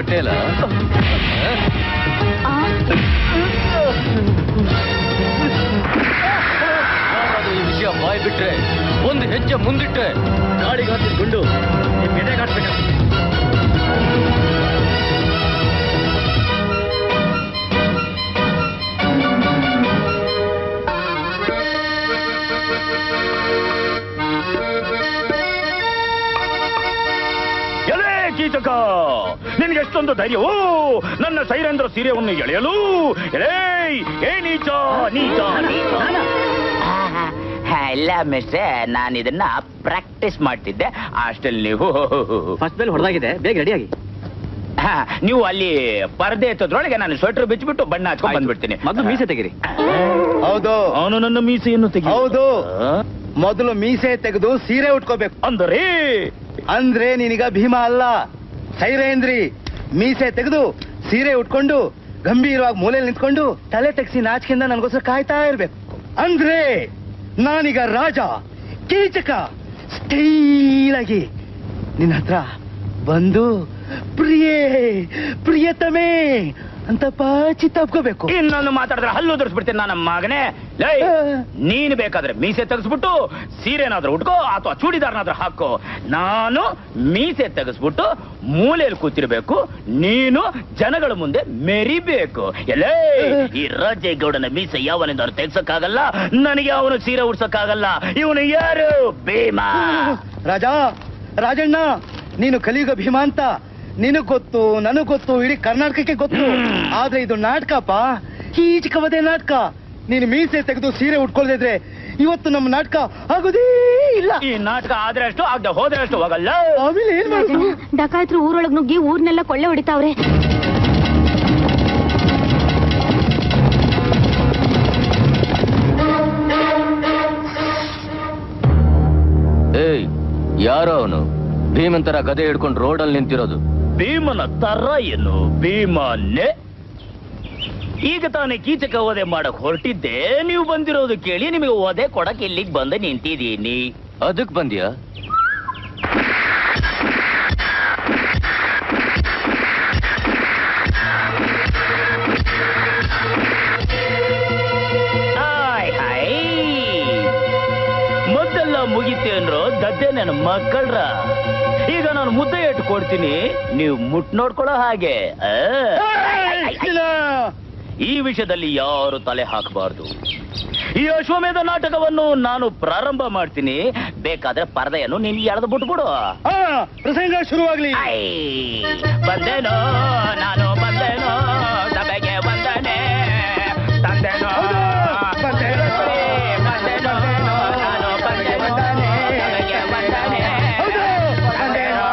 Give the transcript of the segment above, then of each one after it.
ಪಟೇಲ ಯಾರಾದ್ರೂ ಈ ವಿಷಯ ಬಾಯ್ ಬಿಟ್ರೆ ಒಂದು ಹೆಜ್ಜೆ ಮುಂದಿಟ್ರೆ ಗಾಳಿಗೆ ಹಾಕಿದ ಗುಂಡು ನಿಮ್ ಎದೆಗೆ ಹಾಕ್ಬೇಕ ಎಲೇ ಕೀಚಕ ನಿನಗೆ ಎಷ್ಟೊಂದು ಧೈರ್ಯವೋ ನನ್ನ ಸೈರೇಂದ್ರ ಸೀರೆಯನ್ನು ಎಳೆಯಲು ಎಲೇ ಏ ನೀಚ ನೀಚ ನೀಚ ಇಲ್ಲ ಮಿಸ್ಟ್ರೆ ನಾನು ಇದನ್ನ ಪ್ರಾಕ್ಟೀಸ್ ಮಾಡ್ತಿದ್ದೆ ಅಷ್ಟಲ್ಲಿ ನೀವು ಫಸ್ಟ್ ಬೆಲ್ ಹೊಡೆದಾಗಿದೆ ಬೇಗ ರೆಡಿಯಾಗಿ ಹಾ, ನೀವು ಅಲ್ಲಿ ಪರದೆ ಎತ್ತದ್ರೊಳಗೆ ನಾನು ಸ್ವೆಟರ್ ಬಿಚ್ಚಿಬಿಟ್ಟು ಬಣ್ಣ ಹಚ್ಕೊಂಡ್ ಬಂದ್ಬಿಡ್ತೀನಿ ಮೊದಲು ಮೀಸೆ ತೆಗಿರಿ ಹೌದು ಅವನು ನನ್ನ ಮೀಸೆಯನ್ನು ತೆಗಿ ಹೌದು ಮೊದಲು ಮೀಸೆ ತೆಗೆದು ಸೀರೆ ಉಟ್ಕೋಬೇಕು ಅಂದರೆ ಅಂದ್ರೆ ನೀನೀಗ ಭೀಮ ಅಲ್ಲ ಸೈರೇಂದ್ರಿ ಮೀಸೆ ತೆಗೆದು ಸೀರೆ ಉಟ್ಕೊಂಡು ಗಂಭೀರವಾಗಿ ಮೂಲೆಯಲ್ಲಿ ನಿಂತ್ಕೊಂಡು ತಲೆ ತೆಗ್ಸಿ ನಾಚಿಕೆಯಿಂದ ನನಗೋಸ್ಕರ ಕಾಯ್ತಾ ಇರ್ಬೇಕು ಅಂದ್ರೆ ನಾನೀಗ ರಾಜ ಕೀಚಕ ಸ್ಟೈಲ್ ಆಗಿ ನಿನ್ನ ಹತ್ರ ಬಂದು ಪ್ರಿಯೇ ಪ್ರಿಯತಮೇ ಅಂತ ಪಾಚಿ ತಪ್ಕೋಬೇಕು ಇನ್ನೊಂದು ಮಾತಾಡಿದ್ರೆ ಹಲ್ಲು ಉದುರಿಸ್ಬಿಡ್ತೀನಿ ನನ್ನ ಮಗನೇ ಲೈ ನೀನು ಬೇಕಾದ್ರೆ ಮೀಸೆ ತೆಗೆಸ್ಬಿಟ್ಟು ಸೀರೆನಾದ್ರೂ ಉಟ್ಕೋ ಅಥವಾ ಚೂಡಿದಾರ್ನಾದ್ರೂ ಹಾಕೋ ನಾನು ಮೀಸೆ ತೆಗೆಸ್ಬಿಟ್ಟು ಮೂಲೆಯಲ್ಲಿ ಕೂತಿರ್ಬೇಕು ನೀನು ಜನಗಳ ಮುಂದೆ ಮೆರಿಬೇಕು ಎಲ್ಲೇ ಈ ರಾಜೇಗೌಡನ ಮೀಸೆ ಯಾವನಿಂದ ತೆಗ್ಸಕ್ಕಾಗಲ್ಲ ನನಗೆ ಅವನು ಸೀರೆ ಉಡ್ಸಕ್ಕಾಗಲ್ಲ ಇವನು ಯಾರು ಭೀಮಾ ರಾಜ ರಾಜಣ್ಣ ನೀನು ಕಲಿಯುಗ ಭೀಮ ಅಂತ ನಿನಗ್ ಗೊತ್ತು ನನಗ್ ಗೊತ್ತು ಇಡೀ ಕರ್ನಾಟಕಕ್ಕೆ ಗೊತ್ತು ಹ್ಮ್. ಆದ್ರೆ ಇದು ನಾಟಕಪ್ಪ ಕೀಚಕವದೇ ನಾಟಕ ನೀನು ಮೀಸೆ ತೆಗೆದು ಸೀರೆ ಉಟ್ಕೊಳ್ದಿದ್ರೆ ಇವತ್ತು ನಮ್ಮ ನಾಟಕ ಆಗೋದೇ ಇಲ್ಲ ಈ ನಾಟಕ ಆದ್ರೆ ಅಷ್ಟು ಆಗದೆ ಹೋದ್ರೆ ಅಷ್ಟು ಹೋಗಲ್ಲ ಆಮೇಲೆ ಏನ್ ಮಾಡುದು ಡಕಾಯತ್ರು ಊರೊಳಗ್ ನುಗ್ಗಿ ಊರ್ನೆಲ್ಲ ಕೊಳ್ಳೆ ಹೊಡಿತಾವ್ರೆ ಏಯ್ ಯಾರೋ ಅವನು ಭೀಮಂತರ ಗದೆ ಹಿಡ್ಕೊಂಡು ರೋಡಲ್ಲಿ ನಿಂತಿರೋದು ಭೀಮನ ತರ ಏನು ಭೀಮನ್ನೇ ಈಗ ತಾನೇ ಕೀಚಕ ಓದೆ ಮಾಡಕ್ ಹೊರಟಿದ್ದೆ ನೀವು ಬಂದಿರೋದು ಕೇಳಿ ನಿಮಗೆ ಓದೆ ಕೊಡಕ್ ಇಲ್ಲಿಗೆ ಬಂದು ನಿಂತಿದ್ದೀನಿ ಅದಕ್ ಬಂದ್ಯಾ ಹಾಯ್ ಹಾಯ್ ಮೊದಲೆಲ್ಲ ಮುಗಿತೆ ಅಂದ್ರು ಗದ್ದೆ ನನ್ನ ಮಕ್ಕಳ್ರ ಈಗ ನಾನು ಮುದ್ದೆ ಇಟ್ಟು ಕೊಡ್ತೀನಿ ನೀವು ಮುಟ್ ನೋಡ್ಕೊಳ್ಳೋ ಹಾಗೆ ಆ? ಈ ವಿಷಯದಲ್ಲಿ ಯಾರು ತಲೆ ಹಾಕಬಾರ್ದು ಈ ಅಶ್ವಮೇಧ ನಾಟಕವನ್ನು ನಾನು ಪ್ರಾರಂಭ ಮಾಡ್ತೀನಿ ಬೇಕಾದ್ರೆ ಪರದೆಯನ್ನು ನೀನು ಎಳೆದು ಬಿಟ್ಬಿಡು ಆ, ಪ್ರಸಂಗ ಶುರುವಾಗ್ಲಿ ಐ, ಬಂದೇನೋ ನಾನು ಬಂದೇನೋ ಸಭೆಗೆ ಬಂದನೆ ತಂದೆನೋ ಹೌದು, ಬಂದೇನೋ. ಬಂದೇನೋ ನಾನು ಬಂದೇನೋ ಸಭೆಗೆ ಬಂದನೆ ಹೌದು, ಬಂದೇನೋ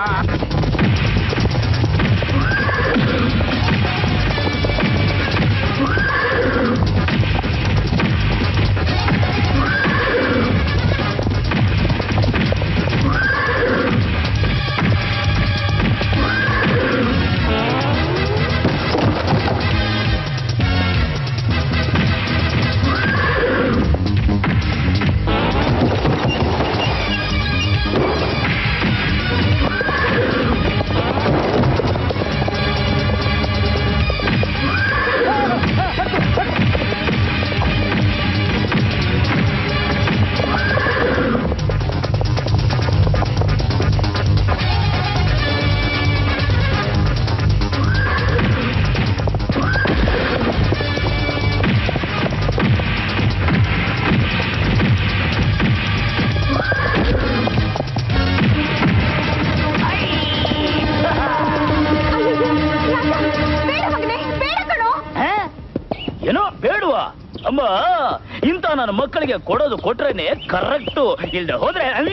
ಬೇಡ ಮಗನೇ ಬೇಡ ಕಣೋ ಹೇ? ಏನೋ ಬೇಡವಾ ಅಮ್ಮ ಇಂಥ ನನ್ನ ಮಕ್ಕಳಿಗೆ ಕೊಡೋದು ಕೊಟ್ರೇನೆ ಕರೆಕ್ಟು ಇಲ್ದೆ ಹೋದ್ರೆ ಅಲ್-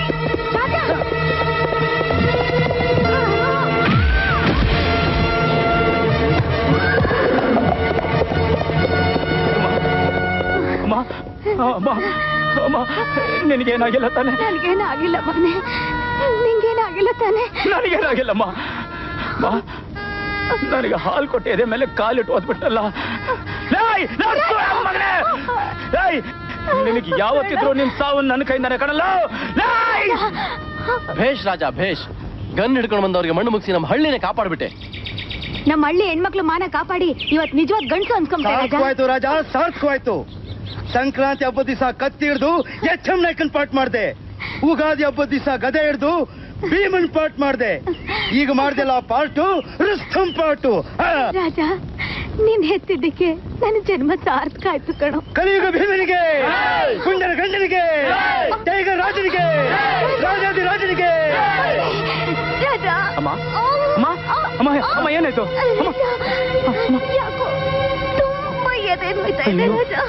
ಅಮ್ಮ ಅಮ್ಮ ಅಮ್ಮ ನಿನಗೇನಾಗಿಲ್ಲ ತಾನೆ ನನಗೇನು ಆಗಿಲ್ಲ ಮಗನೇ ನಿಂಗೇನು ಆಗಿಲ್ಲ ತಾನೆ ನನಗೇನಾಗಿಲ್ಲಮ್ಮ ಅಮ್ಮ, ನನಗೆ ಹಾಲು ಕೊಟ್ಟೆ ಎದೆ ಮೇಲೆ ಕಾಲಿಟ್ಟು ಓದ್ಬಿಟ್ಟಲ್ಲ ಲೇಯ್, ನರ್ಸು, ಮಗನೇ! ಲೇಯ್, ನಿನಗೆ ಯಾವತ್ತಿದ್ರು ನಿನ್ ಸಾವು ನನ್ನ ಕೈಯಿಂದಾನೆ ಕಾಣಲ್ಲ ಲೇಯ್! ಭೇಷ್ ರಾಜ ಭೇಷ್ ಗನ್ ಹಿಡ್ಕೊಂಡು ಬಂದವ್ರಿಗೆ ಮಣ್ಣು ಮುಗಿಸಿ ನಮ್ಮ ಹಳ್ಳಿನೇ ಕಾಪಾಡ್ಬಿಟ್ಟೆ ನಮ್ಮ ಹಳ್ಳಿ ಹೆಣ್ಮಕ್ಳು ಮಾನ ಕಾಪಾಡಿ ಇವತ್ ನಿಜವಾದ ಗಂಡಸು ಅನ್ಸ್ಕೊಂಬಿಟ್ಟೆ ರಾಜ ಸಾಕು ರಾಜ ಸಾಕು ಸಂಕ್ರಾಂತಿ ಹಬ್ಬದ ದಿವಸ ಕತ್ತಿ ಹಿಡ್ದು ಎಚ್ ಎಂ ನಾಯ್ಕನ್ ಪಾಟ್ ಮಾಡ್ದೆ ಉಗಾದಿ ಹಬ್ಬದ ದಿವಸ ಗದೆ ಹಿಡ್ದು ಭೀಮನ್ ಪಾಟ್ ಮಾಡ್ದೆ ಈಗ ಮಾಡ್ದೆಲ್ಲ ಪಾರ್ಟು ರುಸ್ತಂ ಪಾಟು ಆ, ರಾಜ ನೀನ್ ಹೆತ್ತಿದ್ದಕ್ಕೆ ನನ್ನ ಜನ್ಮ ಸಾರ್ಥಕ ಆಯ್ತು ಕಣೋ ಕಲಿಯುಗ ಭೀಮನಿಗೆ ಕುಂಡರ ಗಂಡನಿಗೆ ಟೈಗರ್ ರಾಜನಿಗೆ ರಾಜಾದಿ ರಾಜನಿಗೆ ರಾಜ ಅಮ್ಮ? ಅಮ್ಮ? ಅಮ್ಮ, ಅಮ್ಮ, ಏನಾಯ್ತು? ಅಮ್ಮ? ರಾಜ, ಯಾಕೋ ತುಂಬಾ ಎದೆ ನೋಯ್ತಾ ಇದೆ ಅಯ್ಯೋ. ರಾಜ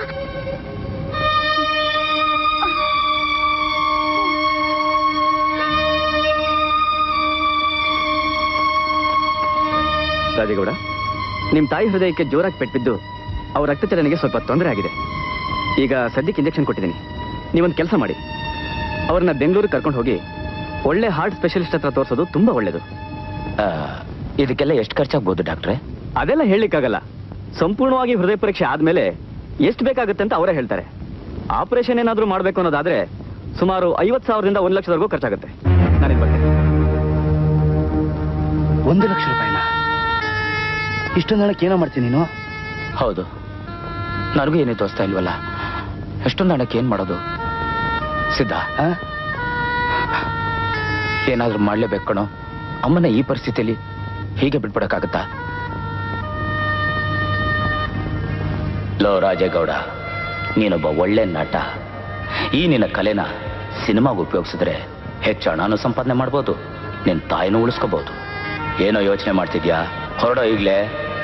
ರಾಜೇಗೌಡ ನಿಮ್ ತಾಯಿ ಹೃದಯಕ್ಕೆ ಜೋರಾಗಿ ಪೆಟ್ಬಿದ್ದು ಅವ್ರ ರಕ್ತಚಲನೆಗೆ ಸ್ವಲ್ಪ ತೊಂದರೆ ಆಗಿದೆ ಈಗ ಸದ್ಯಕ್ಕೆ ಇಂಜೆಕ್ಷನ್ ಕೊಟ್ಟಿದ್ದೀನಿ ನೀವೊಂದು ಕೆಲಸ ಮಾಡಿ ಅವ್ರನ್ನ ಬೆಂಗಳೂರಿಗೆ ಕರ್ಕೊಂಡು ಹೋಗಿ ಒಳ್ಳೆ ಹಾರ್ಟ್ ಸ್ಪೆಷಲಿಸ್ಟ್ ಹತ್ರ ತೋರಿಸೋದು ತುಂಬಾ ಒಳ್ಳೇದು ಆ, ಇದಕ್ಕೆಲ್ಲ ಎಷ್ಟು ಖರ್ಚಾಗ್ಬೋದು ಡಾಕ್ಟ್ರೆ ಅದೆಲ್ಲ ಹೇಳಲಿಕ್ಕಾಗಲ್ಲ ಸಂಪೂರ್ಣವಾಗಿ ಹೃದಯ ಪರೀಕ್ಷೆ ಆದ್ಮೇಲೆ ಎಷ್ಟು ಬೇಕಾಗುತ್ತೆ ಅಂತ ಅವರೇ ಹೇಳ್ತಾರೆ ಆಪರೇಷನ್ ಏನಾದ್ರೂ ಮಾಡ್ಬೇಕು ಅನ್ನೋದಾದ್ರೆ ಸುಮಾರು ಐವತ್ ಸಾವಿರದಿಂದ ಒಂದು ಲಕ್ಷದವರೆಗೂ ಖರ್ಚಾಗುತ್ತೆ ನಾನಿನ್ ಬರ್ತೇನೆ ಒಂದು ಲಕ್ಷ ರೂಪಾಯಿನ ಇಷ್ಟೊಂದು ಹಣಕ್ಕೆ ಏನೋ ಮಾಡ್ತೀನಿ ನೀನು ಹೌದು ನನಗೂ ಏನೇ ತೋರಿಸ್ತಾ ಇಲ್ವಲ್ಲ ಎಷ್ಟೊಂದು ಹಣಕ್ಕೆ ಏನ್ ಮಾಡೋದು ಸಿದ್ಧ ಆ? ಏನಾದ್ರೂ ಮಾಡ್ಲೇಬೇಕು ಕಣೋ ಅಮ್ಮನ ಈ ಪರಿಸ್ಥಿತಿಯಲ್ಲಿ ಹೀಗೆ ಬಿಟ್ಬಿಡಕ್ಕಾಗತ್ತಾ ಲೋ ರಾಜೇಗೌಡ ನೀನೊಬ್ಬ ಒಳ್ಳೆ ನಟ ಈ ನಿನ್ನ ಕಲೆನ ಸಿನಿಮಾಗೆ ಉಪಯೋಗಿಸಿದ್ರೆ ಹೆಚ್ಚು ಹಣನೂ ಸಂಪಾದನೆ ಮಾಡ್ಬೋದು ನಿನ್ ತಾಯಿನೂ ಉಳಿಸ್ಕೋಬಹುದು ಏನೋ ಯೋಚನೆ ಮಾಡ್ತಿದ್ಯಾ ಹೊರಡೋ ಈಗ್ಲೇ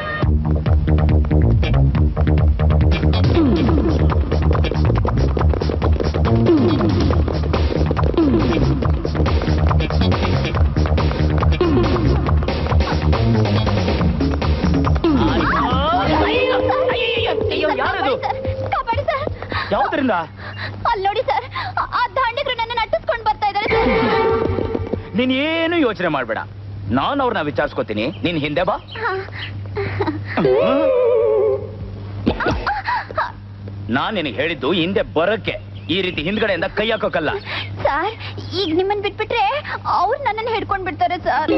ಯಾರದು? ಕಾಪಾಡಿ ಸರ್ ಯಾವ್ದ್ರಿಂದ ಅಲ್ಲಿ ನೋಡಿ ಸರ್ ಆ ದಾಂಡಿಗರು ನನ್ನ ನಟ್ಟಿಸ್ಕೊಂಡು ಬರ್ತಾ ಇದ್ದಾರೆ ಸರ್ ನೀನ್ ಏನು ಯೋಚನೆ ಮಾಡ್ಬೇಡ ನಾನು ಅವ್ರನ್ನ ವಿಚಾರಿಸ್ಕೋತೀನಿ ನೀನ್ ಹಿಂದೆ ಬಾ ನಾನ್ ನಿನಗೆ ಹೇಳಿದ್ದು ಹಿಂದೆ ಬರಕ್ಕೆ ಈ ರೀತಿ ಹಿಂದ್ಗಡೆಯಿಂದ ಕೈ ಹಾಕೋಕಲ್ಲ ಸರ್ ಈಗ ನಿಮ್ಮನ್ ಬಿಟ್ಬಿಟ್ರೆ ಅವ್ರು ನನ್ನನ್ನು ಹಿಡ್ಕೊಂಡ್ ಬಿಡ್ತಾರೆ ಸರ್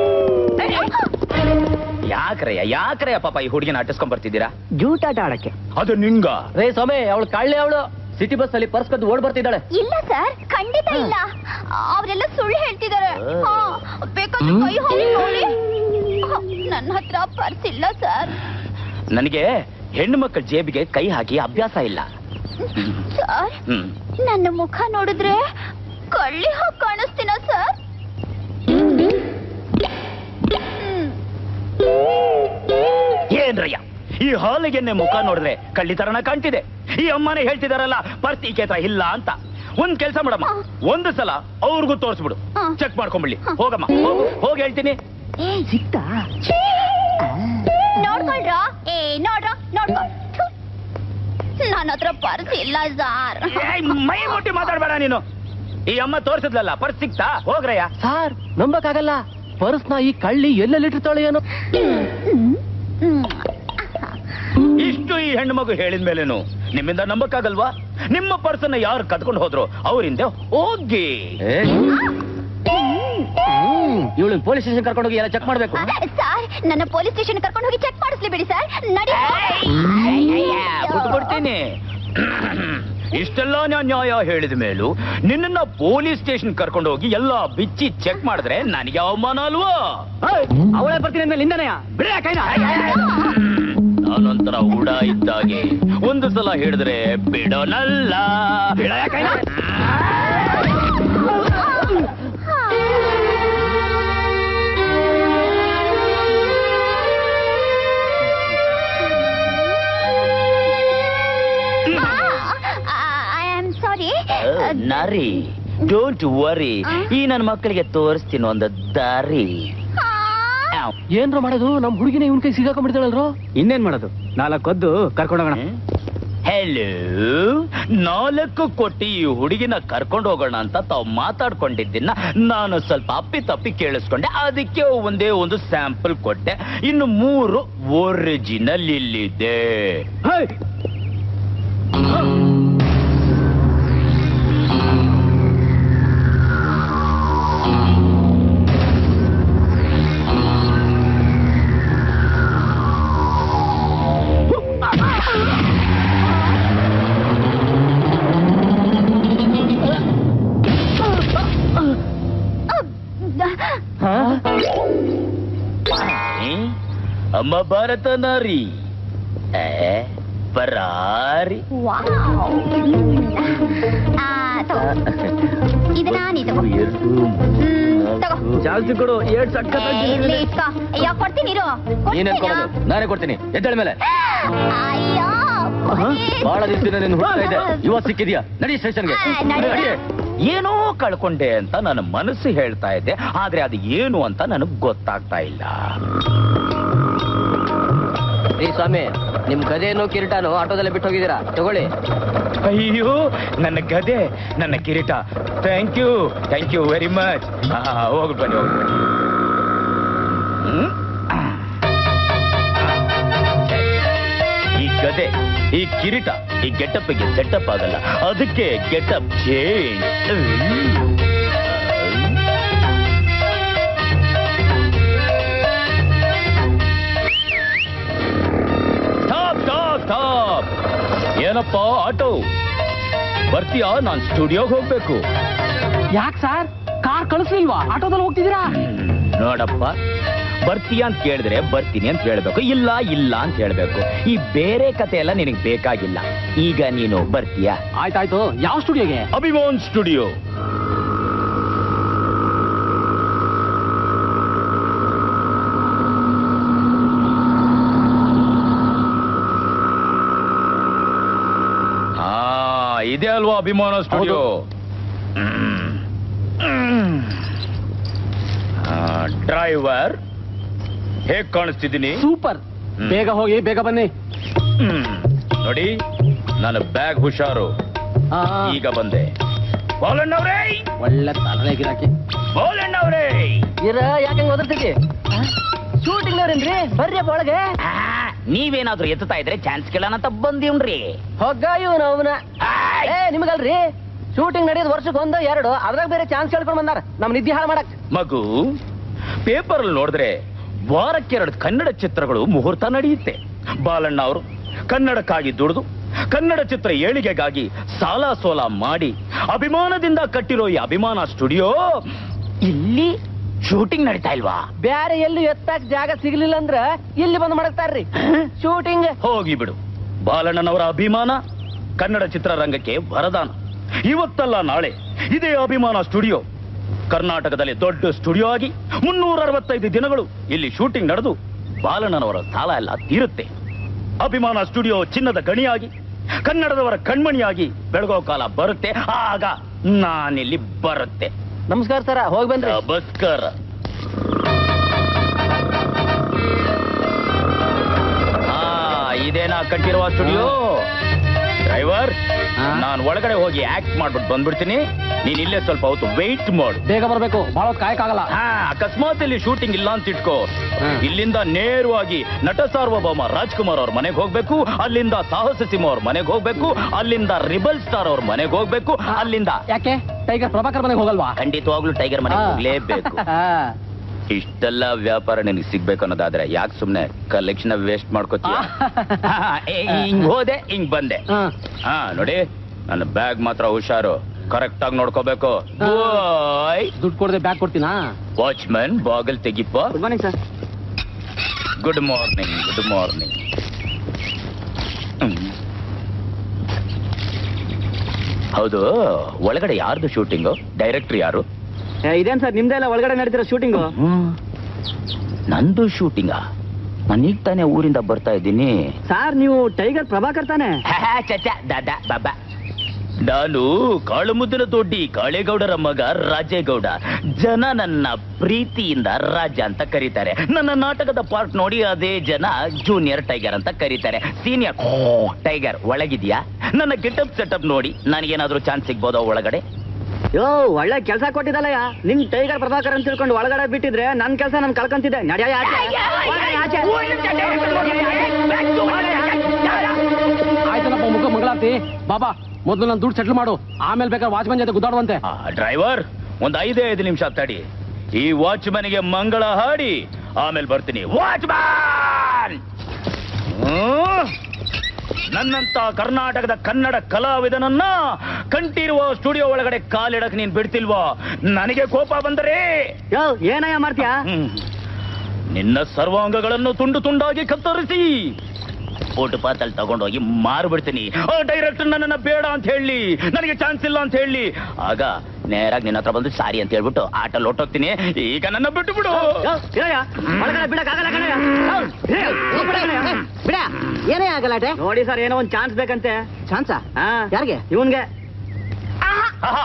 ಯಾಕ್ರಯ್ಯ ಯಾಕ್ರಯ್ಯ ಪಾಪ ಈ ಹುಡುಗಿನ ಅಟ್ಟಿಸ್ಕೊಂಡ್ ಬರ್ತಿದ್ದೀರಾ ಜೂಟಾಟ ಆಡಕ್ಕೆ ಅದು ನಿಂಗ ರೇ ಸ್ವಾಮಿ ಅವಳು ಕಳ್ಳಿ ಅವಳು ಸಿಟಿ ಬಸ್ ಅಲ್ಲಿ ಪರ್ಸ್ ಕದ್ದು ಓಡ್ ಬರ್ತಿದ್ದಾಳೆ ಇಲ್ಲ ಸರ್ ಖಂಡಿತ ಇಲ್ಲ ಅವರೆಲ್ಲ ಸುಳ್ಳು ಹೇಳ್ತಿದ್ದಾರೆ ಹಾ, ಬೇಕಾದ್ರೆ ಕೈ ಹಾಕಿ ನೋಡಿ ಹ, ನನ್ನ ಹತ್ರ ಪರ್ಸ್ ಇಲ್ಲ ಸರ್ ನನಗೆ ಹೆಣ್ಣು ಮಕ್ಕಳ ಜೇಬಿಗೆ ಕೈ ಹಾಕಿ ಅಭ್ಯಾಸ ಇಲ್ಲ ಸರ್ ಹ್ಮ್ ನನ್ನ ಮುಖ ನೋಡಿದ್ರೆ ಕಳ್ಳಿ ಹಾಕಿ ಕಾಣಿಸ್ತೀನ ಸರ್ ಏನ್ರಯ್ಯ ಈ ಹಾಲಿಗೆನ್ನೆ ಮುಖ ನೋಡಿದ್ರೆ ಕಳ್ಳಿ ತರನ ಕಾಣ್ತಿದೆ ಈ ಅಮ್ಮನೇ ಹೇಳ್ತಿದಾರಲ್ಲ ಪರ್ಸ್ ಈಕೆ ಹತ್ರ ಇಲ್ಲ ಅಂತ ಒಂದ್ ಕೆಲ್ಸ ಮಾಡಮ್ಮ ಒಂದು ಸಲ ಅವ್ರಿಗೂ ತೋರಿಸ್ಬಿಡು ಹಾ. ಚೆಕ್ ಮಾಡ್ಕೊಂಬಿಡ್ಲಿ ಹೋಗಮ್ಮ ಹೋಗು ಹೋಗಿ ಹೇಳ್ತೀನಿ ಸಿಕ್ತಾ ನೋಡ್ಕೊಳ್ರ ಏ ನೋಡ್ರ ನೋಡ್ಕೊ ಥು. ನನ್ನ ಹತ್ರ ಪರ್ಸ್ ಇಲ್ಲ ಸರ್ ಏಯ್, ಮೈ ಮುಟ್ಟಿ ಮಾತಾಡ್ಬೇಡ ನೀನು ಈ ಅಮ್ಮ ತೋರಿಸಿದ್ಲಲ್ಲ ಪರ್ಸ್ ಸಿಕ್ತಾ ಹೋಗ್ರಯ್ಯ ಸಾರ್ ನಂಬಕ್ಕಾಗಲ್ಲ ಪರ್ಸ್ ನ ಈ ಕಳ್ಳಿ ಎಲ್ಲೆಲ್ಲಿಟ್ಟಿರ್ತಾಳೆ ಏನು ಇಷ್ಟು ಈ ಹೆಣ್ಣು ಮಗು ಹೇಳಿದ ಮೇಲೇನು ನಿಮ್ಮಿಂದ ನಂಬಕ್ಕಾಗಲ್ವಾ ನಿಮ್ಮ ಪರ್ಸನ್ನ ಯಾರು ಕದ್ಕೊಂಡು ಹೋದ್ರು ಅವರಿಂದ ಹೋಗಿ ಇವಳು ಪೊಲೀಸ್ ಸ್ಟೇಷನ್ ಕರ್ಕೊಂಡೋಗಿ ಎಲ್ಲ ಚೆಕ್ ಮಾಡ್ಬೇಕು ಸರ್ ನನ್ನ ಪೊಲೀಸ್ ಸ್ಟೇಷನ್ ಕರ್ಕೊಂಡು ಹೋಗಿ ಚೆಕ್ ಮಾಡಿಸ್ಲಿ ಬಿಡಿ ಸರ್ ನಡಿ ಬಿಟ್ಬಿಡ್ತೀನಿ ಇಷ್ಟೆಲ್ಲ ನಾನು ನ್ಯಾಯ ಹೇಳಿದ ಮೇಲೂ ನಿನ್ನ ಪೊಲೀಸ್ ಸ್ಟೇಷನ್ ಕರ್ಕೊಂಡು ಹೋಗಿ ಎಲ್ಲ ಬಿಚ್ಚಿ ಚೆಕ್ ಮಾಡಿದ್ರೆ ನನಗೆ ಅವಮಾನ ಅಲ್ವಾ ಅವಳೇ ಬರ್ತೀನಿ ಅಂದ್ಮೇಲೆ ನಿಂದನೆಯ ಬಿಡ ಕೈನ ನಾನೊಂಥರ ಉಡ ಇದ್ದಾಗೆ ಒಂದು ಸಲ ಹೇಳಿದ್ರೆ ಬಿಡೋನಲ್ಲ ಬಿಡಯ್ಯ ಕೈನ. ಐ ಆಮ್ ಸಾರಿ ನರಿ ಡೋಂಟ್ ವರಿ ಈ ನನ್ನ ಮಕ್ಕಳಿಗೆ ತೋರಿಸ್ತೀನಿ ಒಂದು ದಾರಿ ಏನ್ರ ಮಾಡೋದು ನಮ್ ಹುಡುಗಿನ ಇವನ್ ಕೈ ಸಿಗಾಕೊಂಡ್ಬಿಡ್ತಾಳಲ್ರೋ ಇನ್ನೇನ್ ಮಾಡೋದು ನಾಲ್ಕು ಕೊದ್ದು ಕರ್ಕೊಂಡೋಗೋಣ ಹೆಲೋ ನಾಲ್ಕು ಕೊಟ್ಟಿ ಈ ಹುಡುಗಿನ ಕರ್ಕೊಂಡು ಹೋಗೋಣ ಅಂತ ತಾವು ಮಾತಾಡ್ಕೊಂಡಿದ್ದನ್ನ ನಾನು ಸ್ವಲ್ಪ ಅಪ್ಪಿ ತಪ್ಪಿ ಕೇಳಿಸ್ಕೊಂಡೆ ಅದಕ್ಕೆ ಒಂದೇ ಒಂದು ಸ್ಯಾಂಪಲ್ ಕೊಟ್ಟೆ ಇನ್ನು ಮೂರು ಒರಿಜಿನಲ್ ಇಲ್ಲಿದೆ ನಮ್ಮ ಭಾರತ ನಾರಿ ಏ, ಪರಾರಿ ವಾವ್. ಆ, ತಗೋ. ಇದನ್ನ ನೀ ತಗೋ ಎರಡು ಹ್ಮ್, ತಗೋ ಜಾಸ್ತಿ ಕೊಡು ಏಟ್ ಏ, ಇರ್ಲಿ, ಇಸ್ಕೋ. ಅಯ್ಯೋ ಕೊಡ್ತೀನಿ ಇರು ನೀನೇನ್ ಕೊಡ್ತೀನಾ? ಕೊಡೋದು ನಾನೇ ಕೊಡ್ತೀನಿ ಎದ್ದೇಳ ಮೇಲೆ ಅಯ್ಯೋ ಕೊಡಿ. ಬಹಳ ದಿವಸದಿಂದ ನೀನು ಹುಡುಕ್ತಾ ಇದೆ ಇವತ್ತು ಸಿಕ್ಕಿದ್ಯಾ ನಡಿ ಸ್ಟೇಷನ್ಗೆ ಆ, ನಡಿ. ಏನೋ ಕಳ್ಕೊಂಡೆ ಅಂತ ನನ್ನ ಮನಸ್ಸು ಹೇಳ್ತಾ ಇದೆ ಆದ್ರೆ ಅದು ಏನು ಅಂತ ನನಗ್ ಗೊತ್ತಾಗ್ತಾ ಇಲ್ಲ ಈ ಸ್ವಾಮಿ ನಿಮ್ ಗದೇನು ಕಿರೀಟನು ಆಟೋದಲ್ಲಿ ಬಿಟ್ಟು ಹೋಗಿದ್ದೀರಾ ತಗೊಳ್ಳಿ ಅಯ್ಯೋ ನನ್ನ ಗದೆ ನನ್ನ ಕಿರೀಟ thank you thank you very much ಹೋಗಿ ಬನ್ನಿ ಹೋಗಿ ಬನ್ನಿ ಹ್ಮ್? ಈ ಗದೆ ಈ ಕಿರೀಟ ಈ ಗೆಟಪ್ಗೆ ಸೆಟಪ್ ಆಗಲ್ಲ ಅದಕ್ಕೆ getup change stop stop stop ಏನಪ್ಪ ಆಟೋ ಬರ್ತೀಯಾ ನಾನ್ ಸ್ಟುಡಿಯೋಗೆ ಹೋಗ್ಬೇಕು ಯಾಕೆ ಸರ್ ಕಾರ್ ಕಳಿಸ್ಲಿಲ್ವಾ ಆಟೋದಲ್ಲಿ ಹೋಗ್ತಿದ್ದೀರಾ ನೋಡಪ್ಪ ಬರ್ತೀಯಾ ಅಂತ ಕೇಳಿದ್ರೆ ಬರ್ತೀನಿ ಅಂತ ಹೇಳ್ಬೇಕು ಇಲ್ಲ ಇಲ್ಲ ಅಂತ ಹೇಳ್ಬೇಕು ಈ ಬೇರೆ ಕತೆ ಎಲ್ಲ ನಿನಗೆ ಬೇಕಾಗಿಲ್ಲ ಈಗ ನೀನು ಬರ್ತೀಯಾ ಆಯ್ತಾಯ್ತು ಯಾವ ಸ್ಟುಡಿಯೋಗೆ ಅಭಿಮಾನ್ ಸ್ಟುಡಿಯೋ ಹಾ ಇದೆ ಅಲ್ವಾ ಅಭಿಮಾನ ಸ್ಟುಡಿಯೋ ಡ್ರೈವರ್ ಹೇಗ್ ಕಾಣಿಸ್ತಿದ್ದೀನಿ ಸೂಪರ್ ಹ್ಮ್. ಬೇಗ ಹೋಗಿ ಬೇಗ ಬನ್ನಿ ಹ್ಮ್. ನೋಡಿ ನನ್ನ ಬ್ಯಾಗ್ ಹುಷಾರು ಆ, ಈಗ ಬಂದೆ ಬೋಲಣ್ಣವ್ರೇ ಒಳ್ಳೆ ತಲೆ ಗಿರಾಕಿ ಬೋಲಣ್ಣವ್ರೇ ಇರ ಯಾಕೆ ಒದರ್ತಿದ್ದಿ ಶೂಟಿಂಗ್ ಅವ್ರೇನ್ರಿ ಬರ್ರಿ ಅಪ್ಪ ಒಳಗೆ ಆ, ನೀವೇನಾದ್ರೂ ಎತ್ತುತ್ತಾ ಇದ್ರೆ ಚಾನ್ಸ್ ಕೇಳೋಣ ಅಂತ ಬಂದಿವ್ನ್ರಿ ಹೊಗ್ಗ ಇವನು ಅವನ ಏ ನಿಮಗಲ್ರಿ ಶೂಟಿಂಗ್ ನಡೆಯೋದು ವರ್ಷಕ್ಕೆ ಒಂದು ಎರಡು ಅದ್ರಾಗ ಬೇರೆ ಚಾನ್ಸ್ ಕೇಳ್ಕೊಂಡ್ ಬಂದಾರ ನಮ್ ನಿದ್ದೆ ಹಾಳು ಮಾಡಕ್ ಮಗು ಪೇಪರ್ ಅಲ್ಲಿ ನೋಡಿದ್ರೆ ವಾರಕ್ಕೆರಡು ಕನ್ನಡ ಚಿತ್ರಗಳು ಮುಹೂರ್ತ ನಡೆಯುತ್ತೆ ಬಾಲಣ್ಣ ಅವರು ಕನ್ನಡಕ್ಕಾಗಿ ದುಡಿದು ಕನ್ನಡ ಚಿತ್ರ ಏಳಿಗೆಗಾಗಿ ಸಾಲ ಸೋಲ ಮಾಡಿ ಅಭಿಮಾನದಿಂದ ಕಟ್ಟಿರೋ ಈ ಅಭಿಮಾನ ಸ್ಟುಡಿಯೋ ಇಲ್ಲಿ ಶೂಟಿಂಗ್ ನಡೀತಾ ಇಲ್ವಾ ಬ್ಯಾರೆ ಎಲ್ಲಿ ಎತ್ತಾಕ್ ಜಾಗ ಸಿಗ್ಲಿಲ್ಲ ಅಂದ್ರ ಇಲ್ಲಿ ಬಂದ್ ಮಾಡಕ್ತಾರ್ರಿ ಶೂಟಿಂಗ್ ಹೋಗಿ ಬಿಡು ಬಾಲಣ್ಣನವರ ಅಭಿಮಾನ ಕನ್ನಡ ಚಿತ್ರರಂಗಕ್ಕೆ ವರದಾನ ಇವತ್ತಲ್ಲ ನಾಳೆ ಇದೇ ಅಭಿಮಾನ ಸ್ಟುಡಿಯೋ ಕರ್ನಾಟಕದಲ್ಲಿ ದೊಡ್ಡ ಸ್ಟುಡಿಯೋ ಆಗಿ ಮುನ್ನೂರ ಅರವತ್ತೈದು ದಿನಗಳು ಇಲ್ಲಿ ಶೂಟಿಂಗ್ ನಡೆದು ಬಾಲಣ್ಣನವರ ಸಾಲ ಎಲ್ಲ ತೀರುತ್ತೆ ಅಭಿಮಾನ ಸ್ಟುಡಿಯೋ ಚಿನ್ನದ ಗಣಿಯಾಗಿ ಕನ್ನಡದವರ ಕಣ್ಮಣಿಯಾಗಿ ಬೆಳಗೋ ಕಾಲ ಬರುತ್ತೆ ಆಗ ನಾನಿಲ್ಲಿ ಬರುತ್ತೆ ನಮಸ್ಕಾರ ಸರ ಹೋಗಿ ಬನ್ರಿ ನಮಸ್ಕಾರ ಆ, ಇದೇನಾ ಕಟ್ಟಿರುವ ಸ್ಟುಡಿಯೋ ಡ್ರೈವರ್ ಹಾ? ನಾನು ಒಳಗಡೆ ಹೋಗಿ ಆಕ್ಟ್ ಮಾಡ್ಬಿಟ್ಟು ಬಂದ್ಬಿಡ್ತೀನಿ ನೀನ್ ಇಲ್ಲೇ ಸ್ವಲ್ಪ ಹೊತ್ತು ವೆಯ್ಟ್ ಮಾಡು ಬೇಗ ಬರ್ಬೇಕು ಬಹಳ ಹೊತ್ತು ಕಾಯಕ್ಕಾಗಲ್ಲ ಹಾ ಅಕಸ್ಮಾತ್ ಇಲ್ಲಿ ಶೂಟಿಂಗ್ ಇಲ್ಲ ಅಂತ ಇಟ್ಕೋ ಹಾ. ಇಲ್ಲಿಂದ ನೇರವಾಗಿ ನಟ ಸಾರ್ವಭೌಮ ರಾಜ್ಕುಮಾರ್ ಅವ್ರ ಮನೆಗೆ ಹೋಗ್ಬೇಕು ಅಲ್ಲಿಂದ ಸಾಹಸ ಸಿಂಹ ಅವ್ರ ಮನೆಗೆ ಹೋಗ್ಬೇಕು ಅಲ್ಲಿಂದ ರಿಬಲ್ ಸ್ಟಾರ್ ಅವ್ರ ಮನೆಗೆ ಹೋಗ್ಬೇಕು ಅಲ್ಲಿಂದ ಯಾಕೆ ಟೈಗರ್ ಪ್ರಭಾಕರ್ ಮನೆಗೆ ಹೋಗಲ್ವಾ ಖಂಡಿತವಾಗ್ಲೂ ಟೈಗರ್ ಮನೆಗೆ ಆ. ಹೋಗ್ಲೇಬೇಕು ಆ. ಇಷ್ಟೆಲ್ಲ ವ್ಯಾಪಾರ ನಿನಗೆ ಸಿಗ್ಬೇಕು ಅನ್ನೋದಾದ್ರೆ ಯಾಕೆ ಸುಮ್ನೆ ಕಲೆಕ್ಷನ್ ವೇಸ್ಟ್ ಮಾಡ್ಕೋತೀಯ ಹಿಂಗ್ ಹೋದೆ ಹಿಂಗ್ ಬಂದೆ ಆ. ಹಾ ನೋಡಿ ನನ್ನ ಬ್ಯಾಗ್ ಮಾತ್ರ ಹುಷಾರು ಕರೆಕ್ಟ್ ಆಗಿ ನೋಡ್ಕೋಬೇಕು ಬಾಯ್ ದುಡ್ಡು ಕೊಡದೆ ಬ್ಯಾಗ್ ಕೊಡ್ತೀನಾ ವಾಚ್ಮನ್ ಬಾಗಲ್ ತೆಗಿಪ್ಪ good morning sir good morning good morning ಹೌದು ಒಳಗಡೆ ಯಾರ್ದು ಶೂಟಿಂಗು ಡೈರೆಕ್ಟರ್ ಯಾರು ಇದೇನ್ ಸರ್ ನಿಮ್ದೆಲ್ಲ ಒಳಗಡೆ ನಡೀತಿರೋ ಶೂಟಿಂಗು ನಂದು ಶೂಟಿಂಗಾ ನಾನೀಗ ತಾನೇ ಊರಿಂದ ಬರ್ತಾ ಇದ್ದೀನಿ ಸರ್ ನೀವು ಟೈಗರ್ ಪ್ರಭಾಕರ್ ತಾನೆ ಚಚ ದಾದಾ ಬಾಬಾ ನಾನು ಕಾಳುಮುದ್ದಿನ ದೊಡ್ಡಿ ಕಾಳೇಗೌಡರ ಮಗ ರಾಜೇಗೌಡ ಜನ ನನ್ನ ಪ್ರೀತಿಯಿಂದ ರಾಜ ಅಂತ ಕರೀತಾರೆ ನನ್ನ ನಾಟಕದ ಪಾರ್ಟ್ ನೋಡಿ ಅದೇ ಜನ ಜೂನಿಯರ್ ಟೈಗರ್ ಅಂತ ಕರೀತಾರೆ ಸೀನಿಯರ್ ಟೈಗರ್ ಒಳಗಿದ್ಯಾ ನನ್ನ ಗೆಟಪ್ ಸೆಟಪ್ ನೋಡಿ ನನಗೇನಾದ್ರೂ ಚಾನ್ಸ್ ಸಿಗ್ಬೋದಾ ಒಳಗಡೆ ಯೋ ಒಳ್ಳೆ ಕೆಲಸ ಕೊಟ್ಟಿದ್ದಲ್ಲಯ್ಯ ನಿಮ್ ಟೈಗರ್ ಪ್ರಭಾಕರ್ ಅಂತ ತಿಳ್ಕೊಂಡು ಒಳಗಡೆ ಬಿಟ್ಟಿದ್ರೆ ನನ್ ಕೆಲಸ ನನ್ ಕಳ್ಕೊಂತಿದ್ದೆ ನಡೆಯ ಆಯ್ತನಪ್ಪ ಮುಖ ಮಂಗಳಾರ್ತಿ ಬಾಬಾ ಮೊದಲು ನಾನು ದುಡ್ಡು ಸೆಟ್ಲ್ ಮಾಡು ಆಮೇಲೆ ಬೇಕಾದ್ರೆ ವಾಚ್ಮನ್ ಜೊತೆ ಗುದ್ದಾಡುವಂತೆ ಡ್ರೈವರ್ ಒಂದ್ ಐದೇ ಐದು ನಿಮಿಷ ತಡಿ ಈ ವಾಚ್ಮನ್ಗೆ ಮಂಗಳ ಹಾಡಿ ಆಮೇಲೆ ಬರ್ತೀನಿ ವಾಚ್ಮ್ಯಾನ್ ನನ್ನಂತ ಕರ್ನಾಟಕದ ಕನ್ನಡ ಕಲಾವಿದನನ್ನ ಕಂಠಿರುವ ಸ್ಟುಡಿಯೋ ಒಳಗಡೆ ಕಾಲಿಡಕ್ ನೀನ್ ಬಿಡ್ತಿಲ್ವೋ ನನಗೆ ಕೋಪ ಬಂದರೆ ಯೋ ಏನಯ್ಯ ಮಾಡ್ತೀಯಾ ಹ್ಮ್. ನಿನ್ನ ಸರ್ವಾಂಗಗಳನ್ನು ತುಂಡು ತುಂಡಾಗಿ ಕತ್ತರಿಸಿ ಫುಟ್ಪಾತಲ್ಲಿ ತಗೊಂಡೋಗಿ ಮಾರ್ಬಿಡ್ತೀನಿ ಆ ಡೈರೆಕ್ಟರ್ ನನ್ನನ್ನ ಬೇಡ ಅಂತ ಹೇಳಿ ನನಗೆ ಚಾನ್ಸ್ ಇಲ್ಲ ಅಂತ ಹೇಳಿ ಆಗ ನೇರಾಗಿ ನಿನ್ನ ಹತ್ರ ಬಂದು ಸಾರಿ ಅಂತ ಹೇಳ್ಬಿಟ್ಟು ಆಟ ಲೊಟ್ಟೋಗ್ತೀನಿ ಈಗ ನನ್ನ ಬಿಟ್ಟು ಬಿಡು ಬಿಡ ಏನೇ ಆಗಲಾಟೆ ನೋಡಿ ಸರ್ ಏನೋ ಒಂದ್ ಚಾನ್ಸ್ ಬೇಕಂತೆ ಚಾನ್ಸ ಯಾರಿಗೆ ಇವನ್ಗೆ ಆಹಾ.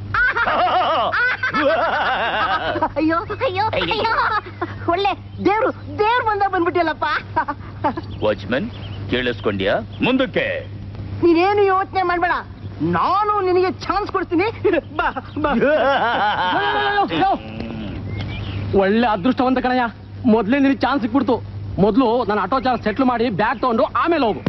ಅಯ್ಯೋ ಅಯ್ಯೋ ಅಯ್ಯೋ ಒಳ್ಳೆ ದೇವ್ರು ದೇವ್ರು ಬಂದಾಗ ಬಂದ್ಬಿಟ್ಟಿಲ್ಲಪ್ಪ ವಾಚ್ಮನ್ ಕೇಳಿಸ್ಕೊಂಡ್ಯಾ ಮುಂದಕ್ಕೆ ನೀನೇನು ಯೋಚನೆ ಮಾಡ್ಬೇಡ ನಾನು ನಿನಗೆ ಚಾನ್ಸ್ ಕೊಡ್ತೀನಿ ಬಾ ಬಾ ಒಳ್ಳೆ ಅದೃಷ್ಟವಂತ ಕಣಯ್ಯ ಮೊದ್ಲೇ ನಿನಗೆ ಚಾನ್ಸ್ ಸಿಕ್ಬಿಡ್ತು ಮೊದ್ಲು ನಾನು ಆಟೋ ಚಾರ್ಜ್ ಸೆಟ್ಲ್ ಮಾಡಿ ಬ್ಯಾಗ್ ತಗೊಂಡು ಆಮೇಲೆ ಹೋಗು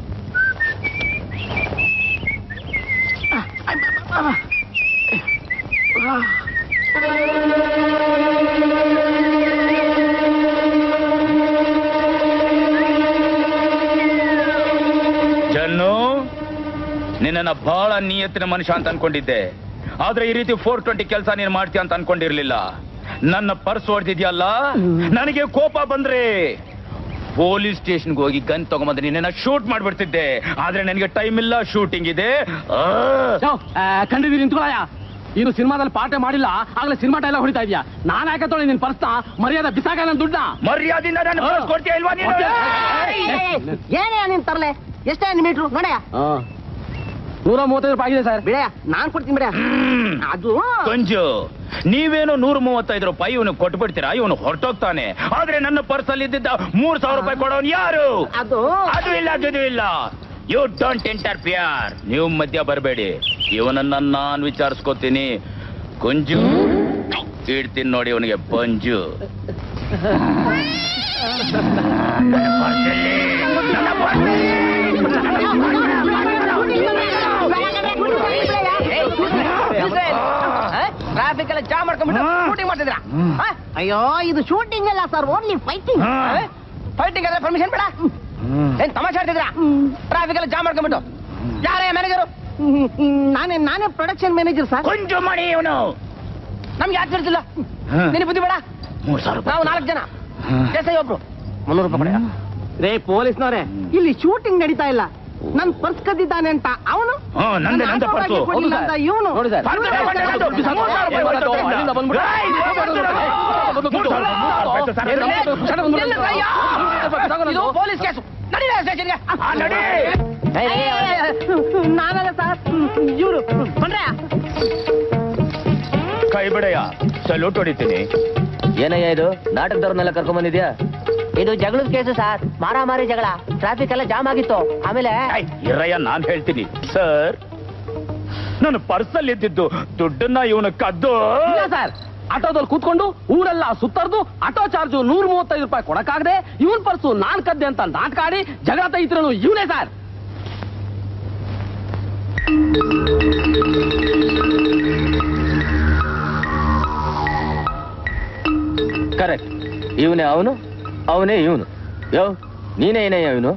ಜನ್ನು ನಿನ್ನ ಬಹಳ ನಿಯತ್ತಿನ ಮನುಷ್ಯ ಅಂತ ಅನ್ಕೊಂಡಿದ್ದೆ ಆದ್ರೆ ಈ ರೀತಿ ಫೋರ್ ಟ್ವೆಂಟಿ ಕೆಲಸ ನೀನು ಮಾಡ್ತೀಯ ಅಂತ ಅನ್ಕೊಂಡಿರ್ಲಿಲ್ಲ ನನ್ನ ಪರ್ಸ್ ಹೊಡೆದಿದ್ಯಲ್ಲ ನನಗೆ ಕೋಪ ಬಂದ್ರೆ ಪೊಲೀಸ್ ಸ್ಟೇಷನ್ಗೆ ಹೋಗಿ ಗನ್ ತಗೊಂಬಂದ್ರೆ ನಿನ್ನ ಶೂಟ್ ಮಾಡ್ಬಿಡ್ತಿದ್ದೆ ಆದ್ರೆ ನನಗೆ ಟೈಮ್ ಇಲ್ಲ ಶೂಟಿಂಗ್ ಇದೆ ಆ. ಕಂಡಿದ್ದೀರಿ ನಿಂತ್ಕೊಳಯ್ಯ ಇನ್ನು ಸಿನಿಮಾದಲ್ಲಿ ಪಾಠ ಮಾಡಿಲ್ಲ ಆಗ್ಲೇ ಸಿನಿಮಾ ಡೈಲಾಗ್ ಹೊಡಿತಾ ಇದೀಯಾ ನಾನ್ ಯಾಕೆ ತೊಳಿ ನಿನ್ ಪರ್ಸ್ನ ಮರ್ಯಾದೆ ಬಿಸಾಕ ನನ್ನ ದುಡ್ಡ ಮರ್ಯಾದಿಂದ ನನ್ನ ಪರ್ಸ್ ಕೊಡ್ತೀಯ ಇಲ್ವಾ ನೀನು ಏನೇ ನಿನ್ ತರ್ಲೆ ಎಷ್ಟೇ ನಿನ್ ಮೀಟ್ರು ನೋಡಯ್ಯ ನೂರ ಮೂವತ್ತೈದು ರೂಪಾಯಿ ಆಗಿದೆ ಸರ್ ಬಿಡಯ್ಯ ನಾನ್ ಕೊಡ್ತೀನಿ ಬಿಡ ಹ್ಮ್. ಅದು ಕಂಜು ನೀವೇನೋ ನೂರ ಮೂವತ್ತೈದು ರೂಪಾಯಿ ಇವನು ಕೊಟ್ಬಿಡ್ತೀರಾ ಇವನು ಹೊರಟೋಗ್ತಾನೆ ಆದ್ರೆ ನನ್ನ ಪರ್ಸ್ ಅಲ್ಲಿ ಇದ್ದಿದ್ದ ಮೂರ್ ಸಾವಿರ ರೂಪಾಯಿ ಕೊಡೋನ್ ಯಾರು ಅದು ಅದು ಇಲ್ಲ ಅದು ಇಲ್ಲ ಯು ಡೋಂಟ್ ಇಂಟರ್ಫಿಯರ್ ನೀವು ಮಧ್ಯ ಬರಬೇಡಿ ಇವನನ್ನ ನಾನ್ ವಿಚಾರಿಸ್ಕೋತೀನಿ ಕುಂಜು ಇಡ್ತೀನಿ ನೋಡಿ ಇವನಿಗೆ ಪಂಜು ಟ್ರಾಫಿಕ್ ಎಲ್ಲ ಜಾಮ್ ಮಾಡ್ಕೊಂಡ್ಬಿಟ್ಟು ಶೂಟಿಂಗ್ ಮಾಡ್ತಿದ್ರ ಅಯ್ಯೋ ಇದು ಶೂಟಿಂಗ್ ಅಲ್ಲ ಸರ್ ಓನ್ಲಿ ಫೈಟಿಂಗ್ ಹಾ. ಫೈಟಿಂಗ್ ಅಲ್ಲ ಪರ್ಮಿಷನ್ ಬೇಡ ಏನ್ ತಮಾಷೆ ಆಡ್ತಿದ್ರ ಟ್ರಾಫಿಕ್ ಎಲ್ಲ ಜಾಮ್ ಮಾಡ್ಕೊಂಡ್ಬಿಟ್ಟು ಯಾರೇ ಮ್ಯಾನೇಜರು ನಾನೇ ನಾನೇ ಪ್ರೊಡಕ್ಷನ್ ಮ್ಯಾನೇಜರ್ ಸರ್ ಕುಂಜು ಮಾಡಿ ಇವನು ನಮ್ಗೆ ಯಾಕೆ ತಿಳಿದಿಲ್ಲ ಹಾ. ನಿನ್ನ ಬುದ್ಧಿ ಬೇಡ ಮೂರ್ ಸಾವಿರ ರೂಪಾಯಿ ನಾವು ನಾಲ್ಕು ಜನ ಎಸ್ ಐ ಒಬ್ರು ಮುನ್ನೂರು ರೂಪಾಯಿ ಕೊಡಿ ರೇ ಪೊಲೀಸ್ನವ್ರೆ ಇಲ್ಲಿ ಶೂಟಿಂಗ್ ನಡೀತಾ ಇಲ್ಲ ನನ್ ಪರ್ಸ್ ಕದ್ದಿದ್ದಾನೆ ಅಂತ ಅವನು ಹಾ, ನಂದೆ, ನಂದೆ ಪರ್ಸು. ಕೊಡ್ಲಿಲ್ಲ ಅಂತ ಇವನು ನೋಡಿ ಸರ್. ಪರ್ಸ್ ಎಲ್ಲ ಕೊಟ್ಟೆ, ಅದು ಮೂರ್ ಸಾವಿರ ರೂಪಾಯಿ ಏನ್ ಮಾಡೋದು? ಹೊರಟೋಗ್ತಾ. ಅಲ್ಲಿಂದ ಬಂದ್ಬಿಟ್ಟು. ಏಯ್, ಇದು ಬಂದ್ಬಿಟ್ಟು. ಮೂರ್ ಸಾವಿರ ರೂಪಾಯಿ ಸರ್. ಎಲ್ಲಿ ಅಯ್ಯೋ? ಇದು ಪೊಲೀಸ್ ಕೇಸು ನಡೀರಿ ಸ್ಟೇಷನ್ಗೆ ಆ, ನಡಿ. ನಾನಲ್ಲ ಸರ್ ಇವರು ಬಂದ್ರೆ ಕೈ ಬಿಡಯ್ಯ ಸಲ್ಯೂಟ್ ಹೊಡಿತೀನಿ ಏನಯ್ಯ ಇದು ನಾಟಕದವ್ರನ್ನೆಲ್ಲ ಕರ್ಕೊಂಡ್ ಬಂದಿದ್ಯಾ ಇದು ಜಗಳದ ಕೇಸು ಸರ್ ಮಾರಾಮಾರಿ ಜಗಳ ಟ್ರಾಫಿಕ್ ಎಲ್ಲ ಜಾಮ್ ಆಗಿತ್ತು ಆಮೇಲೆ ಐ, ಇರಯ್ಯ ನಾನ್ ಹೇಳ್ತೀನಿ ಸರ್ ನನ್ನ ಪರ್ಸಲ್ಲಿ ಇದ್ದಿದ್ದು ದುಡ್ಡನ್ನ ಇವನು ಕದ್ದು ಇಲ್ಲ ಸರ್ ಆಟೋದಲ್ಲಿ ಕೂತ್ಕೊಂಡು ಊರೆಲ್ಲ ಸುತ್ತರ್ದು ಆಟೋ ಚಾರ್ಜ್ ನೂರ ಮೂವತ್ತೈದು ರೂಪಾಯಿ ಕೊಡಕ್ಕಾಗದೆ ಇವನ್ ಪರ್ಸು ನಾನ್ ಕದ್ದೆ ಅಂತ ನಾಟಕ ಆಡಿ ಜಗಳ ತೆಗಿತಿರೋನು ಇವನೇ ಸರ್ ಕರೆಕ್ಟ್ ಇವನೇ ಅವನು ಅವನೇ ಇವನು ಯೋ ನೀನೇ ಏನಯ್ಯ ಇವನು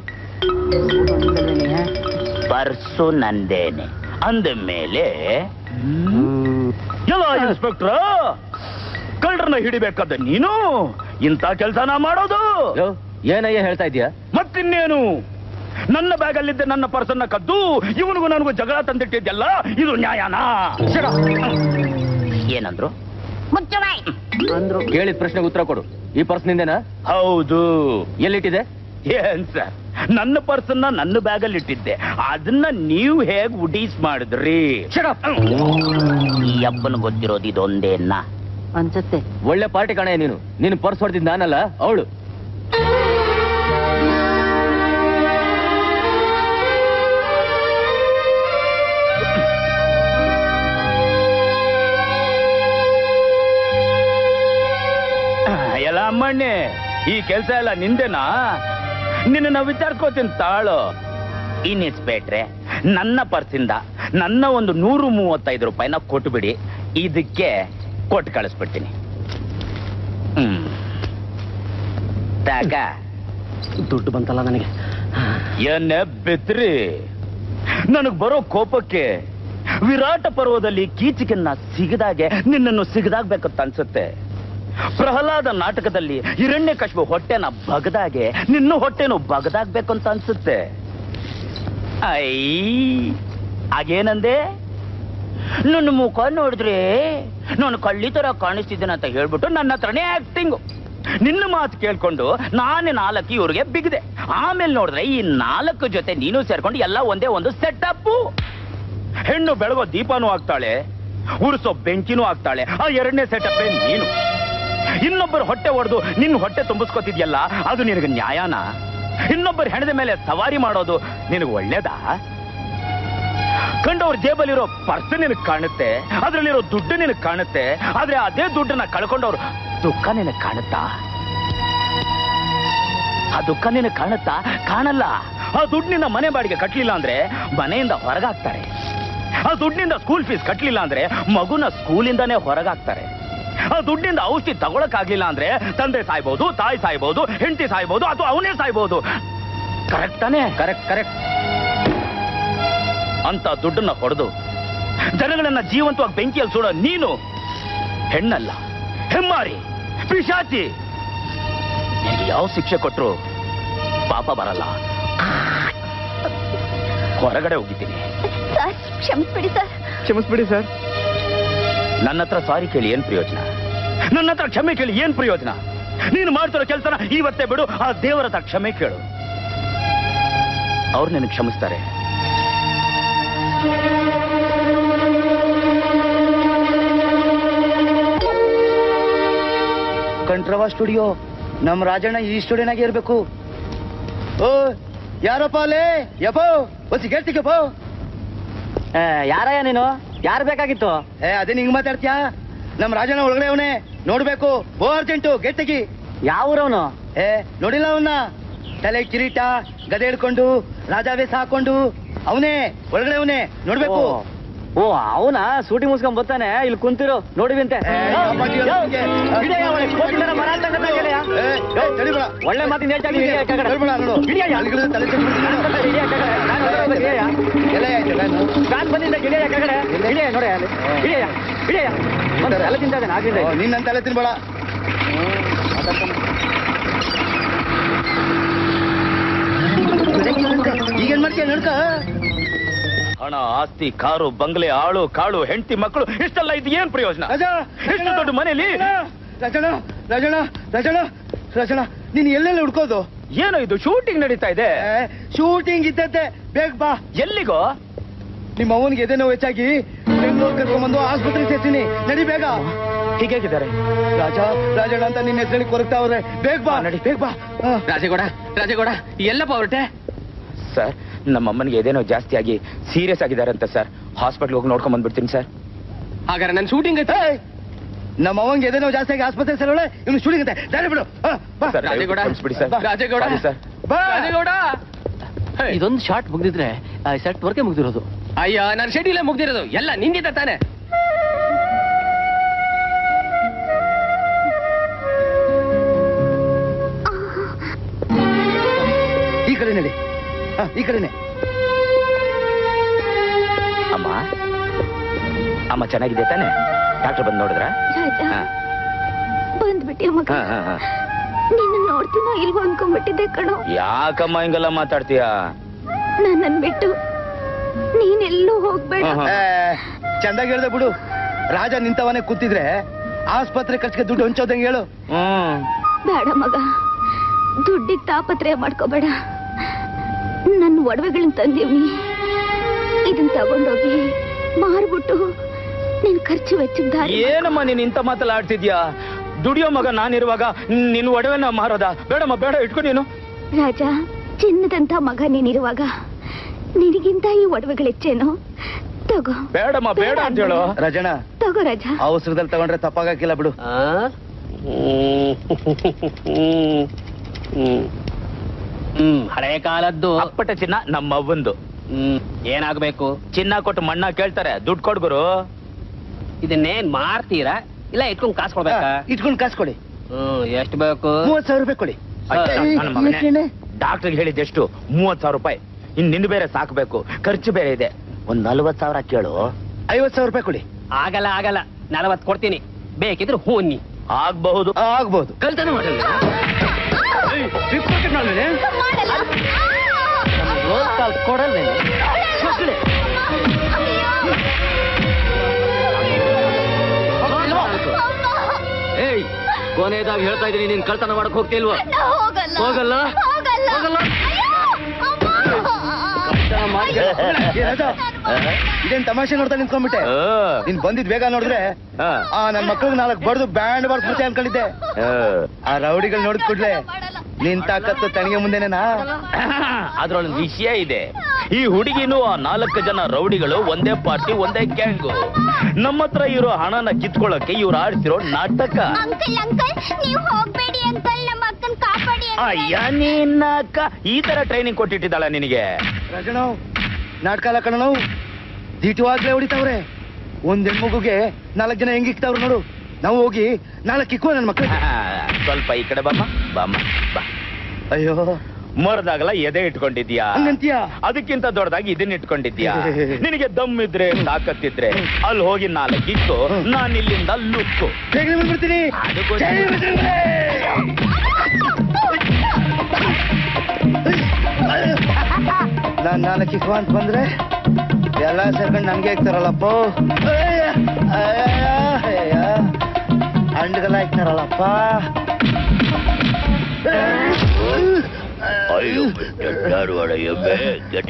ಪರ್ಸು ನಂದೇನೆ ಅಂದ ಮೇಲೆ ಎಲ್ಲ ಇನ್ಸ್ಪೆಕ್ಟ್ರ ಕಳ್ಳರನ್ನ ಹಿಡಿಬೇಕಾದ ನೀನು ಇಂಥ ಕೆಲಸನ ಮಾಡೋದು ಯೋ ಏನಯ್ಯ ಹೇಳ್ತಾ ಇದೀಯಾ ಮತ್ತಿನ್ನೇನು ನನ್ನ ಬ್ಯಾಗಲ್ಲಿದ್ದ ನನ್ನ ಪರ್ಸನ್ನ ಕದ್ದು ಇವನಿಗೂ ನನಗೂ ಜಗಳ ತಂದಿಟ್ಟಿದ್ಯಲ್ಲ ಇದು ನ್ಯಾಯನಾ ಏನಂದ್ರು ಮುಚ್ಚಬಾಯ್ ಅಂದ್ರು ಕೇಳಿದ ಪ್ರಶ್ನೆಗೆ ಉತ್ತರ ಕೊಡು ಈ ಪರ್ಸ್ ನಿಂದೇನಾ ಹೌದು ಎಲ್ಲಿಟ್ಟಿದೆ ಏನ್ ಸರ್ ನನ್ನ ಪರ್ಸನ್ನ ನನ್ನ ಬ್ಯಾಗಲ್ಲಿ ಇಟ್ಟಿದ್ದೆ ಅದನ್ನ ನೀವು ಹೇಗ್ ಉಡೀಸ್ ಮಾಡಿದ್ರಿ ಈ ಅಪ್ಪನ ಗೊತ್ತಿರೋದು ಇದೊಂದೇನ ಅನ್ಸತ್ತೆ ಒಳ್ಳೆ ಪಾರ್ಟಿ ಕಾಣೆ ನೀನು ನೀನು ಪರ್ಸ್ ಹೊಡೆದಿದ್ದು ನಾನಲ್ಲ ಅವಳು ಎಲ್ಲ ಅಮ್ಮಣ್ಣೆ ಈ ಕೆಲಸ ಎಲ್ಲ ನಿಂದೆನಾ ನಿನ್ನ ವಿಚಾರಿಸ್ಕೋತೀನಿ ತಾಳು ಇನ್ಸ್ಪೆಕ್ಟ್ರೆ ನನ್ನ ಪರ್ಸಿಂದ ನನ್ನ ಒಂದು ನೂರು ಮೂವತ್ತೈದು ರೂಪಾಯಿನ ಕೊಟ್ಬಿಡಿ ಇದಕ್ಕೆ ಕೊಟ್ಟು ಕಳಿಸ್ಬಿಡ್ತೀನಿ ಹ್ಮ್ ತಾಕ ದುಡ್ಡು ಬಂತಲ್ಲ ನನಗೆ ಏನೇ ಬೆತ್ರಿ ನನಗ್ ಬರೋ ಕೋಪಕ್ಕೆ ವಿರಾಟ ಪರ್ವದಲ್ಲಿ ಕೀಚಕನ್ನ ಸಿಗದಾಗೆ ನಿನ್ನನ್ನು ಸಿಗದಾಗ್ಬೇಕಂತ ಅನ್ಸುತ್ತೆ ಪ್ರಹ್ಲಾದ ನಾಟಕದಲ್ಲಿ ಹಿರಣ್ಯ ಕಶ್ಮ ಹೊಟ್ಟೆನ ಬಗದಾಗೆ ನಿನ್ನ ಹೊಟ್ಟೆನು ಬಗದಾಗ್ಬೇಕು ಅಂತ ಅನ್ಸುತ್ತೆ ಐ ಹಾಗೇನಂದೆ ನನ್ನ ಮುಖ ನೋಡಿದ್ರೆ ನಾನು ಕಳ್ಳಿ ತರ ಕಾಣಿಸ್ತಿದ್ದೇನೆ ಅಂತ ಹೇಳ್ಬಿಟ್ಟು ನನ್ನ ಹತ್ರನೇ ಆಕ್ಟಿಂಗು ನಿನ್ನ ಮಾತು ಕೇಳ್ಕೊಂಡು ನಾನೇ ನಾಲ್ಕು ಇವ್ರಿಗೆ ಬಿಗಿದೆ ಆಮೇಲೆ ನೋಡಿದ್ರೆ ಈ ನಾಲ್ಕು ಜೊತೆ ನೀನು ಸೇರ್ಕೊಂಡು ಎಲ್ಲ ಒಂದೇ ಒಂದು ಸೆಟಪ್ ಹೆಣ್ಣು ಬೆಳಗೋ ದೀಪನೂ ಆಗ್ತಾಳೆ ಉರ್ಸೋ ಬೆಂಕಿನೂ ಆಗ್ತಾಳೆ ಆ ಎರಡನೇ ಸೆಟಪ್ ನೀನು ಇನ್ನೊಬ್ಬರು ಹೊಟ್ಟೆ ಹೊಡೆದು ನಿನ್ನ ಹೊಟ್ಟೆ ತುಂಬಿಸ್ಕೊತಿದ್ಯಲ್ಲ ಅದು ನಿನಗೆ ನ್ಯಾಯನಾ ಇನ್ನೊಬ್ಬರು ಹೆಣದ ಮೇಲೆ ಸವಾರಿ ಮಾಡೋದು ನಿನಗೆ ಒಳ್ಳೇದಾ ಕಂಡವ್ರ ಜೇಬಲ್ಲಿರೋ ಪರ್ಸ್ ನಿನಗೆ ಕಾಣುತ್ತೆ ಅದ್ರಲ್ಲಿರೋ ದುಡ್ಡು ನಿನಗೆ ಕಾಣುತ್ತೆ ಆದ್ರೆ ಅದೇ ದುಡ್ಡನ್ನ ಕಳ್ಕೊಂಡವ್ರು ದುಃಖ ನಿನಗೆ ಕಾಣುತ್ತಾ ಆ ದುಃಖ ನಿನಗೆ ಕಾಣುತ್ತಾ ಕಾಣಲ್ಲ ಆ ದುಡ್ಡಿನಿಂದ ಮನೆ ಬಾಡಿಗೆ ಕಟ್ಲಿಲ್ಲ ಅಂದ್ರೆ ಮನೆಯಿಂದ ಹೊರಗಾಕ್ತಾರೆ ಆ ದುಡ್ಡಿನಿಂದ ಸ್ಕೂಲ್ ಫೀಸ್ ಕಟ್ಲಿಲ್ಲ ಅಂದ್ರೆ ಮಗುನ ಸ್ಕೂಲಿಂದಾನೇ ಹೊರಗಾಕ್ತಾರೆ ಆ ದುಡ್ಡಿಂದ ಔಷಧಿ ತಗೊಳಕ್ ಆಗ್ಲಿಲ್ಲ ಅಂದ್ರೆ ತಂದೆ ಸಾಯ್ಬಹುದು ತಾಯಿ ಸಾಯ್ಬಹುದು ಹೆಂಡತಿ ಸಾಯ್ಬಹುದು ಅಥವಾ ಅವನೇ ಸಾಯ್ಬಹುದು ಕರೆಕ್ಟ್ ತಾನೇ ಕರೆಕ್ಟ್ ಕರೆಕ್ಟ್ ಅಂತ ದುಡ್ಡನ್ನ ಹೊಡೆದು ಜನಗಳನ್ನ ಜೀವಂತವಾಗಿ ಬೆಂಕಿಯಲ್ಲಿ ಸುಡೋ ನೀನು ಹೆಣ್ಣಲ್ಲ ಹೆಮ್ಮಾರಿ ಪಿಶಾಚಿ ನಿನಗೆ ಯಾವ ಶಿಕ್ಷೆ ಕೊಟ್ರು ಪಾಪ ಬರಲ್ಲ ಹೊರಗಡೆ ಹೋಗಿದ್ದೀನಿ ಸರ್ ಕ್ಷಮಿಸ್ಬಿಡಿ ಸರ್ ಕ್ಷಮಿಸ್ಬಿಡಿ ಸರ್ ನನ್ನ ಹತ್ರ ಸಾರಿ ಕೇಳಿ ಏನ್ ಪ್ರಯೋಜನ ನನ್ನ ಹತ್ರ ಕ್ಷಮೆ ಕೇಳಿ ಏನ್ ಪ್ರಯೋಜನ ನೀನು ಮಾಡ್ತಿರೋ ಕೆಲಸನ ಇವತ್ತೇ ಬಿಡು ಆ ದೇವರ ಹತ್ರ ಕ್ಷಮೆ ಕೇಳು ಅವ್ರು ನಿನಗೆ ಕ್ಷಮಿಸ್ತಾರೆ ಕಂಟ್ರವ ಸ್ಟುಡಿಯೋ ನಮ್ ರಾಜಣ್ಣ ಈ ಸ್ಟುಡಿಯೋನಾಗೆ ಇರ್ಬೇಕು ಓ ಯಾರಪ್ಪ ಅಲ್ಲೇ ಯಪ್ಪೋ ಒಸಿ ಕೇಳ್ತಿಕಪ್ಪ ಯಾರಯ್ಯ ನೀನು ಯಾರು ಬೇಕಾಗಿತ್ತು ಏ ಅದೇ ಹಿಂಗ್ ಮಾತಾಡ್ತೀಯಾ ನಮ್ ರಾಜಣ್ಣ ಒಳಗಡೆ ಅವನೇ ನೋಡ್ಬೇಕು ಓ ಅರ್ಜೆಂಟು ಗೇಟ್ ತೆಗಿ ಯಾವ ಊರವನು ಏ ನೋಡಿಲ್ಲ ಅವನ್ನ ತಲೆ ಕಿರೀಟ ಗದೆ ಹಿಡ್ಕೊಂಡು ರಾಜಾವೇಶ ಹಾಕೊಂಡು ಅವನೇ ಒಳಗಡೆ ಅವನೇ ನೋಡ್ಬೇಕು ಓ ಅವನ ಸೂಟಿ ಮುಸ್ಕೊಂಡ್ ಬರ್ತಾನೆ ಇಲ್ಲಿ ಕುಂತಿರು ನೋಡಿವಿಂತೆ ಏ, ಯಾವ ಪಾಟಿ ಅವ್ನು ನಿಂಗೆ? ಏ, ಏ, ತಡಿಬೇಡ. ಒಳ್ಳೆ ಮಾತಿಂದ ಹೇಳ್ತಾ ಇದೀನಿ, ಹಿಡಿಯ ಕೆಳಗಡೆ. ತಡಿಬೇಡ ನೋಡು. ಹಿಡಿಯಯ್ಯ. ಅಲ್ಲಿಗಿಳಿದು ತಲೆ ಚೆಲ್ಬಿಡ್ತೀನಿ ನೋಡು. ಹಿಡಿಯ ಕೆಳಗಡೆ. ನಾನು ನೋಡೋದು ಹಿಡಿಯಯ್ಯ. ಎಲ್ಲ ಆಯ್ತು ನಾನು ಕಾಲ್ ಬಂದಿದ್ದ ಗಿಳಿಯ ಕೆಳಗಡೆ ಹಿಡಿಯ ನೋಡಿ ಅಲ್ಲಿ ಹಿಡಿಯ ಹಿಡಿಯ ಒಂದು ತಲೆ ತಿಂತ ಇದ್ದಾನೆ ಆಗ್ಲಿಂದ ಓ, ನೀನ್ ನನ್ನ ತಲೆ ತಿನ್ಬೇಡ ಈಗೇನ್ ಮಾಡ್ತೀಯ ನಡ್ಕ ಹಣ ಆಸ್ತಿ ಕಾರು ಬಂಗ್ಲೆ ಆಳು ಕಾಳು ಹೆಂಡತಿ ಮಕ್ಕಳು ಇಷ್ಟೆಲ್ಲ ಇದು ಏನ್ ಪ್ರಯೋಜನ ರಾಜ ಎಷ್ಟು ದೊಡ್ಡ ಮನೇಲಿ ರಾಜಣ್ಣ ರಾಜಣ್ಣ ರಾಜಣ್ಣ ರಾಜಣ್ಣ ನೀನ್ ಎಲ್ಲೆಲ್ಲ ಹುಡ್ಕೋದು ಏನೋ ಇದು ಶೂಟಿಂಗ್ ನಡೀತಾ ಇದೆ ಶೂಟಿಂಗ್ ಇದ್ದದ್ದೆ ಬೇಗ ಬಾ ಎಲ್ಲಿಗೋ ನಿಮ್ಮ ಅವನಿಗೆ ಎದೆ ನೋವು ಹೆಚ್ಚಾಗಿ ಬೆಂಗಳೂರು ಕರ್ಕೊಂಡ್ಬಂದು ಆಸ್ಪತ್ರೆಗೆ ಸೇರ್ತೀನಿ ನಡಿ ಬೇಗ ಹೀಗೇಗಿದ್ದಾರೆ ರಾಜ ರಾಜಣ್ಣ ಅಂತ ನಿನ್ನ ಹೆಸರಲ್ಲಿ ಕೊರಗ್ತಾವ್ರೆ ಬೇಗ ಬಾ ನಡಿ. ಬೇಗ ಬಾ ಹಾ. ರಾಜೇಗೌಡ ರಾಜೇಗೌಡ ಎಲ್ಲಪ್ಪ ಹೊರಟೆ ಸರ್ ನಮ್ಮ ಅಮ್ಮನಿಗೆ ಏದೇನೋ ಜಾಸ್ತಿ ಆಗಿ ಸೀರಿಯಸ್ ಆಗಿದ್ದಾರೆ ಅಂತ ಸರ್ ಹಾಸ್ಪಿಟ್ಲ್ ಹೋಗಿ ನೋಡ್ಕೊಂಡ್ ಬಂದ್ಬಿಡ್ತೀನಿ ಸರ್ ಹಾಗಾದ್ರೆ ನನ್ನ ಶೂಟಿಂಗ್ ಐತೆ ಏಯ್! ನಮ್ಮ ಅವಂಗೆ ಎದೆ ನೋವು ಜಾಸ್ತಿ ಆಗಿ ಆಸ್ಪತ್ರೆ ಸೇರೋಳೆ ಇವ್ನು ಶೂಟಿಂಗ್ ಅಂತೆ ದಾರಿ ಬಿಡು ಹಾ, ಬಾ ಸರ್ ರಾಜೇಗೌಡ ಕ್ಷಮಿಸ್ಬಿಡಿ ಸರ್ ರಾಜೇಗೌಡ Sorry, ಸರ್ ಬಾ ರಾಜೇಗೌಡ ಇದೊಂದು ಶಾರ್ಟ್ ಮುಗ್ದಿದ್ರೆ ಸೆಟ್ ವರ್ಕೆ ಮುಗ್ದಿರೋದು ಅಯ್ಯ ನನ್ನ ಶೆಡ್ಯೂಲೇ ಮುಗ್ದಿರೋದು ಎಲ್ಲ ನಿಂದಿದ್ದ ತಾನೆ ಈ ಕಡೆ ನಡಿ ಹಾ, ಈ ಕಡೆನೆ ಅಮ್ಮ ಅಮ್ಮ ಚೆನ್ನಾಗಿದೆ ತಾನೆ ಡಾಕ್ಟರ್ ಬಂದು ನೋಡಿದ್ರ ರಾಜ ಬಂದ್ಬಿಟ್ಟಿಯ ಮಗ ನಿನ್ನ ನೋಡ್ತೀನೋ ಇಲ್ವೋ ಅನ್ಕೊಂಡ್ಬಿಟ್ಟಿದ್ದೆ ಕಣೋ ಯಾಕಮ್ಮ ಹಿಂಗೆಲ್ಲ ಮಾತಾಡ್ತೀಯ ನನ್ನನ್ ಬಿಟ್ಟು ನೀನೆಲ್ಲೂ ಹೋಗ್ಬೇಡ ಹಾ, ಹಾ. ಏ, ಚಂದಾಗಿ ಹೇಳ್ದೆ ಬಿಡು ರಾಜ ನಿಂತವನೇ ಕೂತಿದ್ರೆ ಆಸ್ಪತ್ರೆ ಖರ್ಚಿಗೆ ದುಡ್ಡು ಹಂಚೋದಂಗೆ ಹೇಳು ಹ್ಮ್ ಬೇಡ ಮಗ ದುಡ್ಡಿಗೆ ತಾಪತ್ರಯ ಮಾಡ್ಕೋಬೇಡ ನನ್ನ ಒಡವೆಗಳನ್ನ ತಂದೀವ್ನಿ ಇದನ್ನ ತಗೊಂಡೋಗಿ ಮಾರ್ಬಿಟ್ಟು ನಿನ್ ಖರ್ಚು ವೆಚ್ಚದ ದಾರಿ ಏನಮ್ಮ ನೀನ್ ಇಂಥ ಮಾತಲ್ಲ ಆಡ್ತಿದ್ಯಾ ದುಡಿಯೋ ಮಗ ನಾನಿರುವಾಗ ನಿನ್ ಒಡವೆನ ಮಾರೋದ ಬೇಡಮ್ಮ ಬೇಡ ಇಟ್ಕೊ ನೀನು ರಾಜ ಚಿನ್ನದಂತ ಮಗ ನೀನಿರುವಾಗ ನಿನಗಿಂತ ಈ ಒಡವೆಗಳು ಹೆಚ್ಚೇನೋ ತಗೋ ಬೇಡಮ್ಮ ಬೇಡ ಅಂತ ಹೇಳು ರಾಜಣ್ಣ ತಗೋ ರಾಜ ಅವಸರದಲ್ಲಿ ತಗೊಂಡ್ರೆ ತಪ್ಪಾಗಕ್ಕಿಲ್ಲ ಬಿಡು ಹ್ಮ್ ಹಳೆ ಕಾಲದ್ದು ಅಪ್ಪಟ ಚಿನ್ನ ನಮ್ಮವ್ವಂದು ಹ್ಮ್ ಏನಾಗ್ಬೇಕು ಚಿನ್ನ ಕೊಟ್ಟು ಮಣ್ಣ ಕೇಳ್ತಾರೆ ದುಡ್ಡು ಕೊಡ್ಗುರು ಇದನ್ನೇನ್ ಮಾರ್ತೀರಾ ಇಲ್ಲ ಇಟ್ಕೊಂಡ್ ಕಾಸು ಕೊಡ್ಬೇಕಾ ಇಟ್ಕೊಂಡು ಕಾಸು ಕೊಡಿ ಹ್ಮ್ ಎಷ್ಟು ಬೇಕು ಮೂವತ್ ಸಾವಿರ ರೂಪಾಯಿ ಕೊಡಿ ನನ್ನ ಮಗನೇ ಏಕೆಂಡೆ? ಡಾಕ್ಟರ್ಗೆ ಹೇಳಿದ್ದೆಷ್ಟು ಮೂವತ್ ಸಾವಿರ ರೂಪಾಯಿ ಇನ್ ನಿನ್ನ ಬೇರೆ ಸಾಕ್ಬೇಕು ಖರ್ಚು ಬೇರೆ ಇದೆ ಒಂದ್ ನಲ್ವತ್ ಸಾವಿರ ಕೇಳು ಐವತ್ ಸಾವಿರ ರೂಪಾಯಿ ಕೊಡಿ ಆಗಲ್ಲ ಆಗಲ್ಲ ನಲವತ್ ಕೊಡ್ತೀನಿ ಬೇಕಿದ್ರೆ ಹೂನ್ನಿ ಆಗ್ಬಹುದು ಆಗ್ಬೋದು ಕಲ್ತನ ಮಾಡಲ್ಲ ಏಯ್, pickpocket ಮಾಡ್ಬೇನೆ? ಮಾಡಲ್ಲ ರೋಲ್ ಕಾಲ್ ಕೊಡಲ್ವೇನೆ ಮಕ್ಕಳೇ, ಏಯ್ ಕೊನೆಯದಾಗಿ ಹೇಳ್ತಾ ಇದೀನಿ ನೀನ್ ಕಳ್ತನ ಮಾಡಕ್ ಹೋಗ್ತಿಲ್ವಾ ನಾ ಹೋಗಲ್ಲ ಹೋಗಲ್ಲ? ಹೋಗಲ್ಲ ಹೋಗಲ್ಲ? ಅಯ್ಯೋ, ಅಮ್ಮ. ಕಳ್ತನ ಮಾಡಿ ಏ, ರಾಜ, ಇದೇನ್ ತಮಾಷೆ ನೋಡ್ತಾ ನಿಂತ್ಕೊಂಡ್ಬಿಟ್ಟೆ ನೀನ್ ಬಂದಿದ್ ಬೇಗ ನೋಡಿದ್ರೆ ಆ ನನ್ ಮಕ್ಳಿಗೆ ನಾಲ್ಕು ಬಡ್ದು ಬ್ಯಾಂಡ್ ಬರ್ಸ್ಬಿಟ್ಟೆ ಅನ್ಕೊಂಡಿದ್ದೆ ಆ ರೌಡಿಗಳು ನೋಡಿದ್ ಕೂಡ್ಲೆ ಮಾಡಲ್ಲ. ನಿನ್ ತಾಕತ್ತು ತನಿಗೆ ಮುಂದೆನೇನಾ ಅದ್ರೊಳಗೆ ವಿಷಯ ಇದೆ ಈ ಹುಡುಗಿನೂ ಆ ನಾಲ್ಕು ಜನ ರೌಡಿಗಳು ಒಂದೇ ಪಾರ್ಟಿ ಒಂದೇ ಗ್ಯಾಂಗು ನಮ್ಮ ಹತ್ರ ಇರೋ ಹಣನ ಕಿತ್ಕೊಳ್ಳಕ್ಕೆ ಇವ್ರು ಆಡ್ತಿರೋ ನಾಟಕ ಅಂಕಲ್ ಅಂಕಲ್ ನೀವು ಹೋಗ್ಬೇಡಿ ಅಂಕಲ್ ನಮ್ಮ ಅಕ್ಕನ್ ಕಾಪಾಡಿ uncle. ಅಯ್ಯ ನಿನ್ನ ಅಕ್ಕ ಈ ತರ ಟ್ರೈನಿಂಗ್ ಕೊಟ್ಟಿಟ್ಟಿದ್ದಾಳ ನಿನಗೆ ರಾಜಣ್ಣ ನಾಟಕ ಅಲ್ಲ ಕಣ ನಾವು ದೀಟವಾಗ್ಲೇ ಹೊಡಿತಾವ್ರೆ ಒಂದ್ ಹೆಣ್ಮಗುಗೆ ನಾಲ್ಕು ಜನ ಹೆಂಗಿಕ್ತಾವ್ರು ನೋಡು ನಾವು ಹೋಗಿ ನಾಲ್ಕು ಕಿಕ್ಕುವ ನನ್ ಮಕ್ಳು ಸ್ವಲ್ಪ ಈ ಕಡೆ ಬಾಮ್ಮ ಬಾಮ್ಮ ಬಾ ಅಯ್ಯೋ ಮರದಾಗಲ್ಲ ಎದೆ ಇಟ್ಕೊಂಡಿದ್ಯಾ ಹಂಗಂತೀಯ ಅದಕ್ಕಿಂತ ದೊಡ್ಡದಾಗಿ ಇದನ್ನ ಇಟ್ಕೊಂಡಿದ್ಯಾ ನಿನಗೆ ದಮ್ ಇದ್ರೆ ತಾಕತ್ತಿದ್ರೆ ಅಲ್ಲಿ ಹೋಗಿ ನಾಲ್ಕು ಇಟ್ಟು ನಾನು ಇಲ್ಲಿಂದ ಲುಕ್ಕು ಬೇಗನೆ ಬಂದ್ಬಿಡ್ತೀನಿ ಅದು ಗೊತ್ತು. ಜೈ ಬಸವಣ್ಣ! ನಾನ್ ನಾಲ್ಕು ಕಿಕ್ಕುವ ಅಂತ ಬಂದ್ರೆ ಎಲ್ಲ ಸೇರ್ಕೊಂಡು ನನ್ಗೆ ಹಾಕ್ತಾರಲ್ಲಪ್ಪ ಅಂಡ್ಗೆಲ್ಲ ಹಾಕ್ತಾರಲ್ಲಪ್ಪ ಅಯ್ಯೋ ಧಾರವಾಡ ಎಮ್ಮೆ ಗಜ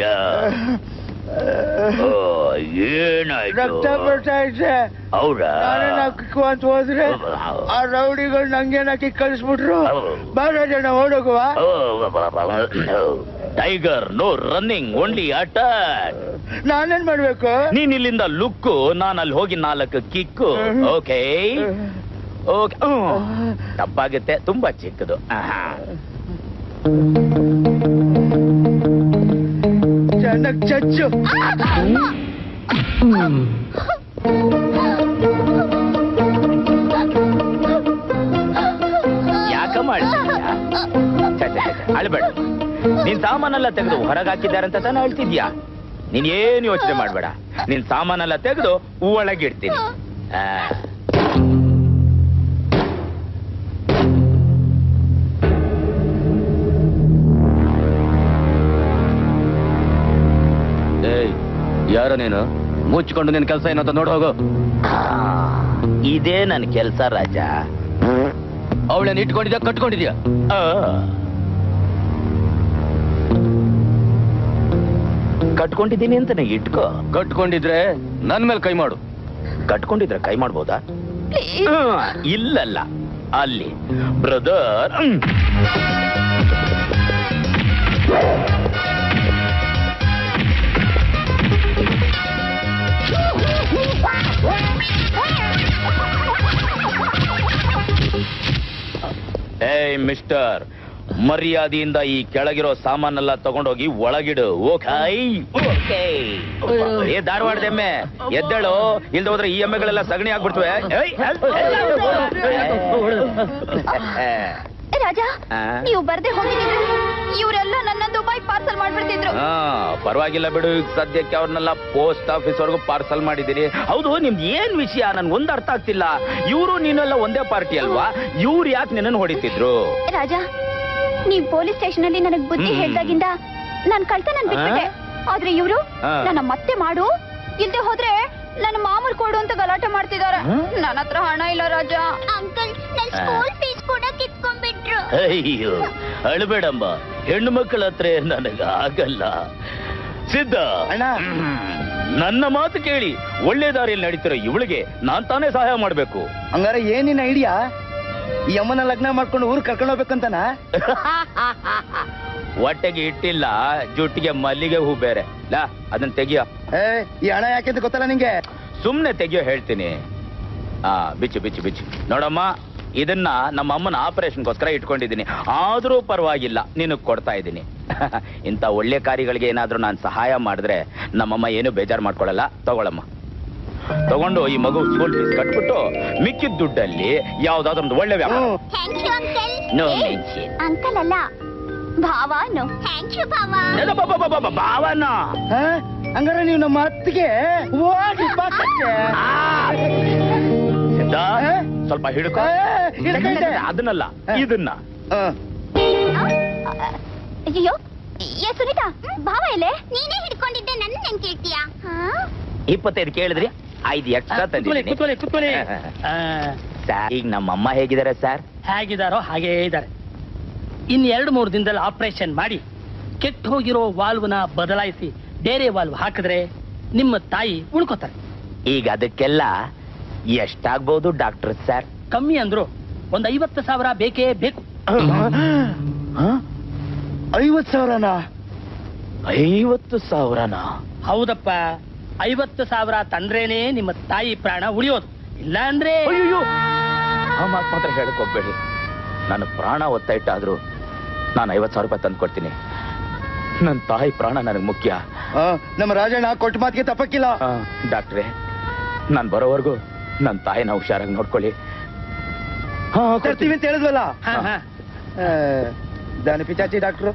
ಓ, ಏನಾಯ್ತು ರಕ್ತ ಬರ್ತಾ ಇದೆ ಹೌದಾ ನಾನೇ ನಾ ಕಿಕ್ಕುವ ಅಂತ ಹೋದ್ರೆ ಆ ರೌಡಿಗಳು ನಂಗೆ ನಾಕಿ ಕಳಿಸ್ಬಿಟ್ರು ಬಾರ ಜನ ಓಡೋಗುವ tiger no running only attack ನಾನೇನ್ ಮಾಡ್ಬೇಕು ನೀನ್ ಇಲ್ಲಿಂದ ಲುಕ್ಕು ನಾನು ಅಲ್ಲಿ ಹೋಗಿ ನಾಲ್ಕು ಕಿಕ್ಕು ಓಕೆ ಓಕೆ ತಪ್ಪಾಗುತ್ತೆ ತುಂಬಾ ಚಿಕ್ಕದು ಆಹಾ. ಚೆನ್ನಾಗ್ ಚಚ್ಚು ಯಾಕ ಮಾಡ್ತಿದ್ಯಾ ಛೆ, ಛೆ, ಛೆ, ಛೆ, ಅಳ್ಬೇಡ ನಿನ್ ಸಾಮಾನೆಲ್ಲ ತೆಗೆದು ಹೊರಗೆ ಹಾಕಿದ್ದಾರೆ ಅಂತ ತಾನೇ ಹೇಳ್ತಿದ್ಯಾ ನೀನ್ ಏನ್ ಯೋಚನೆ ಮಾಡ್ಬೇಡ ನಿನ್ ಸಾಮಾನೆಲ್ಲ ತೆಗೆದು ಒಳಗಿಡ್ತೀನಿ ಆ. ಏಯ್ ಯಾರ ನೀನು ಮುಚ್ಕೊಂಡು ನಿನ್ ಕೆಲಸ ಏನಂತ ನೋಡ್ ಹೋಗು ಇದೇ ನನ್ ಕೆಲ್ಸ ರಾಜ ಅವಳೇನ್ ಇಟ್ಕೊಂಡಿದ್ಯಾ ಕಟ್ಕೊಂಡಿದ್ಯಾ ಆ. ಕಟ್ಕೊಂಡಿದ್ದೀನಿ ಅಂತಾನೆ ಇಟ್ಕೋ ಕಟ್ಕೊಂಡಿದ್ರೆ ನನ್ ಮೇಲೆ ಕೈ ಮಾಡು ಕಟ್ಕೊಂಡಿದ್ರೆ ಕೈ ಮಾಡ್ಬೋದಾ Please. ಹ್ಮ್, ಇಲ್ಲಲ್ಲ ಅಲ್ಲಿ ಬ್ರದರ್ ಏಯ್ ಮಿಸ್ಟರ್ ಮರ್ಯಾದೆಯಿಂದ ಈ ಕೆಳಗಿರೋ ಸಾಮಾನೆಲ್ಲ ತಗೊಂಡೋಗಿ ಒಳಗಿಡು ಓಕೆ ಓಕೆ ಏ ಧಾರವಾಡದೆಮ್ಮೆ ಎದ್ದೇಳು ಇಲ್ದ ಹೋದ್ರೆ ಈ ಎಮ್ಮೆಗಳೆಲ್ಲ ಸಗಣಿ ಆಗ್ಬಿಡ್ತವೆ ಏಯ್, ಹೆಲ್ಪ್, ಹೆಲ್ಪ್. ರಾಜ ಆ? ನೀವು ಬರ್ದೆ ಹೋಗಿದ್ರೆ ಇವರೆಲ್ಲ ನನ್ನ ದುಬೈ ಪಾರ್ಸಲ್ ಮಾಡ್ಬಿಡ್ತಿದ್ರು ಹಾ ಪರವಾಗಿಲ್ಲ ಬಿಡು ಈಗ ಸದ್ಯಕ್ಕೆ ಅವ್ರನ್ನೆಲ್ಲ ಪೋಸ್ಟ್ ಆಫೀಸ್ ವರ್ಗು ಪಾರ್ಸಲ್ ಮಾಡಿದಿರಿ ಹೌದು ನಿಮ್ದು ಏನ್ ವಿಷಯ ನನ್ಗೆ ಒಂದ್ ಅರ್ಥ ಆಗ್ತಿಲ್ಲ ಇವರು ನೀನೆಲ್ಲ ಒಂದೇ ಪಾರ್ಟಿ ಅಲ್ವಾ ಇವ್ರು ಯಾಕೆ ನಿನ್ನನ್ನು ಹೊಡಿತಿದ್ರು ರಾಜ ನೀವ್ ಪೊಲೀಸ್ ಸ್ಟೇಷನ್ ಅಲ್ಲಿ ನನಗ್ ಬುದ್ಧಿ ಹ್ಮ್. ಹೇಳ್ದಾಗಿಂದ ನಾನ್ ಕಳ್ತ ನನ್ ಬಿಟ್ಬಿಟ್ಟೆ ಆದ್ರೆ ಇವ್ರು ಆ. ನನ್ನ ಮತ್ತೆ ಮಾಡು ಇಲ್ದೆ ಹೋದ್ರೆ ನನ್ನ ಮಾಮೂಲ್ ಕೊಡು ಅಂತ ಗಲಾಟೆ ಮಾಡ್ತಿದಾರೆ ನನ್ನ ಹತ್ರ ಹಣ ಇಲ್ಲ ರಾಜ ಅಂಕಲ್ ನನ್ ಸ್ಕೂಲ್ ಫೀಸ್ ಕೂಡ ಕಿತ್ಕೊಂಡ್ಬಿಟ್ರು ಅಯ್ಯೋ ಅಳ್ಬೇಡಮ್ಮ ಹೆಣ್ಣು ಮಕ್ಕಳ ಹತ್ರ ನನಗ ಆಗಲ್ಲ ಸಿದ್ಧ ಅಣ್ಣ. ಹ್ಮ್. ನನ್ನ ಮಾತು ಕೇಳಿ ಒಳ್ಳೆ ದಾರಿಯಲ್ಲಿ ನಡೀತಿರೋ ಇವಳಿಗೆ ನಾನ್ ತಾನೇ ಸಹಾಯ ಮಾಡ್ಬೇಕು ಹಂಗಾರೆ ಏನಿನ ಐಡಿಯಾ ಈ ಅಮ್ಮನ ಲಗ್ನ ಮಾಡ್ಕೊಂಡು ಊರ್ ಕರ್ಕೊಂಡು ಹೋಗ್ಬೇಕಂತನಾ ಹೊಟ್ಟೆಗೆ ಇಟ್ಟಿಲ್ಲ ಜುಟ್ಟಿಗೆ ಮಲ್ಲಿಗೆ ಹೂ ಬೇರೆ ಲಾ ಅದನ್ನ ತೆಗಿಯೋ ಏ ಈ ಹಣ ಯಾಕೆ ಅಂತ ಗೊತ್ತಲ್ಲ ನಿಂಗೆ ಸುಮ್ನೆ ತೆಗಿಯೋ ಹೇಳ್ತೀನಿ ಆ ಬಿಚ್ಚು ಬಿಚ್ಚು ಬಿಚ್ಚು ನೋಡಮ್ಮ ಇದನ್ನ ನಮ್ಮ ಅಮ್ಮನ ಆಪರೇಷನ್ಗೋಸ್ಕರ ಇಟ್ಕೊಂಡಿದ್ದೀನಿ ಆದ್ರೂ ಪರವಾಗಿಲ್ಲ ನಿನಗ್ ಕೊಡ್ತಾ ಇದ್ದೀನಿ ಇಂಥ ಒಳ್ಳೆ ಕಾರ್ಯಗಳಿಗೆ ಏನಾದ್ರೂ ನಾನು ಸಹಾಯ ಮಾಡಿದ್ರೆ ನಮ್ಮಮ್ಮ ಏನು ಬೇಜಾರು ಮಾಡ್ಕೊಳಲ್ಲ ತಗೊಳಮ್ಮ ತಗೊಂಡು ಈ ಮಗು ಸ್ಕೂಲ್ ಫೀಸ್ ಕಟ್ಬಿಟ್ಟು ಮಿಕ್ಕಿದ ದುಡ್ಡಲ್ಲಿ ಯಾವ್ದಾದ್ರು ಒಂದು ಒಳ್ಳೆ ವ್ಯಾಪಾರ ಹ್ಮ್. Thank you uncle No mention. Uncle ಅಲ್ಲ ಭಾವಾನು ಥ್ಯಾಂಕ್ ಯು ಭಾವ ಏ, ಬಾ, ಬಾ, ಬಾ, ಬಾ, ಬಾ, ಭಾವನ ಹಾ? ಹಂಗಾರೆ ನೀವು ನಮ್ಮ ಅತ್ತಿಗೆ ಓಡಿ ಪಾಕಕ್ಕೆ ಆ! ಸಿದ್ಧ, ಆ? ಸ್ವಲ್ಪ ಹಿಡ್ಕೊ ಏ, ಹಿಡ್ಕೊ ಇದೆ. ಅದನ್ನಲ್ಲ ಇದನ್ನ ಆ, ಅಯ್ಯೋ ಏ ಸುನೀತಾ ಭಾವ ಇಲ್ಲೇ ನೀನೇ ಹಿಡ್ಕೊಂಡಿದ್ದೆ ನನ್ನ ನೆನ್ ಕೇಳ್ತೀಯಾ ಇಪ್ಪತ್ತೈದು ಕೇಳಿದ್ರಿ ಐದು ಎಕ್ಸ್ಟ್ರಾ ಕುತ್ಕೊಳ್ಳಿ ಕುತ್ಕೊಳ್ಳಿ ಕುತ್ಕೊಳ್ಳಿ ಆ, ಸರ್ ಈಗ ನಮ್ಮಮ್ಮ ಹೇಗಿದ್ದಾರೆ ಸರ್ ಹೇಗಿದಾರೋ ಹಾಗೇ ಇದ್ದಾರೆ ಇನ್ ಎರಡು ಮೂರು ದಿನದಲ್ಲಿ ಆಪರೇಷನ್ ಮಾಡಿ ಕೆಟ್ಟು ಹೋಗಿರೋ ವಾಲ್ವ್ನ ಬದಲಾಯಿಸಿ ಬೇರೆ ವಾಲ್ವ್ ಹಾಕಿದ್ರೆ ನಿಮ್ಮ ತಾಯಿ ಉಳ್ಕೋತಾರೆ ಈಗ ಅದಕ್ಕೆಲ್ಲ ಎಷ್ಟಾಗ್ಬೋದು ಡಾಕ್ಟರ್ ಸರ್ ಕಮ್ಮಿ ಅಂದ್ರು ಒಂದ್ ಐವತ್ತು ಸಾವಿರ ಬೇಕೇ ಬೇಕು ಐವತ್ ಸಾವಿರನಾ ಐವತ್ತು ಸಾವಿರನಾ ಹೌದಪ್ಪ ಐವತ್ತು ಸಾವಿರ ತಂದ್ರೇನೆ ನಿಮ್ಮ ತಾಯಿ ಪ್ರಾಣ ಉಳಿಯೋದು ಇಲ್ಲ ಅಂದ್ರೆ ಅಯ್ಯೋ ಆ ಮಾತು ಮಾತ್ರ ಹೇಳಕ್ ಹೋಗ್ಬೇಡಿ ನನ್ನ ಪ್ರಾಣ ಒತ್ತ ಇಟ್ಟಾದ್ರು ನಾನು ಐವತ್ತು ಸಾವಿರ ರೂಪಾಯಿ ತಂದು ಕೊಡ್ತೀನಿ ನನ್ನ ತಾಯಿ ಪ್ರಾಣ ನನಗೆ ಮುಖ್ಯ ಆ, ನಮ್ಮ ರಾಜಣ್ಣ ಕೊಟ್ಟ ಮಾತಿಗೆ ತಪ್ಪಕ್ಕಿಲ್ಲ ಆ, ಡಾಕ್ಟ್ರೇ ನಾನು ಬರೋವರೆಗೂ ನನ್ನ ತಾಯಿನ ಹುಷಾರಾಗಿ ನೋಡ್ಕೊಳ್ಳಿ ಹಾ ತರ್ತೀವಿ ಅಂತ ಹೇಳಿದ್ವಲ್ಲ ಹಾ, ಹಾ. ಆ, ದಾನಿ ಪಿಚಾಚಿ ಡಾಕ್ಟ್ರು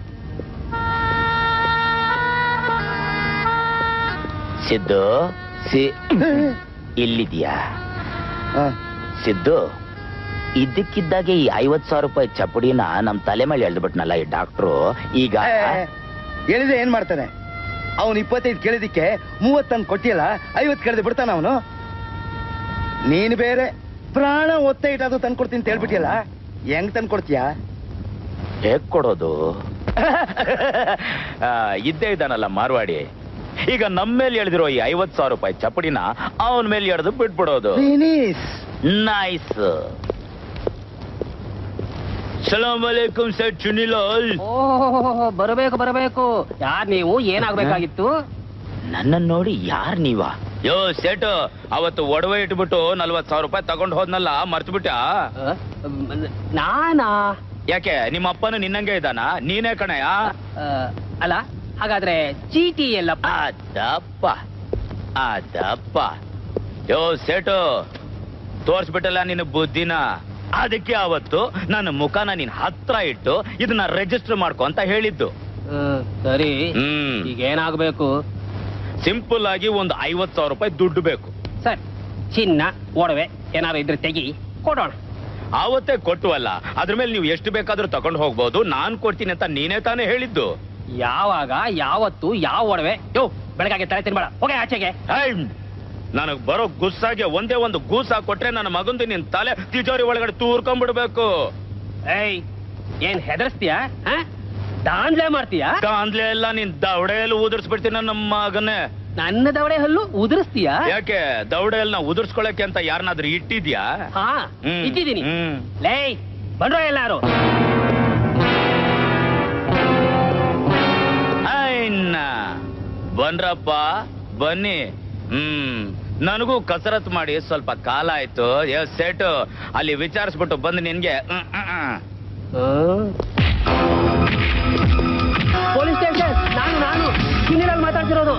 ಸಿದ್ದು ಸಿ ಇಲ್ಲಿದ್ಯಾ ಆ, ಸಿದ್ದು ಇದ್ದಕ್ಕಿದ್ದಾಗೆ ಈ ಐವತ್ ಸಾವಿರ ರೂಪಾಯಿ ಚಪ್ಪಡಿನ ನಮ್ ತಲೆ ಮೇಲೆ ಎಳ್ದ್ಬಿಟ್ನಲ್ಲ ಈ ಡಾಕ್ಟ್ರು ಈಗ ಏ, ಏ, ಹೇಳಿದ್ರೆ ಏನ್ ಮಾಡ್ತಾನೆ ಅವನು ಇಪ್ಪತ್ತೈದು ಕೇಳಿದಿಕ್ಕೆ ಮೂವತ್ ತಂದು ಕೊಟ್ಟಿಯಲ್ಲ ಐವತ್ ಕೇಳಿದ್ರೆ ಬಿಡ್ತಾನ ಅವನು ನೀನ್ ಬೇರೆ ಪ್ರಾಣ ಒತ್ತ ಇಟ್ಟು ತಂದು ಕೊಡ್ತೀನಿ ಅಂತ ಹೇಳ್ಬಿಟ್ಟಿಯಲ್ಲ ಹೆಂಗ್ ತಂದು ಕೊಡ್ತೀಯಾ ಹೇಗ್ ಕೊಡೋದು ಆ, ಇದ್ದೇ ಇದ್ದಾನಲ್ಲ ಮಾರ್ವಾಡಿ ಈಗ ನಮ್ಮ ಮೇಲೆ ಎಳೆದಿರೋ ಈ ಐವತ್ ಸಾವಿರ ರೂಪಾಯಿ ಚಪ್ಪಡಿನ ಅವನ ಮೇಲೆ ಎಳೆದು ಬಿಟ್ಬಿಡೋದು ಫಿನಿಶ್ ನೈಸ್ ಸಲಾಮ್ ಅಲೈಕುಂ ಸರ್ ಚುನಿಲಾಲ್ ಓಹ್ ಬರಬೇಕು ಬರಬೇಕು ಯಾರ್ ನೀವು ಏನಾಗ್ಬೇಕಾಗಿತ್ತು ನನ್ನನ್ ನೋಡಿ ಯಾರ್ ನೀವ ಯೋ ಸೇಟು ಅವತ್ತು ಒಡವೆ ಇಟ್ಬಿಟ್ಟು ನಲ್ವತ್ ಸಾವಿರ ರೂಪಾಯಿ ತಗೊಂಡ್ ಹೋದ್ನಲ್ಲ ಮರ್ತ್ಬಿಟ್ಟ ಆ, ಮ್, ನಾನಾ ಯಾಕೆ ನಿಮ್ಮ ಅಪ್ಪನು ನಿನ್ನಂಗೆ ಇದ್ದಾನ ನೀನೇ ಕಣಯ್ಯ ಆ, ಅಲ್ಲ ಹಾಗಾದ್ರೆ ಚೀಟಿ ಎಲ್ಲಪ್ಪ ಅದಪ್ಪ ಅದಪ್ಪ ಯೋ ಸೇಟು ತೋರ್ಸ್ಬಿಟ್ಟಲ್ಲ ನಿನ್ನ ಬುದ್ಧಿನ ಅದಕ್ಕೆ ಅವತ್ತು ನನ್ನ ಮುಖನ ನಿನ್ ಹತ್ರ ಇಟ್ಟು ಇದನ್ನ ರಿಜಿಸ್ಟರ್ ಮಾಡ್ಕೊ ಅಂತ ಹೇಳಿದ್ದು ಹ್ಮ್, ಸರಿ ಹ್ಮ್ ಈಗ ಏನಾಗ್ಬೇಕು ಸಿಂಪಲ್ ಆಗಿ ಒಂದು ಐವತ್ ಸಾವಿರ ರೂಪಾಯಿ ದುಡ್ಡು ಬೇಕು ಸರಿ ಚಿನ್ನ ಒಡವೆ ಏನಾದ್ರು ಇದ್ರೆ ತೆಗಿ ಕೊಡೋಣ ಆವತ್ತೇ ಕೊಟ್ಟುವಲ್ಲ ಅದ್ರ ಮೇಲೆ ನೀವು ಎಷ್ಟು ಬೇಕಾದ್ರೂ ತಗೊಂಡು ಹೋಗ್ಬೋದು ನಾನ್ ಕೊಡ್ತೀನಿ ಅಂತ ನೀನೇ ತಾನೇ ಹೇಳಿದ್ದು ಯಾವಾಗ ಯಾವತ್ತು ಯಾವ ಒಡವೆ ಯೋ ಬೆಳಗಾಗೆ ತಲೆ ತಿನ್ಬೇಡ ಹೋಗಿ ಆಚೆಗೆ ಹೈ! ನನಗ್ ಬರೋ ಗುಸ್ಸಾಗೆ ಒಂದೇ ಒಂದು ಗೂಸ ಕೊಟ್ರೆ ನನ್ನ ಮಗಂದು ನಿನ್ ತಲೆ ತಿಜೋರಿ ಒಳಗಡೆ ತೂರ್ಕೊಂಡ್ಬಿಡ್ಬೇಕು ಏಯ್ ಏನ್ ಹೆದರ್ಸ್ತೀಯಾ ಹ? ದಾಂಧ್ಲೆ ಮಾಡ್ತೀಯಾ ಕಾಂದ್ಲೆ ಎಲ್ಲ ನಿನ್ ದವಡೆಯಲ್ಲಿ ಉದುರ್ಸ್ಬಿಡ್ತೀನಿ ನನ್ನ ಮಗನೇ ನನ್ನ ದವಡೆ ಹಲ್ಲು ಉದುರಿಸ್ತೀಯಾ ಯಾಕೆ ದವಡೆಯಲ್ಲ ಉದುರ್ಸ್ಕೊಳಕ್ಕೆ ಅಂತ ಯಾರನ್ನಾದ್ರೂ ಇಟ್ಟಿದ್ಯಾ ಹಾ ಹ್ಮ್. ಇಟ್ಟಿದ್ದೀನಿ ಹ್ಮ್. ಲೇ ಬಂಡ್ರೋ ಎಲ್ಲಾರು ಐನ್ನ ಬನ್ರಪ್ಪ ಬನ್ನಿ ಹ್ಮ್ ನನಗೂ ಕಸರತ್ ಮಾಡಿ ಸ್ವಲ್ಪ ಕಾಲ ಆಯ್ತು ಏ ಸೆಟ್ ಅಲ್ಲಿ ವಿಚಾರಿಸ್ಬಿಟ್ಟು ಬಂದು ನಿನ್ಗೆ ಹ್ಮ್, ಹ್ಮ್, ಹ್ಮ್. ಪೊಲೀಸ್ ಸ್ಟೇಷನ್ ನಾನು ನಾನು ಸುನೀಲಲ್ಲಿ ಮಾತಾಡ್ತಿರೋದು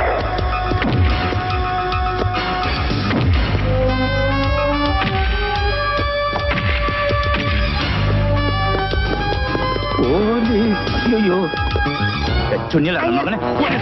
ಅಯ್ಯೋ ಚುನ್ನಿಲ್ಲ ನನ್ನ ಮಗನೇ.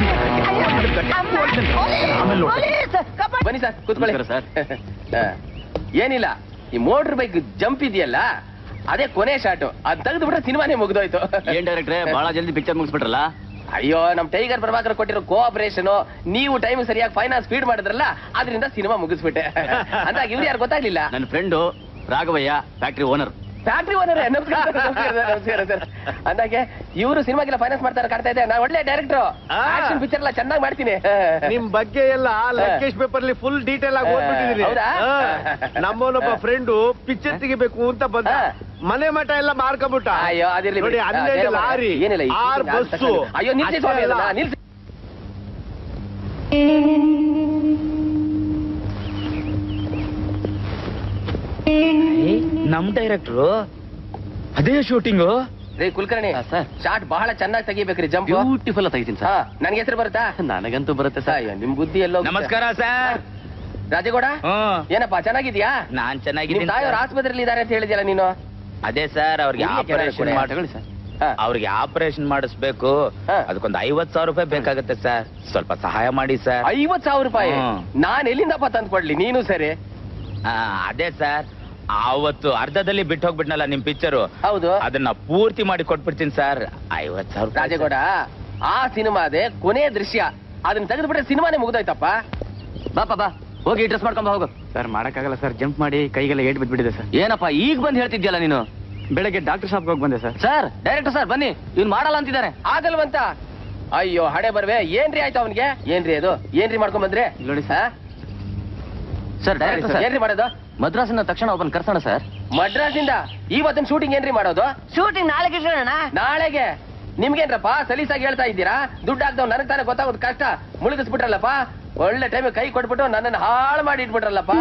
ಆಮೇಲೆ ನೋಡು. ಬನ್ನಿ ಸರ್ ಕೂತ್ಕೊಳ್ಳಿ ನಮಸ್ಕಾರ ಹಾ. ಏನಿಲ್ಲ ಈ ಮೋಟರ್ ಬೈಕ್ ಜಂಪ್ ಇದೆಯಲ್ಲ ಅದೇ ಕೊನೆ ಶಾಟ್ ಅದ್ ತೆಗೆದು ಬಿಟ್ರೆ ಸಿನಿಮಾನೇ ಮುಗ್ದೋಯ್ತು ಏನ್ ಡೈರೆಕ್ಟ್ರೆ ಬಹಳ ಜಲ್ದಿ ಪಿಕ್ಚರ್ ಮುಗಿಸ್ಬಿಟ್ರಲ್ಲ ಅಯ್ಯೋ ನಮ್ ಟೈಗರ್ ಪ್ರಭಾಕರ್ ಕೊಟ್ಟಿರೋ ಕೋಆಪರೇಷನ್ ನೀವು ಟೈಮ್ ಸರಿಯಾಗಿ ಫೈನಾನ್ಸ್ ಸ್ಪೀಡ್ ಮಾಡಿದ್ರಲ್ಲ ಅದರಿಂದ ಸಿನಿಮಾ ಮುಗಿಸ್ಬಿಟ್ಟೆ ಅಂದಾಗ ಇವ್ರು ಯಾರು ಗೊತ್ತಾಗ್ಲಿಲ್ಲ ನನ್ನ friend Raghavaiah factory owner factory owner ನಮಸ್ಕಾರ ನಮಸ್ಕಾರ ನಮಸ್ಕಾರ ಸರ್ ಅಂದಾಗೆ ಇವರು ಸಿನಿಮಾಗೆಲ್ಲ ಫೈನಾನ್ಸ್ ಮಾಡ್ತಾರೆ ಕಾಡ್ತಾ ಇದೆ ನಾ ಒಳ್ಳೆ ಡೈರೆಕ್ಟರ್ ಆಕ್ಷನ್ ಪಿಕ್ಚರ್ ಎಲ್ಲ ಚೆನ್ನಾಗಿ ಮಾಡ್ತೀನಿ ನಿಮ್ ಬಗ್ಗೆ ಎಲ್ಲ ಲಂಕೇಶ್ ಪೇಪರ್ ಅಲ್ಲಿ ಫುಲ್ ಡೀಟೇಲ್ ಆಗಿ ಓದ್ಬಿಟ್ಟಿದೀನಿ ಹೌದಾ? ಹಾ. ನಮ್ಮವನೊಬ್ಬ ಫ್ರೆಂಡು ಪಿಕ್ಚರ್ ತೆಗಿಬೇಕು ಅಂತ ಬಂದ ಹಾ. ಮನೆ ಮಠ ಎಲ್ಲ ಮಾರ್ಕೊಂಬಿಟ್ಟ ಅಯ್ಯೋ ಅದಿರ್ಲಿ ನೋಡಿ ಬಿಡಿ. ಹನ್ನೆರಡು ಅದೇನೋ ಲಾರಿ ಏನಿಲ್ಲ ಈ- ಆರ್ ನಾನು ಬಸ್ಸು ತಗೊಂಡು- ಅಯ್ಯೋ ನಿಲ್ಸಿ ಅಷ್ಟೇ ಸ್ವಾಮಿ ಅಲ್ಲ. ಅದನ್ನ, ನಿಲ್ಸಿ ನಮ್ ಡೈರೆಕ್ಟ್ರು ಅದೇ ಶೂಟಿಂಗು ರೇ ಕುಲಕರ್ಣಿ ಹಾ, ಸರ್. ಶಾಟ್ ಬಹಳ ಚೆನ್ನಾಗಿ ತೆಗಿಬೇಕ್ರಿ ಜಂಪ್ ಬ್ಯೂಟಿಫುಲ್ ತೆಗಿತೀನಿ ಹಾ ಸರ್ ನನ್ಗೆ ಹೆಸರು ಬರುತ್ತಾ ನನಗಂತೂ ಬರುತ್ತೆ ಸರ್ ಅಯ್ಯೋ ನಿಮ್ ಬುದ್ಧಿ ಎಲ್ಲೋ ನಮಸ್ಕಾರ ಸರ್ ರಾಜೇಗೌಡ ಹ್ಮ್ ಏನಪ್ಪಾ ಚೆನ್ನಾಗಿದ್ಯಾ ನಾನ್ ನಿಮ್ ಚೆನ್ನಾಗಿದ್ದೀನಿ ತಾಯಿಯವ್ರ ಸರ್. ಆಸ್ಪತ್ರೆಯಲ್ಲಿ ಇದಾರೆ ಅಂತ ಹೇಳಿದ್ಯಲ್ಲ ನೀನು ಅದೇ ಸರ್ ಅವ್ರಿಗೆ ಎಲ್ಲಿ ಕೆಳಗಡೆ ಆಪರೇಷನ್ ಕೊಡೆ? ಮಾಡಿ ತಗೊಳ್ಳಿ ಸರ್ ಹಾ. ಅವ್ರಿಗೆ ಆಪರೇಷನ್ ಮಾಡಿಸ್ಬೇಕು ಹಾ. ಅದಕ್ಕೊಂದು ಐವತ್ ಸಾವಿರ ರೂಪಾಯಿ ಬೇಕಾಗುತ್ತೆ ಸರ್ ಸ್ವಲ್ಪ ಸಹಾಯ ಮಾಡಿ ಸರ್ ಐವತ್ ಸಾವಿರ ರೂಪಾಯಿ ಹ್ಮ್. ನಾನ್ ಎಲ್ಲಿಂದಪ್ಪ ತಂದು ಕೊಡ್ಲಿ ನೀನು ಸರಿ ಆ, ಅದೇ ಸರ್ ಅವತ್ತು ಅರ್ಧದಲ್ಲಿ ಬಿಟ್ಟು ಹೋಗ್ಬಿಟ್ನಲ್ಲ ನಿಮ್ ಪಿಕ್ಚರು ಹೌದು ಅದನ್ನ ಪೂರ್ತಿ ಮಾಡಿ ಕೊಟ್ಬಿಡ್ತೀನಿ ಸರ್ ಐವತ್ ಸಾವಿರ ರೂಪಾಯಿ ರಾಜೇಗೌಡ ಆ ಸಿನಿಮಾದೆ ಕೊನೆ ದೃಶ್ಯ ಅದನ್ನ ತೆಗೆದ್ಬಿಟ್ರೆ ಸಿನಿಮಾನೇ ಮುಗ್ದೋಯ್ತಪ್ಪ ಬಾಪ ಬಾ ಹೋಗಿ ಡ್ರೆಸ್ ಮಾಡ್ಕೊಂಡ್ ಬಾ ಹೋಗು ಸರ್ ಮಾಡಕ್ಕಾಗಲ್ಲ ಸರ್ ಜಂಪ್ ಮಾಡಿ ಕೈಗೆಲ್ಲ ಏಟ್ ಬಿದ್ಬಿಟ್ಟಿದೆ ಸರ್ ಏನಪ್ಪ ಈಗ ಬಂದು ಹೇಳ್ತಿದ್ಯಲ್ಲ ನೀನು ಬೆಳಗ್ಗೆ ಡಾಕ್ಟರ್ ಶಾಪ್ಗೆ ಹೋಗಿ ಬಂದೆ ಸರ್ ಸರ್ ಡೈರೆಕ್ಟರ್ ಸರ್ ಬನ್ನಿ ಇವ್ನು ಮಾಡಲ್ಲ ಅಂತಿದ್ದಾರೆ ಆಗಲ್ವಂತ ಅಯ್ಯೋ ಹಡೆ ಬರ್ವೆ ಏನ್ರಿ ಆಯ್ತು ಅವನಿಗೆ ಏನ್ರಿ ಅದು ಏನ್ರಿ ಮಾಡ್ಕೊಂಡ್ ಬಂದ್ರಿ ನೋಡಿ ಹಾ? ಸರ್ ಡೈರೆಕ್ಟರ್ ಸರ್, ಏನ್ರಿ ಮಾಡೋದು ಮದ್ರಾಸಿನ ತಕ್ಷಣ ಒಬ್ಬನ್ ಕರ್ಸೋಣ ಸರ್ ಮಡ್ರಾಸಿಂದ ಇವತ್ತಿನ ಶೂಟಿಂಗ್ ಏನ್ರಿ ಮಾಡೋದು ಶೂಟಿಂಗ್ ನಾಳೆಗೆ ಇಟ್ಕೊಳ್ಳೋಣ ನಾಳೆಗೆ ನಿಮ್ಗೇನ್ರಪ್ಪ ಸಲೀಸಾಗಿ ಹೇಳ್ತಾ ಇದ್ದೀರಾ ದುಡ್ಡು ಹಾಕ್ದವ್ ನನಗ್ ತಾನೇ ಗೊತ್ತಾಗೋದು ಕಷ್ಟ ಮುಳುಗಿಸ್ಬಿಟ್ರಲ್ಲಪ್ಪ ಒಳ್ಳೆ ಟೈಮ್ ಕೈ ಕೊಟ್ಬಿಟ್ಟು ನನ್ನನ್ನು ಹಾಳು ಮಾಡಿ ಇಟ್ಬಿಟ್ರಲ್ಲಪ್ಪ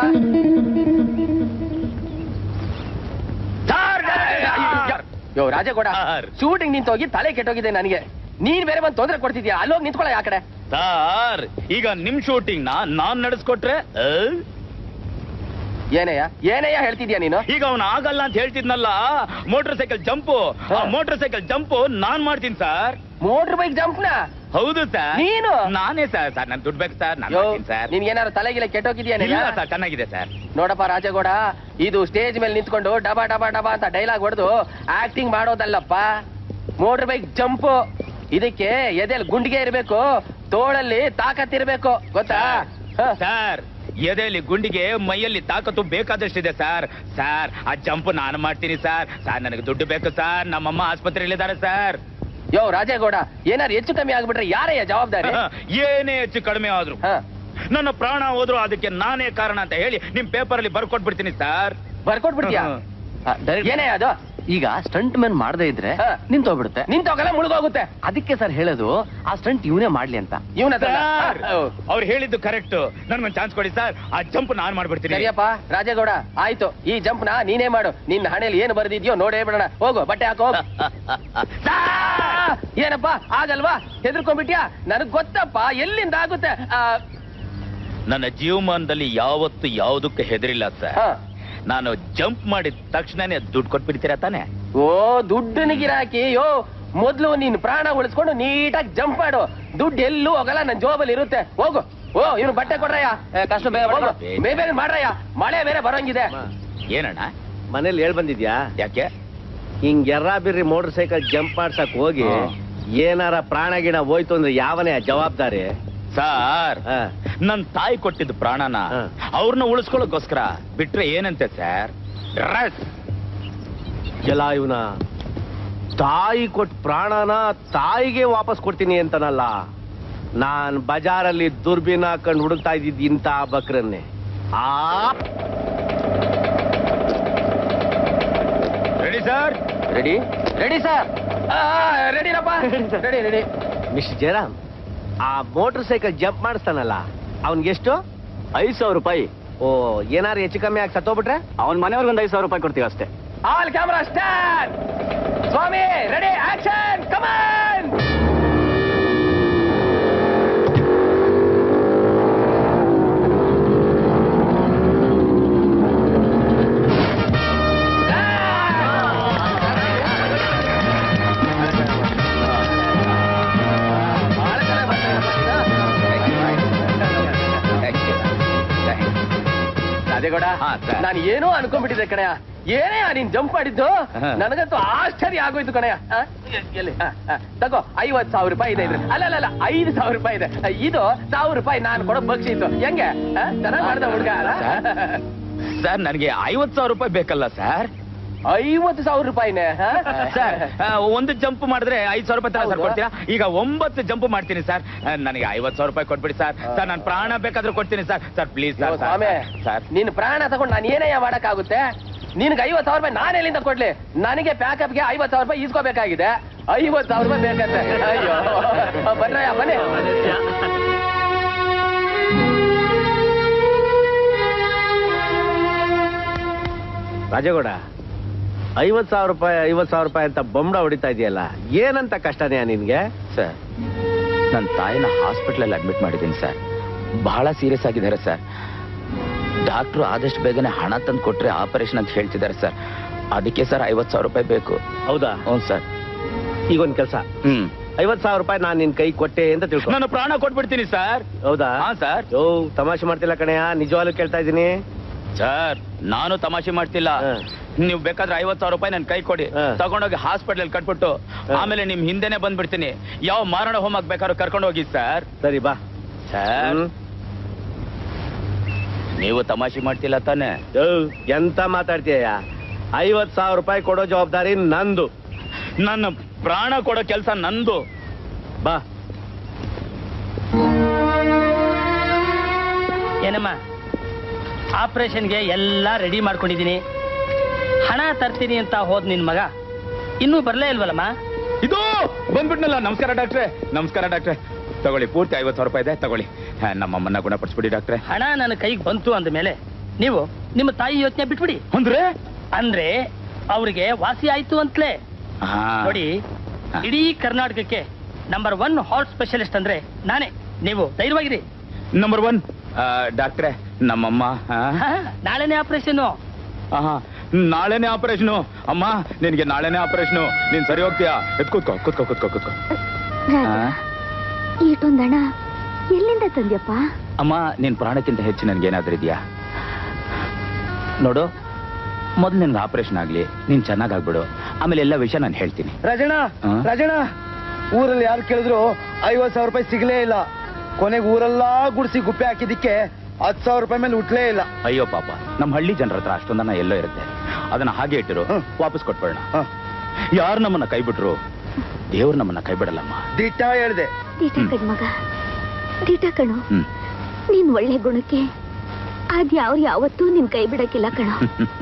ಯೋ ರಾಜೇಗೌಡ ಸರ್. ಶೂಟಿಂಗ್ ನಿಂತೋಗಿ ತಲೆ ಕೆಟ್ಟೋಗಿದೆ ನನಗೆ ನೀನ್ ಬೇರೆ ಬಂದು ತೊಂದರೆ ಕೊಡ್ತಿದ್ಯಾ ಅಲ್ಲೋಗಿ ನಿಂತ್ಕೊಳ್ಳ ಆ ಕಡೆ ಸರ್ ಈಗ ನಿಮ್ ಶೂಟಿಂಗ್ ನ ನಾನ್ ನಡೆಸ್ಕೊಟ್ರೆ ಆ? ಏನಯ್ಯ ಏನಯ್ಯ ಹೇಳ್ತಿದ್ಯಾ ನೀನು ಈಗ ಅವನ್ ಆಗಲ್ಲ ಅಂತ ಹೇಳ್ತಿದ್ನಲ್ಲ ಮೋಟರ್ ಸೈಕಲ್ ಜಂಪು ಆ ಮೋಟರ್ ಸೈಕಲ್ ಜಂಪು ನಾನ್ ಮಾಡ್ತೀನಿ ಸರ್ ಮೋಟರ್ ಬೈಕ್ ಜಂಪ್ನ ಹೌದು ಸರ್ ನೀನು? ನಾನೇ ಸರ್ ಸರ್ ನನ್ ದುಡ್ಡು ಬೇಕು ಸರ್ ನಾನು ಯೋ ಮಾಡ್ತೀನಿ ಸರ್ ನಿನ್ಗೇನಾರು ತಲೆಗಿಲ್ಲ ಕೆಟ್ಟೋಗಿದ್ಯಾ ಇಲ್ಲ ಸರ್ ಚೆನ್ನಾಗಿದೆ ಸರ್ ನೋಡಪ್ಪ ರಾಜೇಗೌಡ ಇದು ಸ್ಟೇಜ್ ಮೇಲೆ ನಿಂತ್ಕೊಂಡು ಡಬಾ ಡಬಾ ಡಬಾ ಅಂತ ಡೈಲಾಗ್ ಹೊಡೆದು ಆಕ್ಟಿಂಗ್ ಮಾಡೋದಲ್ಲಪ್ಪ ಮೋಟರ್ ಬೈಕ್ ಜಂಪ್ ಇದಕ್ಕೆ ಎದೆಲ್ ಗುಂಡಿಗೆ ಇರಬೇಕು ತೋಳಲ್ಲಿ ತಾಕತ್ ಇರಬೇಕು ಗೊತ್ತಾ ಹ. ಸರ್ ಎದೆಯಲ್ಲಿ ಗುಂಡಿಗೆ ಮೈಯಲ್ಲಿ ತಾಕತ್ತು ಬೇಕಾದಷ್ಟಿದೆ ಸರ್ ಸರ್ ಆ ಜಂಪ್ ನಾನು ಮಾಡ್ತೀನಿ ಸರ್ ಸರ್ ನನಗೆ ದುಡ್ಡು ಬೇಕು ಸರ್ ನಮ್ಮಮ್ಮ ಆಸ್ಪತ್ರೆಯಲ್ಲಿದ್ದಾರೆ ಸರ್ ಯೋ ರಾಜೇಗೌಡ ಏನಾರು ಹೆಚ್ಚು ಕಮ್ಮಿ ಆಗ್ಬಿಟ್ರೆ ಯಾರಯ್ಯ ಜವಾಬ್ದಾರಿ ಏನೇ ಹೆಚ್ಚು ಕಡಿಮೆ ಆದ್ರು ಹ. ನನ್ನ ಪ್ರಾಣ ಹೋದ್ರು ಅದಕ್ಕೆ ನಾನೇ ಕಾರಣ ಅಂತ ಹೇಳಿ ನಿಮ್ ಪೇಪರ್ ಅಲ್ಲಿ ಬರ್ಕೊಟ್ಬಿಡ್ತೀನಿ ಸರ್ ಬರ್ಕೊಟ್ಬಿಡ್ತೀಯ ಏನೇ ಅದು ಈಗ ಸ್ಟಂಟ್ ಮ್ಯಾನ್ ಮಾಡದೇ ಇದ್ರೆ ಹಾ. ನಿಂತೋಗ್ಬಿಡುತ್ತೆ ನಿಂತೋಗಲ್ಲ ಮುಳುಗೋಗುತ್ತೆ ಅದಕ್ಕೆ ಸರ್ ಹೇಳೋದು ಆ ಸ್ಟಂಟ್ ಇವನೇ ಮಾಡ್ಲಿ ಅಂತ ಇವನ ಹತ್ರ ಅವ್ರು ಹೇಳಿದ್ದು ಕರೆಕ್ಟ್ ನನ್ಗೊಂದು ಚಾನ್ಸ್ ಕೊಡಿ ಸರ್ ಆ ಜಂಪ್ ನಾನ್ ಮಾಡ್ಬಿಡ್ತೀನಿ ಸರಿಯಪ್ಪ ರಾಜೇಗೌಡ ಆಯ್ತು ಈ ಜಂಪ್ ನ ನೀನೇ ಮಾಡು ನಿನ್ನ ಹಣೆಯಲ್ಲಿ ಏನು ಬರೆದಿದ್ಯೋ ನೋಡೇ ಬಿಡೋಣ ಹೋಗು ಬಟ್ಟೆ ಹಾಕೋ ಹೋಗು. ಆ, ಏನಪ್ಪ ಆಗಲ್ವಾ ಹೆದರ್ಕೊಂಡ್ಬಿಟ್ಯಾ ನನಗ್ ಗೊತ್ತಪ್ಪ ಎಲ್ಲಿಂದ ಆಗುತ್ತೆ ಆ, ನನ್ನ ಜೀವಮಾನದಲ್ಲಿ ಯಾವತ್ತು ಯಾವುದಕ್ಕೆ ಹೆದರಿಲ್ಲ ಸರ್ ಹ. ನಾನು ಜಂಪ್ ಮಾಡಿದ ತಕ್ಷಣನೇ ದುಡ್ಡು ಕೊಟ್ಬಿಡ್ತೀರಾ ತಾನೆ ಓ ದುಡ್ಡು ಗಿರಾಕಿ ಯೋ ಮೊದ್ಲು ನೀನ್ ಪ್ರಾಣ ಉಳಿಸ್ಕೊಂಡು ನೀಟಾಗಿ ಜಂಪ್ ಮಾಡು ದುಡ್ಡು ಎಲ್ಲೂ ಹೋಗಲ್ಲ ನನ್ ಜೋಬಲ್ಲಿ ಇರುತ್ತೆ ಹೋಗು ಓ ಇವ್ನು ಬಟ್ಟೆ ಕೊಡ್ರಯ್ಯ ಏ, ಕಷ್ಟ ಬೇಗ ಹೋಗು ಬೇಗ ಬೇಗ ಮಾಡ್ರಯ್ಯ ಮಳೆ ಬೇರೆ ಬರೋಂಗಿದೆ ಏನಣ್ಣ ಮನೇಲಿ ಹೇಳ್ ಬಂದಿದ್ಯಾ ಯಾಕೆ ಹಿಂಗ್ ಎರ್ರಾ ಬಿರ್ರಿ ಮೋಟರ್ ಸೈಕಲ್ ಜಂಪ್ ಮಾಡ್ಸಕ್ ಹೋಗಿ ಹಾ. ಏನಾರ ಪ್ರಾಣ ಗಿಣ ಹೋಯ್ತು ಅಂದ್ರೆ ಯಾವನೇ ಜವಾಬ್ದಾರಿ ಸಾರ್ ಹಾ. ನನ್ ತಾಯಿ ಕೊಟ್ಟಿದ್ದು ಪ್ರಾಣನ ಹ. ಅವ್ರನ್ನ ಉಳಿಸ್ಕೊಳ್ಳೋಕೋಸ್ಕರ ಬಿಟ್ರೆ ಏನಂತೆ ಸರ್ ಡ್ರೆಸ್ ಎಲ್ಲ ಇವನ ತಾಯಿ ಕೊಟ್ ಪ್ರಾಣನ ತಾಯಿಗೆ ವಾಪಸ್ ಕೊಡ್ತೀನಿ ಅಂತನಲ್ಲ ನಾನ್ ಬಜಾರಲ್ಲಿ ದುರ್ಬಿನ ಹಾಕೊಂಡು ಹುಡುಕ್ತಾ ಇದ್ದಿದ್ದು ಇಂಥ ಬಕ್ರನ್ನೇ ಆ ready sir ready ready sir ರೆಡಿನಪ್ಪ ರೆಡಿ ರೆಡಿ ಮಿಸ್ ಜಯರಾಮ್ ಆ ಮೋಟರ್ ಸೈಕಲ್ ಜಂಪ್ ಮಾಡಿಸ್ತಾನಲ್ಲ ಅವನ್ಗೆಷ್ಟು ಐದು ಸಾವಿರ ರೂಪಾಯಿ ಓ ಏನಾರು ಹೆಚ್ಚು ಕಮ್ಮಿ ಆಗಿ ಸತ್ತೋಗ್ಬಿಟ್ರೆ ಅವನ ಮನೆಯವ್ರಿಗೆ ಒಂದು ಐದು ಸಾವಿರ ರೂಪಾಯಿ ಕೊಡ್ತೀವಿ ಅಷ್ಟೇ ಆಲ್ ಕ್ಯಾಮ್ರಾ ಸ್ಟಾರ್ಟ್ ಸ್ವಾಮಿ ರೆಡಿ ಆಕ್ಷನ್ ಕಮಾನ್ ರಾಜೇಗೌಡ ಹಾ, sir. ನಾನು ಏನೋ ಅನ್ಕೊಂಡ್ಬಿಟ್ಟಿದ್ದೆ ಕಣಯ್ಯ ಏನೇ ನೀನ್ ಜಂಪ್ ಮಾಡಿದ್ದು ಹಾ. ನನಗಂತೂ ಆಶ್ಚರ್ಯ ಆಗೋಯ್ತು ಕಣಯ್ಯ ಆ, ಎ- ಎಲ್ಲಿ ಆ, ಆ, ತಗೋ ಐವತ್ ಸಾವಿರ ರೂಪಾಯಿ ಇದೆ ಇದ್ರೆ ಅಲ್ಲ ಅಲ್ಲ ಅಲ್ಲ ಐದು ಸಾವಿರ ರೂಪಾಯಿ ಇದೆ ಆ, ಇದು ಸಾವಿರ ರೂಪಾಯಿ ನಾನು ಕೊಡೋ ಬಕ್ಷಿ ಇತ್ತು ಹೆಂಗೆ ಆ, ಚೆನ್ನಾಗ್ ಮಾಡ್ದ ಹುಡ್ಗ ಅಲ್ಲ ಸರ್ ನನಗೆ ಐವತ್ ಸಾವಿರ ರೂಪಾಯಿ ಬೇಕಲ್ಲ ಸರ್ ಐವತ್ತು ಸಾವಿರ ರೂಪಾಯಿನೇ ಆ? ಸರ್ ಆ, ಒಂದು ಜಂಪ್ ಮಾಡಿದ್ರೆ ಐದು ಸಾವಿರ ರೂಪಾಯಿ ತರ ಸರ್ ಹೌದು. ಕೊಡ್ತೀರಾ ಈಗ ಒಂಬತ್ತು ಜಂಪ್ ಮಾಡ್ತೀನಿ ಸರ್ ಆ, ನನಗೆ ಐವತ್ ಸಾವಿರ ರೂಪಾಯಿ ಕೊಟ್ಬಿಡಿ ಸರ್ ಸರ್ ನಾನು ಪ್ರಾಣ ಬೇಕಾದ್ರೂ ಕೊಡ್ತೀನಿ ಸರ್ ಸರ್ ಪ್ಲೀಸ್ ಯೋ, ಸರ್ ಸ್ವಾಮಿ ಸರ್ ನಿನ್ ಪ್ರಾಣ ತಗೊಂಡು ನಾನು ಏನಯ್ಯ ಮಾಡಕ್ಕಾಗುತ್ತೆ ನಿನ್ಗೆ ಐವತ್ ಸಾವಿರ ರೂಪಾಯಿ ನಾನು ಎಲ್ಲಿಂದ ಕೊಡ್ಲಿ ನನಗೆ ಪ್ಯಾಕಪ್ಗೆ ಐವತ್ ಸಾವಿರ ರೂಪಾಯಿ ಈಸ್ಕೋಬೇಕಾಗಿದೆ ಐವತ್ ಸಾವಿರ ರೂಪಾಯಿ ಬೇಕಂತೆ ಅಯ್ಯೋ ಬನ್ರಯ್ಯ ಬನ್ನಿ ರಾಜೇಗೌಡ ಐವತ್ ಸಾವಿರ ರೂಪಾಯಿ ಐವತ್ ಸಾವಿರ ರೂಪಾಯಿ ಅಂತ ಬೊಂಬಡ ಹೊಡಿತಾ ಇದೆಯಲ್ಲ ಏನಂತ ಕಷ್ಟನೇ ನಿನ್ಗೆ ಸರ್ ನನ್ನ ತಾಯಿನ ಹಾಸ್ಪಿಟಲ್ ಅಡ್ಮಿಟ್ ಮಾಡಿದ್ದೀನಿ ಸರ್ ಬಹಳ ಸೀರಿಯಸ್ ಆಗಿದ್ದಾರೆ ಸರ್ ಡಾಕ್ಟ್ರು ಆದಷ್ಟು ಬೇಗನೆ ಹಣ ತಂದು ಕೊಟ್ರೆ ಆಪರೇಷನ್ ಅಂತ ಹೇಳ್ತಿದ್ದಾರೆ ಸರ್ ಅದಕ್ಕೆ ಸರ್ ಐವತ್ತು ಸಾವಿರ ರೂಪಾಯಿ ಬೇಕು ಹೌದಾ ಹ್ಞೂ ಸರ್ ಈಗ ಒಂದ್ ಕೆಲ್ಸ ಹ್ಮ್ ಐವತ್ ಸಾವಿರ ರೂಪಾಯಿ ನಾನ್ ನಿನ್ ಕೈ ಕೊಟ್ಟೆ ಅಂತ ತಿಳ್ಕೊ ನಾನು ಪ್ರಾಣ ಕೊಟ್ಬಿಡ್ತೀನಿ ಸರ್ ಹೌದಾ ಹಾ ಸರ್ ಯೋ ತಮಾಷೆ ಮಾಡ್ತಿಲ್ಲ ಕಣಯ್ಯ ನಿಜವಾಗ್ಲೂ ಕೇಳ್ತಾ ಇದೀನಿ ಸರ್ ನಾನು ತಮಾಷೆ ಮಾಡ್ತಿಲ್ಲ ಹ. ನೀವು ಬೇಕಾದ್ರೆ ಐವತ್ ಸಾವಿರ ರೂಪಾಯಿ ನನ್ ಕೈ ಕೊಡಿ ಹ. ತಗೊಂಡೋಗಿ ಹಾಸ್ಪಿಟಲ್ ಕಟ್ಬಿಟ್ಟು ಆಮೇಲೆ ನಿಮ್ ಹಿಂದೆನೆ ಬಂದ್ಬಿಡ್ತೀನಿ ಯಾವ ಮಾರಣ ಹೋಮಕ್ ಬೇಕಾದ್ರೂ ಕರ್ಕೊಂಡು ಹೋಗಿ ಸರ್ ಸರಿ ಬಾ ಸರ್ ನೀವು ತಮಾಷೆ ಮಾಡ್ತಿಲ್ಲ ತಾನೆ ಯೋ, ಎಂತ ಮಾತಾಡ್ತೀಯ ಐವತ್ ಸಾವಿರ ರೂಪಾಯಿ ಕೊಡೋ ಜವಾಬ್ದಾರಿ ನಂದು ನನ್ನ ಪ್ರಾಣ ಕೊಡೋ ಕೆಲಸ ನಂದು ಬಾ ಏನಮ್ಮ ಆಪರೇಷನ್ಗೆ ಎಲ್ಲ ರೆಡಿ ಮಾಡ್ಕೊಂಡಿದ್ದೀನಿ ಹಣ ತರ್ತೀನಿ ಅಂತ ಹೋದ್ ನಿನ್ ಮಗ ಇನ್ನೂ ಬರ್ಲೇ ಇಲ್ವಲ್ಲಮ್ಮ ಇದು ಬಂದ್ಬಿಟ್ನಲ್ಲ ನಮಸ್ಕಾರ ಡಾಕ್ಟ್ರೆ ನಮಸ್ಕಾರ ಡಾಕ್ಟ್ರೆ ತಗೊಳ್ಳಿ ಪೂರ್ತಿ ಐವತ್ತು ಸಾವಿರ ರೂಪಾಯಿ ಇದೆ ತಗೊಳ್ಳಿ ಹಾ, ನಮ್ಮಮ್ಮನ್ನ ಗುಣಪಡಿಸ್ಬಿಡಿ ಡಾಕ್ಟ್ರೆ ಹಣ ನನ್ನ ಕೈಗೆ ಬಂತು ಅಂದ ಮೇಲೆ ನೀವು ನಿಮ್ಮ ತಾಯಿ ಯೋಚನೆ ಬಿಟ್ಬಿಡಿ ಅಂದ್ರೆ ಅಂದ್ರೆ ಅವ್ರಿಗೆ ವಾಸಿ ಆಯ್ತು ಅಂತಲೇ ಹಾ. ನೋಡಿ ಹಾ. ಇಡೀ ಕರ್ನಾಟಕಕ್ಕೆ ನಂಬರ್ ಒನ್ ಹಾರ್ಟ್ ಸ್ಪೆಷಲಿಸ್ಟ್ ಅಂದ್ರೆ ನಾನೇ ನೀವು ಧೈರ್ಯವಾಗಿರಿ ನಂಬರ್ ಒನ್ ಡಾಕ್ಟ್ರೆ ನಮ್ಮಮ್ಮ ಹಾ? ಹಾ, ನಾಳೆನೇ ಆಪರೇಷನ್ ಆಹಾ, ನಾಳೆನೆ ಆಪರೇಷನು ಅಮ್ಮ ನಿನ್ಗೆ ನಾಳೆನೆ ಆಪರೇಷನು ನೀನ್ ಸರಿ ಹೋಗ್ತೀಯಾ ಎತ್ ಕೂತ್ಕೋ ಕೂತ್ಕೋ ಕೂತ್ಕೋ ಕೂತ್ಕೋ ಆ? ಈಟೊಂದ್ ಹಣ ಎಲ್ಲಿಂದ ತಂದ್ಯಪ್ಪ ಅಮ್ಮ ನಿನ್ ಪ್ರಾಣಕ್ಕಿಂತ ಹೆಚ್ಚು ನನ್ಗೆ ಏನಾದ್ರೂ ಇದೆಯಾ ನೋಡು ಮೊದ್ಲು ನಿನ್ಗೆ ಆಪರೇಷನ್ ಆಗ್ಲಿ ನೀನ್ ಚೆನ್ನಾಗಾಗ್ಬಿಡು ಆಮೇಲೆ ಎಲ್ಲ ವಿಷಯ ನಾನು ಹೇಳ್ತೀನಿ ರಾಜಣ್ಣ ಹಾ? ರಾಜಣ್ಣ ಊರಲ್ಲಿ ಯಾರು ಕೇಳಿದ್ರು ಐವತ್ ಸಾವಿರ ರೂಪಾಯಿ ಸಿಗ್ಲೇ ಇಲ್ಲ ಕೊನೆಗೆ ಊರೆಲ್ಲಾ ಗುಡ್ಸಿ ಗುಪ್ಪೆ ಹಾಕಿದಿಕ್ಕೆ ಹತ್ತು ಸಾವಿರ ರೂಪಾಯಿ ಮೇಲೆ ಉಟ್ಲೇ ಇಲ್ಲ ಅಯ್ಯೋ ಪಾಪ ನಮ್ಮ ಹಳ್ಳಿ ಜನರ ಹತ್ರ ಅಷ್ಟೊಂದನ್ನ ಎಲ್ಲೋ ಇರುತ್ತೆ ಅದನ್ನ ಹಾಗೆ ಇಟ್ಟಿರು ಹ್ಮ್. ವಾಪಸ್ ಕೊಟ್ಬಿಡೋಣ ಹ, ಯಾರು ನಮ್ಮನ್ನ ಕೈ ಬಿಟ್ರು ದೇವ್ರು ನಮ್ಮನ್ನ ಕೈ ಬಿಡಲ್ಲಮ್ಮ ದಿಟ್ಟ ಹೇಳ್ದೆ ದೀಟ ಕಣ್ ಮಗ ದೀಟ ಕಣು ಹ್ಮ್ ನೀನ್ ಒಳ್ಳೆ ಗುಣಕ್ಕೆ ಅದ್ಯಾವ್ರು ಯಾವತ್ತೂ ನಿನ್ ಕೈ ಬಿಡಕ್ಕಿಲ್ಲ ಕಣೋ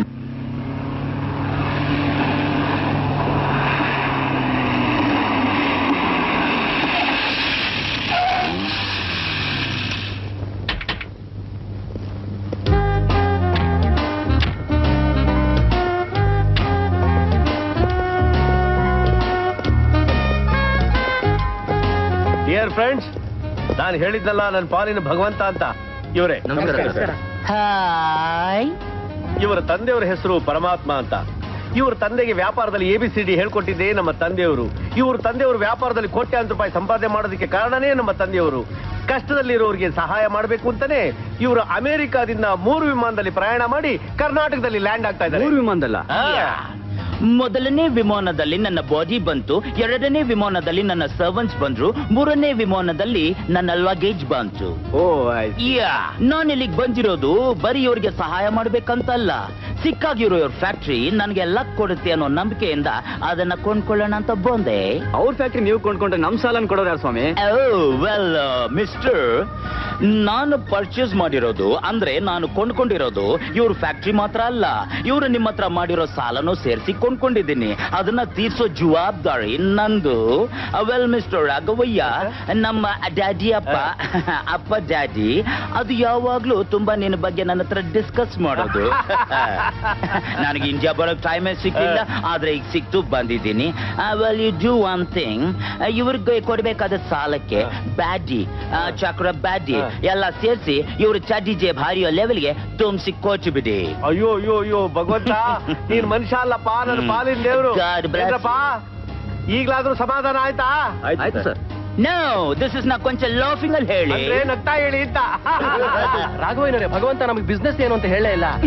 ಡಿಯರ್ ಫ್ರೆಂಡ್ಸ್ ನಾನು ಹೇಳಿದ್ನಲ್ಲ ನನ್ನ ಪಾಲಿನ ಭಗವಂತ ಅಂತ ಇವರೇ ನಮಸ್ಕಾರ ಸರ್. ಹಾಯ್ ಇವರ ತಂದೆಯವರ ಹೆಸರು ಪರಮಾತ್ಮ ಅಂತ ಇವ್ರ ತಂದೆಗೆ ವ್ಯಾಪಾರದಲ್ಲಿ ಎ ಬಿ ಸಿ ಡಿ ಹೇಳ್ಕೊಟ್ಟಿದ್ದೇ ನಮ್ಮ ತಂದೆಯವರು ಇವ್ರ ತಂದೆಯವರು ವ್ಯಾಪಾರದಲ್ಲಿ ಕೋಟ್ಯಾಂತರ ರೂಪಾಯಿ ಸಂಪಾದನೆ ಮಾಡೋದಕ್ಕೆ ಕಾರಣನೇ ನಮ್ಮ ತಂದೆಯವರು ಕಷ್ಟದಲ್ಲಿರೋರಿಗೆ ಸಹಾಯ ಮಾಡಬೇಕು ಅಂತಾನೆ ಇವರು ಅಮೆರಿಕಾದಿಂದ ಮೂರು ವಿಮಾನದಲ್ಲಿ ಪ್ರಯಾಣ ಮಾಡಿ ಕರ್ನಾಟಕದಲ್ಲಿ ಲ್ಯಾಂಡ್ ಆಗ್ತಾ ಇದ್ದಾರೆ ಮೂರು ವಿಮಾನದಲ್ಲ ಮೊದಲನೇ ವಿಮಾನದಲ್ಲಿ ನನ್ನ ಬಾಡಿ ಬಂತು ಎರಡನೇ ವಿಮಾನದಲ್ಲಿ ನನ್ನ ಸರ್ವೆಂಟ್ಸ್ ಬಂದ್ರು ಮೂರನೇ ವಿಮಾನದಲ್ಲಿ ನನ್ನ ಲಗೇಜ್ ಬಂತು ಓ ಆಯ್ತು ಯಾ ನಾನು ಇಲ್ಲಿಗೆ ಬಂದಿರೋದು ಬರೀ ಇವ್ರಿಗೆ ಸಹಾಯ ಮಾಡ್ಬೇಕಂತಲ್ಲ ಸಿಕ್ಕಾಗಿರೋ ಇವ್ರ ಫ್ಯಾಕ್ಟ್ರಿ ನನಗೆ ಲಕ್ ಕೊಡುತ್ತೆ ಅನ್ನೋ ನಂಬಿಕೆಯಿಂದ ಅದನ್ನ ಕೊಂಡ್ಕೊಳ್ಳೋಣ ಅಂತ ಬಂದೆ ಅವ್ರ ಫ್ಯಾಕ್ಟ್ರಿ ನೀವು ಕೊಂಡ್ಕೊಂಡ್ರೆ ನಮ್ ಸಾಲನ್ ಕೊಡೋರು ಯಾರು ಸ್ವಾಮಿ ವೆಲ್ ಮಿಸ್ಟರ್ ನಾನು ಪರ್ಚೇಸ್ ಮಾಡಿರೋದು ಅಂದ್ರೆ ನಾನು ಕೊಂಡ್ಕೊಂಡಿರೋದು ಇವ್ರ ಫ್ಯಾಕ್ಟ್ರಿ ಮಾತ್ರ ಅಲ್ಲ ಇವ್ರು ನಿಮ್ಮ ಹತ್ರ ಮಾಡಿರೋ ಸಾಲನು ಸೇರಿಸಿ ಕೊಂಡ್ಕೊಂಡಿದ್ದೀನಿ ಅದನ್ನ ತೀರ್ಸೋ ಜವಾಬ್ದಾರಿ ನಂದು ವೆಲ್ ಮಿಸ್ಟರ್ ರಾಘವಯ್ಯ ನಮ್ಮ ಡ್ಯಾಡಿ ಅಪ್ಪ ಅಪ್ಪ ಡ್ಯಾಡಿ ಅದು ಯಾವಾಗ್ಲೂ ತುಂಬಾ ನಿನ್ನ ಬಗ್ಗೆ ನನ್ನ ಹತ್ರ ಡಿಸ್ಕಸ್ ಮಾಡೋದು ನನಗೆ ಇಂಡಿಯಾ ಬರೋಕ್ ಟೈಮೇ ಸಿಕ್ಕಿಲ್ಲ ಆದ್ರೆ ಈಗ ಸಿಕ್ತು ಬಂದಿದ್ದೀನಿ well you do one thing ಇವ್ರಿಗೆ ಕೊಡ್ಬೇಕಾದ ಸಾಲಕ್ಕೆ ಬ್ಯಾಡಿ ಆ, ಚಕ್ರ ಬ್ಯಾಡಿ ಎಲ್ಲ ಸೇರಿಸಿ ಇವ್ರ ಚಡ್ಡಿ ಜೇಬ್ ಹಾರಿಯೋ ಲೆವೆಲ್ಗೆ ತುಂಬಿಸಿ ಕೊಟ್ಟು ಬಿಡಿ ಅಯ್ಯೋ ಅಯ್ಯೋ ಅಯ್ಯೋ ಭಗವಂತ ನೀನ್ ಮನುಷ್ಯ ಅಲ್ಲಪ್ಪ ನನ್ನ ಹ್ಮ್. ಪಾಲಿನ ದೇವ್ರು God bless ಏನ್ರಪ್ಪ ಈಗ್ಲಾದ್ರೂ ಸಮಾಧಾನ ಆಯ್ತಾ ಆಯ್ತು ಸರ್ ನೋ ದಿಸ್ ಇಸ್ ನಾ ಕೊಂಚ ಲಾಫಿಂಗ್ ಅಲ್ಲಿ ಹೇಳಿ ಅಂದ್ರೆ ನಗ್ತಾ ಹೇಳಿ ಅಂತ ರಾಘವೇಂದ್ರ ಭಗವಂತ ನಮಗೆ ಬಿಸ್ನೆಸ್ ಏನು ಅಂತ ಹೇಳೇ ಇಲ್ಲ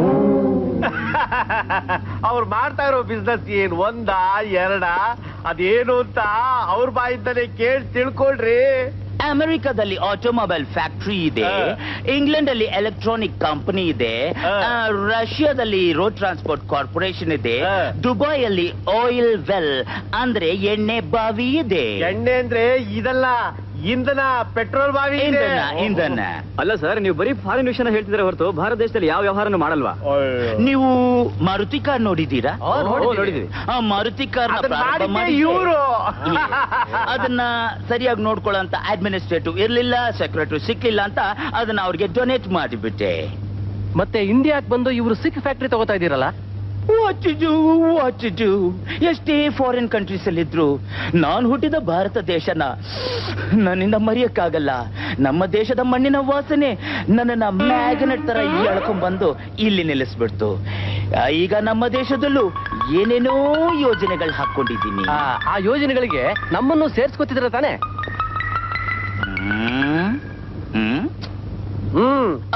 ಅವ್ರು ಮಾಡ್ತಾ ಇರೋ ಬಿಸ್ನೆಸ್ ಏನ್ ಒಂದ ಎರಡ ಅದೇನು ಅಂತ ಅವ್ರ ಬಾಯಿಂದಲೇ ಕೇಳಿ ತಿಳ್ಕೊಳ್ರಿ ಅಮೆರಿಕದಲ್ಲಿ ಆಟೋಮೊಬೈಲ್ ಫ್ಯಾಕ್ಟರಿ ಇದೆ ಹಾ. ಇಂಗ್ಲೆಂಡ್ ಅಲ್ಲಿ ಎಲೆಕ್ಟ್ರಾನಿಕ್ ಕಂಪನಿ ಇದೆ ಹಾ. ಆ, ರಷ್ಯಾದಲ್ಲಿ ರೋಡ್ ಟ್ರಾನ್ಸ್ಪೋರ್ಟ್ ಕಾರ್ಪೊರೇಷನ್ ಇದೆ ಹಾ. ದುಬೈಯಲ್ಲಿ ಆಯಿಲ್ ವೆಲ್ ಅಂದ್ರೆ ಎಣ್ಣೆ ಬಾವಿ ಇದೆ ಎಣ್ಣೆ ಅಂದ್ರೆ ಇದಲ್ಲ ಇಂಧನ ಪೆಟ್ರೋಲ್ ಬಾವಿ ಇದೆ. ಇಂಧನ ಇಂಧನ ಅಲ್ಲ ಸರ್ ನೀವು ಬರೀ ಫಾರಿನ್ ವಿಷಯನ ಹೇಳ್ತಿದ್ರೆ ಹೊರತು ಭಾರತ ದೇಶದಲ್ಲಿ ಯಾವ ವ್ಯವಹಾರನೂ ಮಾಡಲ್ವಾ ಅಯ್ಯೋ. ನೀವು ಮಾರುತಿ ಕಾರ್ ನೋಡಿದ್ದೀರಾ ಓ, ನೋಡಿದ್ದೀವಿ. ನೋಡಿದ್ದೀವಿ. ಆ ಮಾರುತಿ ಕಾರ್ ಅದನ್ನ ಮಾಡಿದ್ದೇ ಇವ್ರು. ಅದನ್ನ ಸರಿಯಾಗಿ ನೋಡ್ಕೊಳ್ಳೋಂತ ಅಡ್ಮಿನಿಸ್ಟ್ರೇಟಿವ್ ಇರ್ಲಿಲ್ಲ ಸೆಕ್ರೆಟರಿ ಸಿಕ್ಲಿಲ್ಲ ಅಂತ ಅದನ್ನ ಅವ್ರಿಗೆ ಡೊನೇಟ್ ಮಾಡಿಬಿಟ್ಟೆ ಮತ್ತೆ ಇಂಡಿಯಾಕ್ ಬಂದು ಇವರು ಸಿಕ್ ಫ್ಯಾಕ್ಟ್ರಿ ತಗೋತಾ ಇದೀರಲ್ಲ what to do what to do ಎಷ್ಟೇ ಫಾರಿನ್ ಕಂಟ್ರೀಸ್ ಅಲ್ಲಿ ಇದ್ರು ನಾನು ಹುಟ್ಟಿದ ಭಾರತ ದೇಶನ ನನ್ನಿಂದ ಮರೆಯಕ್ಕಾಗಲ್ಲ ನಮ್ಮ ದೇಶದ ಮಣ್ಣಿನ ವಾಸನೆ ನನ್ನನ್ನ ಮ್ಯಾಗ್ನೆಟ್ ತರ ಎಳ್ಕೊಂಡ್ ಬಂದು ಇಲ್ಲಿ ನಿಲ್ಲಿಸ್ಬಿಡ್ತು ಆ, ಈಗ ನಮ್ಮ ದೇಶದಲ್ಲೂ ಏನೇನೋ ಯೋಜನೆಗಳು ಹಾಕೊಂಡಿದ್ದೀನಿ ಆ, ಆ ಯೋಜನೆಗಳಿಗೆ ನಮ್ಮನ್ನು ಸೇರ್ಸ್ಕೊತಿದ್ರ ತಾನೆ ಹ್ಮ್? ಹ್ಮ್? ಹ್ಮ್ ಓ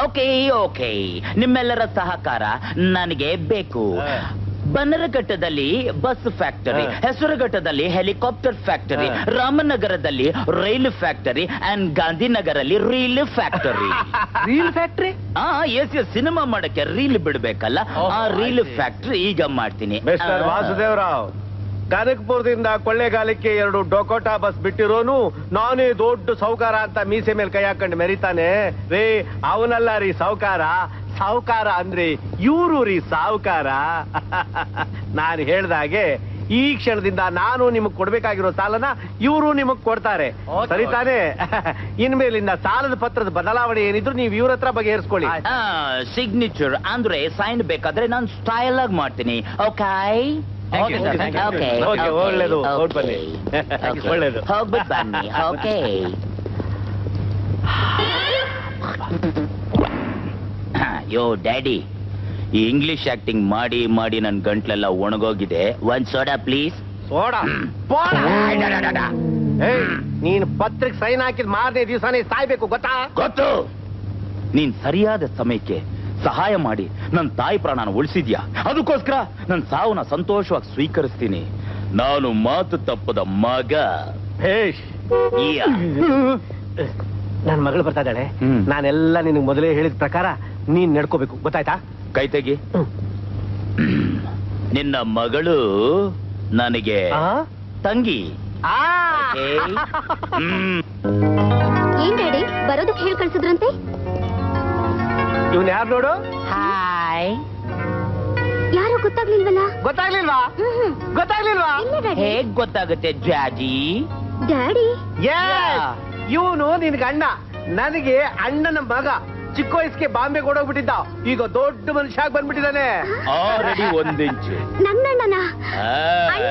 ಓಕೆ ಓಕೆ ನಿಮ್ಮೆಲ್ಲರ ಸಹಕಾರ ನನಗೆ ಬೇಕು ಹಾ. ಬನ್ನರಘಟ್ಟದಲ್ಲಿ ಬಸ್ ಫ್ಯಾಕ್ಟರಿ ಹಾ. ಹೆಸರುಘಟ್ಟದಲ್ಲಿ ಹೆಲಿಕಾಪ್ಟರ್ ಫ್ಯಾಕ್ಟರಿ ಹಾ. ರಾಮನಗರದಲ್ಲಿ ರೈಲು ಫ್ಯಾಕ್ಟರಿ ಅಂಡ್ ಗಾಂಧಿನಗರಲ್ಲಿ ರೀಲ್ ಫ್ಯಾಕ್ಟರಿ ರೀಲ್ ಫ್ಯಾಕ್ಟ್ರಿ ಆ ಎಸ್ ಎಸ್ ಸಿನಿಮಾ ಮಾಡಕ್ಕೆ ರೀಲ್ ಬಿಡ್ಬೇಕಲ್ಲ ಓಹ್, ಆ ರೀಲ್ I see. ಫ್ಯಾಕ್ಟರಿ ಈಗ ಮಾಡ್ತೀನಿ ಮಿಸ್ಟರ್ ಆ, ವಾಸುದೇವರಾವ್ ಕನಕಪುರದಿಂದ ಕೊಳ್ಳೇಗಾಲಕ್ಕೆ ಎರಡು ಡೊಕೋಟಾ ಬಸ್ ಬಿಟ್ಟಿರೋನು ನಾನೇ ದೊಡ್ಡ ಸಾವುಕಾರ ಅಂತ ಮೀಸೆ ಮೇಲೆ ಕೈ ಹಾಕೊಂಡು ಮೆರಿತಾನೆ ರೇ ಅವನಲ್ಲ ರೀ ಸಾವುಕಾರ ಸಾವುಕಾರ ಅಂದ್ರೆ ಇವರು ರೀ ಸಾವುಕಾರ ನಾನು ಹೇಳ್ದಾಗೆ ಈ ಕ್ಷಣದಿಂದ ನಾನು ನಿಮಗ್ ಕೊಡ್ಬೇಕಾಗಿರೋ ಸಾಲನ ಇವರು ನಿಮಗ್ ಕೊಡ್ತಾರೆ ಸರಿ ತಾನೇ ಇನ್ಮೇಲಿಂದ ಸಾಲದ ಪತ್ರದ ಬದಲಾವಣೆ ಏನಿದ್ರು ನೀವು ಇವ್ರ ಹತ್ರ ಬಗೆಹರಿಸ್ಕೊಳ್ಳಿ ಆ ಸಿಗ್ನೇಚರ್ ಅಂದ್ರೆ ಸೈನ್ ಬೇಕಾದ್ರೆ ನಾನು ಸ್ಟೈಲ್ ಆಗಿ ಮಾಡ್ತೀನಿ okay Thank you, thank you. Okay, ಒಳ್ಳೇದು. ಹೊರ್ಟ್ ಬನ್ನಿ. ಒಳ್ಳೇದು. ಹೋಗ್ಬಿಟ್ಟು ಬನ್ನಿ ಓಕೆ ಯೋ ಡ್ಯಾಡಿ ಈ ಇಂಗ್ಲಿಷ್ ಆಕ್ಟಿಂಗ್ ಮಾಡಿ ಮಾಡಿ ನನ್ ಗಂಟ್ಲೆಲ್ಲ ಒಣಗೋಗಿದೆ ಒಂದ್ ಸೋಡಾ ಪ್ಲೀಸ್ ಸೋಡಾ ಏಯ್, ನೀನ್ ಪತ್ರಕ್ಕೆ ಸೈನ್ ಹಾಕಿದ ಮಾರನೇ ದಿವಸನೇ ಸಾಯ್ಬೇಕು ಗೊತ್ತಾ ಗೊತ್ತು ನೀನ್ ಸರಿಯಾದ ಸಮಯಕ್ಕೆ ಸಹಾಯ ಮಾಡಿ ನನ್ನ ತಾಯಿ ಪ್ರಾಣನ ಉಳಿಸಿದ್ಯಾ ಅದಕ್ಕೋಸ್ಕರ ನನ್ನ ಸಾವನ್ನ ಸಂತೋಷವಾಗಿ ಸ್ವೀಕರಿಸ್ತೀನಿ ನಾನು ಮಾತು ತಪ್ಪದ ಮಗ ಭೇಷ್ ಯಾ. ನನ್ ಮಗಳು ಬರ್ತಾ ಇದ್ದಾಳೆ ಹ್ಮ್. ನಾನೆಲ್ಲ ನಿನಗೆ ಮೊದಲೇ ಹೇಳಿದ ಪ್ರಕಾರ ನೀನ್ ನಡ್ಕೋಬೇಕು ಗೊತ್ತಾಯ್ತಾ ಕೈ ತೆಗಿ ನಿನ್ನ ಮಗಳು ನನಗೆ ಆ? ತಂಗಿ ಆ. Okay. ಹ್ಮ್. ಏನ್ ಡ್ಯಾಡಿ ಬರೋದಕ್ಕೆ ಹೇಳಿ ಕಳ್ಸಿದ್ರಂತೆ ಇವ್ನ್ ಯಾರು ನೋಡು ಹಾಯ್ ಯಾರು ಗೊತ್ತಾಗ್ಲಿಲ್ವಲ್ಲ ಗೊತ್ತಾಗ್ಲಿಲ್ವಾ ಹ್ಮ್ ಗೊತ್ತಾಗ್ಲಿಲ್ವಾ ಇಲ್ಲ ಡ್ಯಾಡಿ ಹೇಗ್ ಗೊತ್ತಾಗುತ್ತೆ ಜಾಜಿ ಡ್ಯಾಡಿ ಇವನು ನಿನ್ಗೆ ಅಣ್ಣ ನನಗೆ ಅಣ್ಣನ ಮಗ ಚಿಕ್ಕ ವಯಸ್ಸಿಗೆ ಬಾಂಬೆ ಕೊಡೋಗ್ಬಿಟ್ಟಿದ್ದ ಈಗ ದೊಡ್ಡ ಮನುಷ್ಯ ಆಗಿ ಬಂದ್ಬಿಟ್ಟಿದ್ದಾನೆ ಆಲ್ರೆಡಿ ಒಂದ್ ಇಂಚು ನನ್ನಣ್ಣನ ಆ, ಅಣ್ಣ